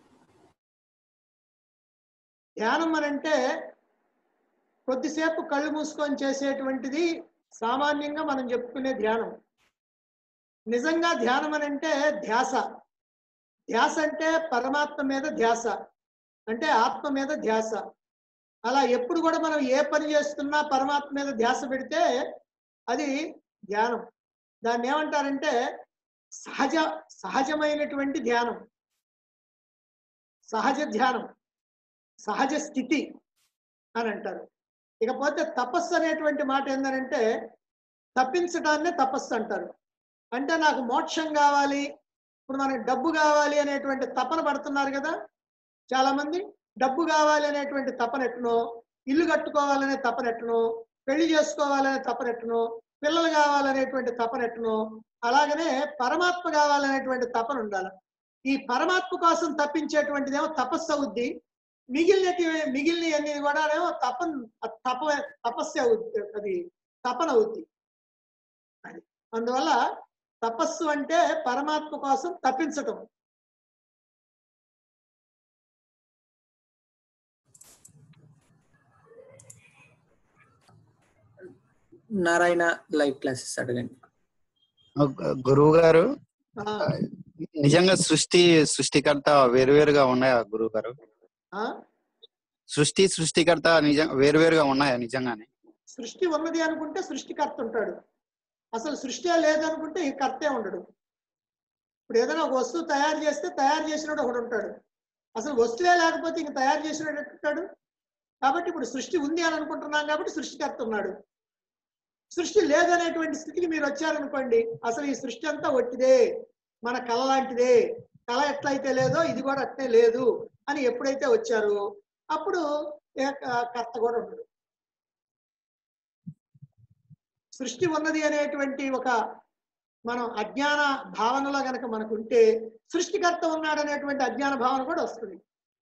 Speaker 3: ధ్యానం అని అంటే కొద్దిసేపు కళ్ళు మూసుకొని చేసేటువంటిది సామాన్యంగా మనం చెప్పుకునే ధ్యానం నిజంగా ధ్యానం అని అంటే ధ్యాస ధ్యాస అంటే పరమాత్మ మీద ధ్యాస అంటే ఆత్మ మీద ధ్యాస అలా ఎప్పుడు కూడా మనం ఏ పని చేస్తున్నా పరమాత్మ మీద ధ్యాస పెడితే అది ధ్యానం దాన్ని ఏమంటారంటే సహజ సహజమైనటువంటి ధ్యానం సహజ ధ్యానం సహజ స్థితి అని అంటారు ఇకపోతే తపస్సు అనేటువంటి మాట ఏంటంటే తప్పించడాన్నే తపస్సు అంటారు అంటే నాకు మోక్షం కావాలి ఇప్పుడు మనకి డబ్బు కావాలి అనేటువంటి తపన పడుతున్నారు కదా చాలా మంది డబ్బు కావాలి అనేటువంటి తపన ఎట్టునో ఇల్లు కట్టుకోవాలనే తపన ఎట్టునో పెళ్లి చేసుకోవాలనే తపన ఎట్టునో పిల్లలు కావాలనేటువంటి తపన ఎట్టునో అలాగనే పరమాత్మ కావాలనేటువంటి తపన ఉండాలి ఈ పరమాత్మ కోసం తప్పించేటువంటిదేమో తపస్సు అవుద్ది మిగిలినటి మిగిలిన అన్ని కూడా ఏమో తపన్ తప తపస్సు అవుద్ది అది తపన అవుద్ది అది అందువల్ల తపస్సు అంటే పరమాత్మ కోసం తప్పించటం
Speaker 5: నారాయణ లైవ్ క్లాసెస్ అడగండి
Speaker 6: గురువు గారు
Speaker 3: ఆ,
Speaker 6: నిజంగా సృష్టి సృష్టికర్త వేరువేరుగా ఉన్నాయా గురువు గారు
Speaker 3: ఆ?
Speaker 6: సృష్టి సృష్టికర్త నిజం వేరువేరుగా ఉన్నాయా నిజంగానే
Speaker 3: సృష్టి ఉన్నది అనుకుంటే సృష్టికర్త ఉంటాడు అసలు సృష్టి లేదనుకుంటే ఈ కర్తే ఉండడు ఇప్పుడు ఏదైనా ఒక వస్తువు తయారు చేస్తే తయారు చేసినోడు ఒకడు ఉంటాడు అసలు వస్తువే లేకపోతే ఇంక తయారు చేసినోడు ఎట్టుంటాడు కాబట్టి ఇప్పుడు సృష్టి ఉంది అని అనుకుంటున్నాం కాబట్టి సృష్టికర్త ఉన్నాడు సృష్టి లేదనేటువంటి స్థితికి మీరు వచ్చారనుకోండి అసలు ఈ సృష్టి అంతా ఒట్టిదే మన కళ లాంటిదే కళ ఎట్లయితే లేదో ఇది కూడా అట్నే లేదు అని ఎప్పుడైతే వచ్చారో అప్పుడు ఏ- కర్త కూడా ఉండడు సృష్టి ఉన్నది అనేటువంటి ఒక మనం అజ్ఞాన భావనలో గనక మనకు ఉంటే సృష్టికర్త ఉన్నాడు అనేటువంటి అజ్ఞాన భావన కూడా వస్తుంది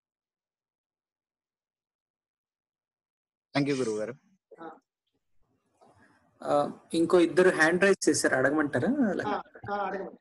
Speaker 6: థ్యాంక్ యూ గురువు గారు
Speaker 5: ఆ, ఇంకో ఇద్దరు హ్యాండ్ రైజ్ చేశారు అడగమంటారా
Speaker 3: ఆ, ఆ, అడగండి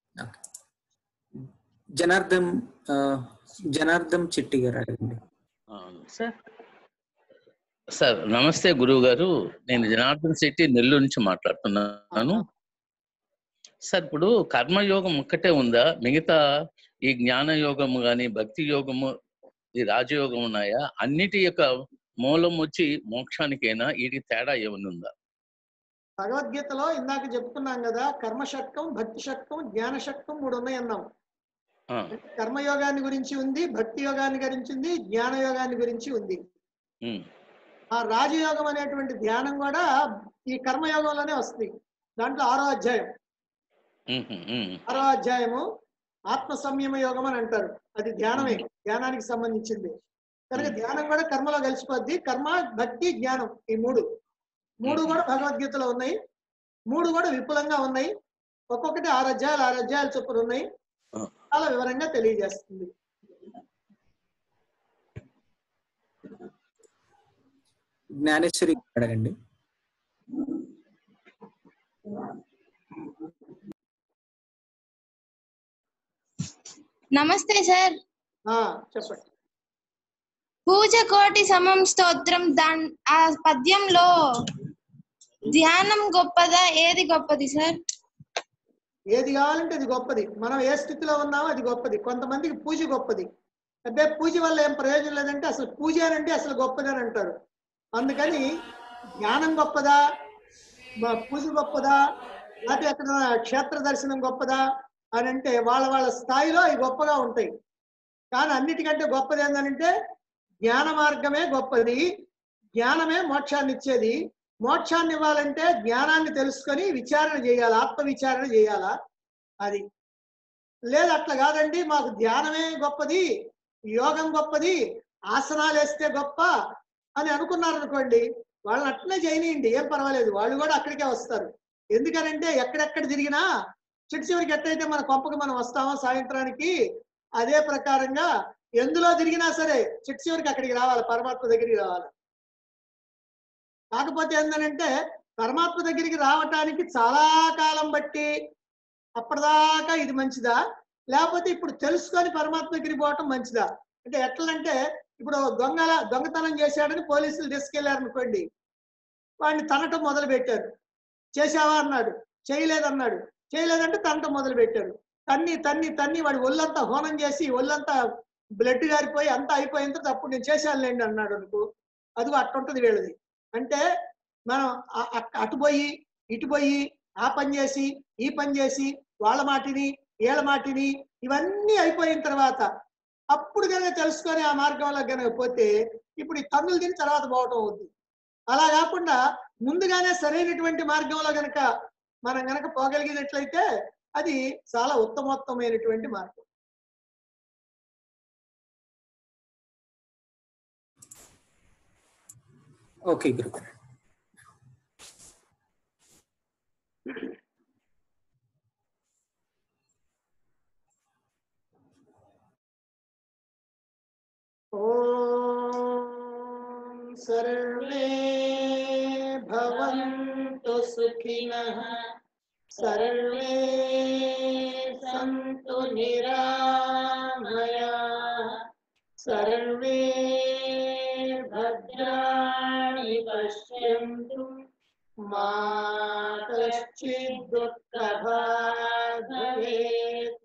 Speaker 5: జనార్దన్ ఆ, జనార్దన్ చిట్టి గారు అడగండి
Speaker 13: సార్ సార్ నమస్తే గురువు గారు నేను జనార్దన్ శెట్టి నెల్లూరు నుంచి మాట్లాడుతున్నాను సార్ ఇప్పుడు కర్మయోగం ఒక్కటే ఉందా మిగతా ఈ జ్ఞాన యోగము గాని భక్తి యోగము ఈ రాజయోగం ఉన్నాయా అన్నిటి యొక్క మూలం వచ్చి మోక్షానికైనా వీటికి తేడా ఏమైనా ఉందా
Speaker 3: భగవద్గీతలో ఇందాక చెప్పుకున్నాం కదా కర్మ షట్కం భక్తి షట్కం జ్ఞాన షట్కం మూడు ఉన్నాయి అన్నాం
Speaker 13: ఆ,
Speaker 3: కర్మయోగాన్ని గురించి ఉంది భక్తి యోగాన్ని గురించి ఉంది జ్ఞాన యోగాన్ని గురించి ఉంది
Speaker 13: ఉమ్,
Speaker 3: ఆ రాజయోగం అనేటువంటి ధ్యానం కూడా ఈ కర్మయోగంలోనే వస్తుంది దాంట్లో ఆరో అధ్యాయం
Speaker 13: ఉమ్, ఉమ్, ఉమ్,
Speaker 3: ఆరో అధ్యాయము ఆత్మ సంయమ యోగం అని అంటారు అది ధ్యానమే ధ్యానానికి సంబంధించింది కనుక ధ్యానం కూడా కర్మలో కలిసిపోద్ది కర్మ భక్తి జ్ఞానం ఈ మూడు మూడు కూడా భగవద్గీతలో ఉన్నాయి మూడు కూడా విపులంగా ఉన్నాయి ఒక్కొక్కటి ఆరు అధ్యాయాలు ఆరు అధ్యాయాలు చొప్పున ఉన్నాయి చాలా వివరంగా తెలియజేస్తుంది
Speaker 5: జ్ఞానేశ్వరి అడగండి
Speaker 14: నమస్తే సార్
Speaker 3: ఆ, చెప్పండి
Speaker 14: పూజ కోటి సమం స్తోత్రం దాన్ ఆ పద్యంలో ధ్యానం గొప్పదా ఏది గొప్పది సార్
Speaker 3: ఏది కావాలంటే అది గొప్పది మనం ఏ స్థితిలో ఉన్నామో అది గొప్పది కొంతమందికి పూజ గొప్పది అంటే పూజ వల్ల ఏం ప్రయోజనం లేదంటే అసలు పూజ అని అంటే అసలు గొప్పది అని అంటారు అందుకని జ్ఞానం గొప్పదా మా పూజ గొప్పదా లేకపోతే ఎక్కడ క్షేత్ర దర్శనం గొప్పదా అని అంటే వాళ్ళ వాళ్ళ స్థాయిలో అవి గొప్పగా ఉంటాయి కానీ అన్నిటికంటే గొప్పది ఏంటంటే జ్ఞాన మార్గమే గొప్పది జ్ఞానమే మోక్షాన్ని ఇచ్చేది మోక్షాన్ని ఇవ్వాలంటే జ్ఞానాన్ని తెలుసుకొని విచారణ చేయాలి ఆత్మ విచారణ చేయాలా అది లేదు అట్లా కాదండి మాకు ధ్యానమే గొప్పది యోగం గొప్పది ఆసనాలు వేస్తే గొప్ప అని అనుకున్నారు అనుకోండి వాళ్ళని అట్లనే చేయనియండి ఏం పర్వాలేదు వాళ్ళు కూడా అక్కడికే వస్తారు ఎందుకనంటే ఎక్కడెక్కడ తిరిగినా చిట్టు చివరికి ఎట్లయితే మన కొంపకి మనం వస్తామో సాయంత్రానికి అదే ప్రకారంగా ఎందులో తిరిగినా సరే చిట్టు చివరికి అక్కడికి రావాలి పరమాత్మ దగ్గరికి రావాలి కాకపోతే ఏంటంటే పరమాత్మ దగ్గరికి రావటానికి చాలా కాలం బట్టి అప్పటిదాకా ఇది మంచిదా లేకపోతే ఇప్పుడు తెలుసుకొని పరమాత్మ దగ్గరికి పోవటం మంచిదా అంటే ఎట్లంటే ఇప్పుడు దొంగల దొంగతనం చేశాడని పోలీసులు తీసుకెళ్లారు అనుకోండి వాడిని తనటం మొదలు పెట్టారు చేశావా అన్నాడు చేయలేదన్నాడు చేయలేదంటే తనటం మొదలు పెట్టారు తన్ని తన్ని తన్ని వాడి ఒళ్ళంతా హోనం చేసి ఒళ్ళంతా బ్లడ్ గారిపోయి అంతా అయిపోయిన తర్వాత అప్పుడు నేను చేశానులేండి అన్నాడు అనుకో అదిగో అట్టుంటది వీళ్ళది అంటే మనం అ- అ- అటు పోయి ఇటు పోయి ఆ పని చేసి ఈ పని చేసి వాళ్ళ మాటిని వీళ్ళ మాటిని ఇవన్నీ అయిపోయిన తర్వాత అప్పుడు కనుక తెలుసుకొని ఆ మార్గంలో కనుక పోతే ఇప్పుడు ఈ తన్నులు తిని తర్వాత పోవటం అవుద్ది అలా కాకుండా ముందుగానే సరైనటువంటి మార్గంలో గనక మనం గనక పోగలిగినట్లయితే అది చాలా ఉత్తమోత్తమైనటువంటి మార్గం
Speaker 5: ఓకే గురు
Speaker 3: ॐ सर्वे भवन्तु सुखिनः सर्वे सन्तु निरामयाः सर्वे भद्राणि पश्यन्तु मा कश्चित् दुःखभाग् भवेत्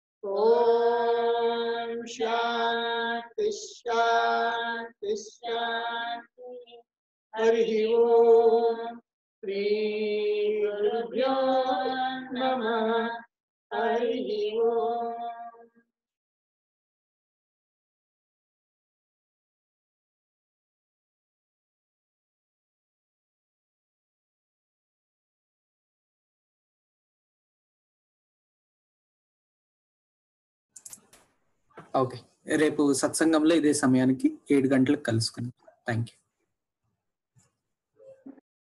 Speaker 3: ॐ शान्ति शान्ति शान्ति हरिः ॐ श्रीगुरुभ्यो नमः हरिः ॐ
Speaker 5: ఓకే రేపు సత్సంగంలో ఇదే సమయానికి ఏడు గంటలకు కలుసుకుందాం థ్యాంక్ యూ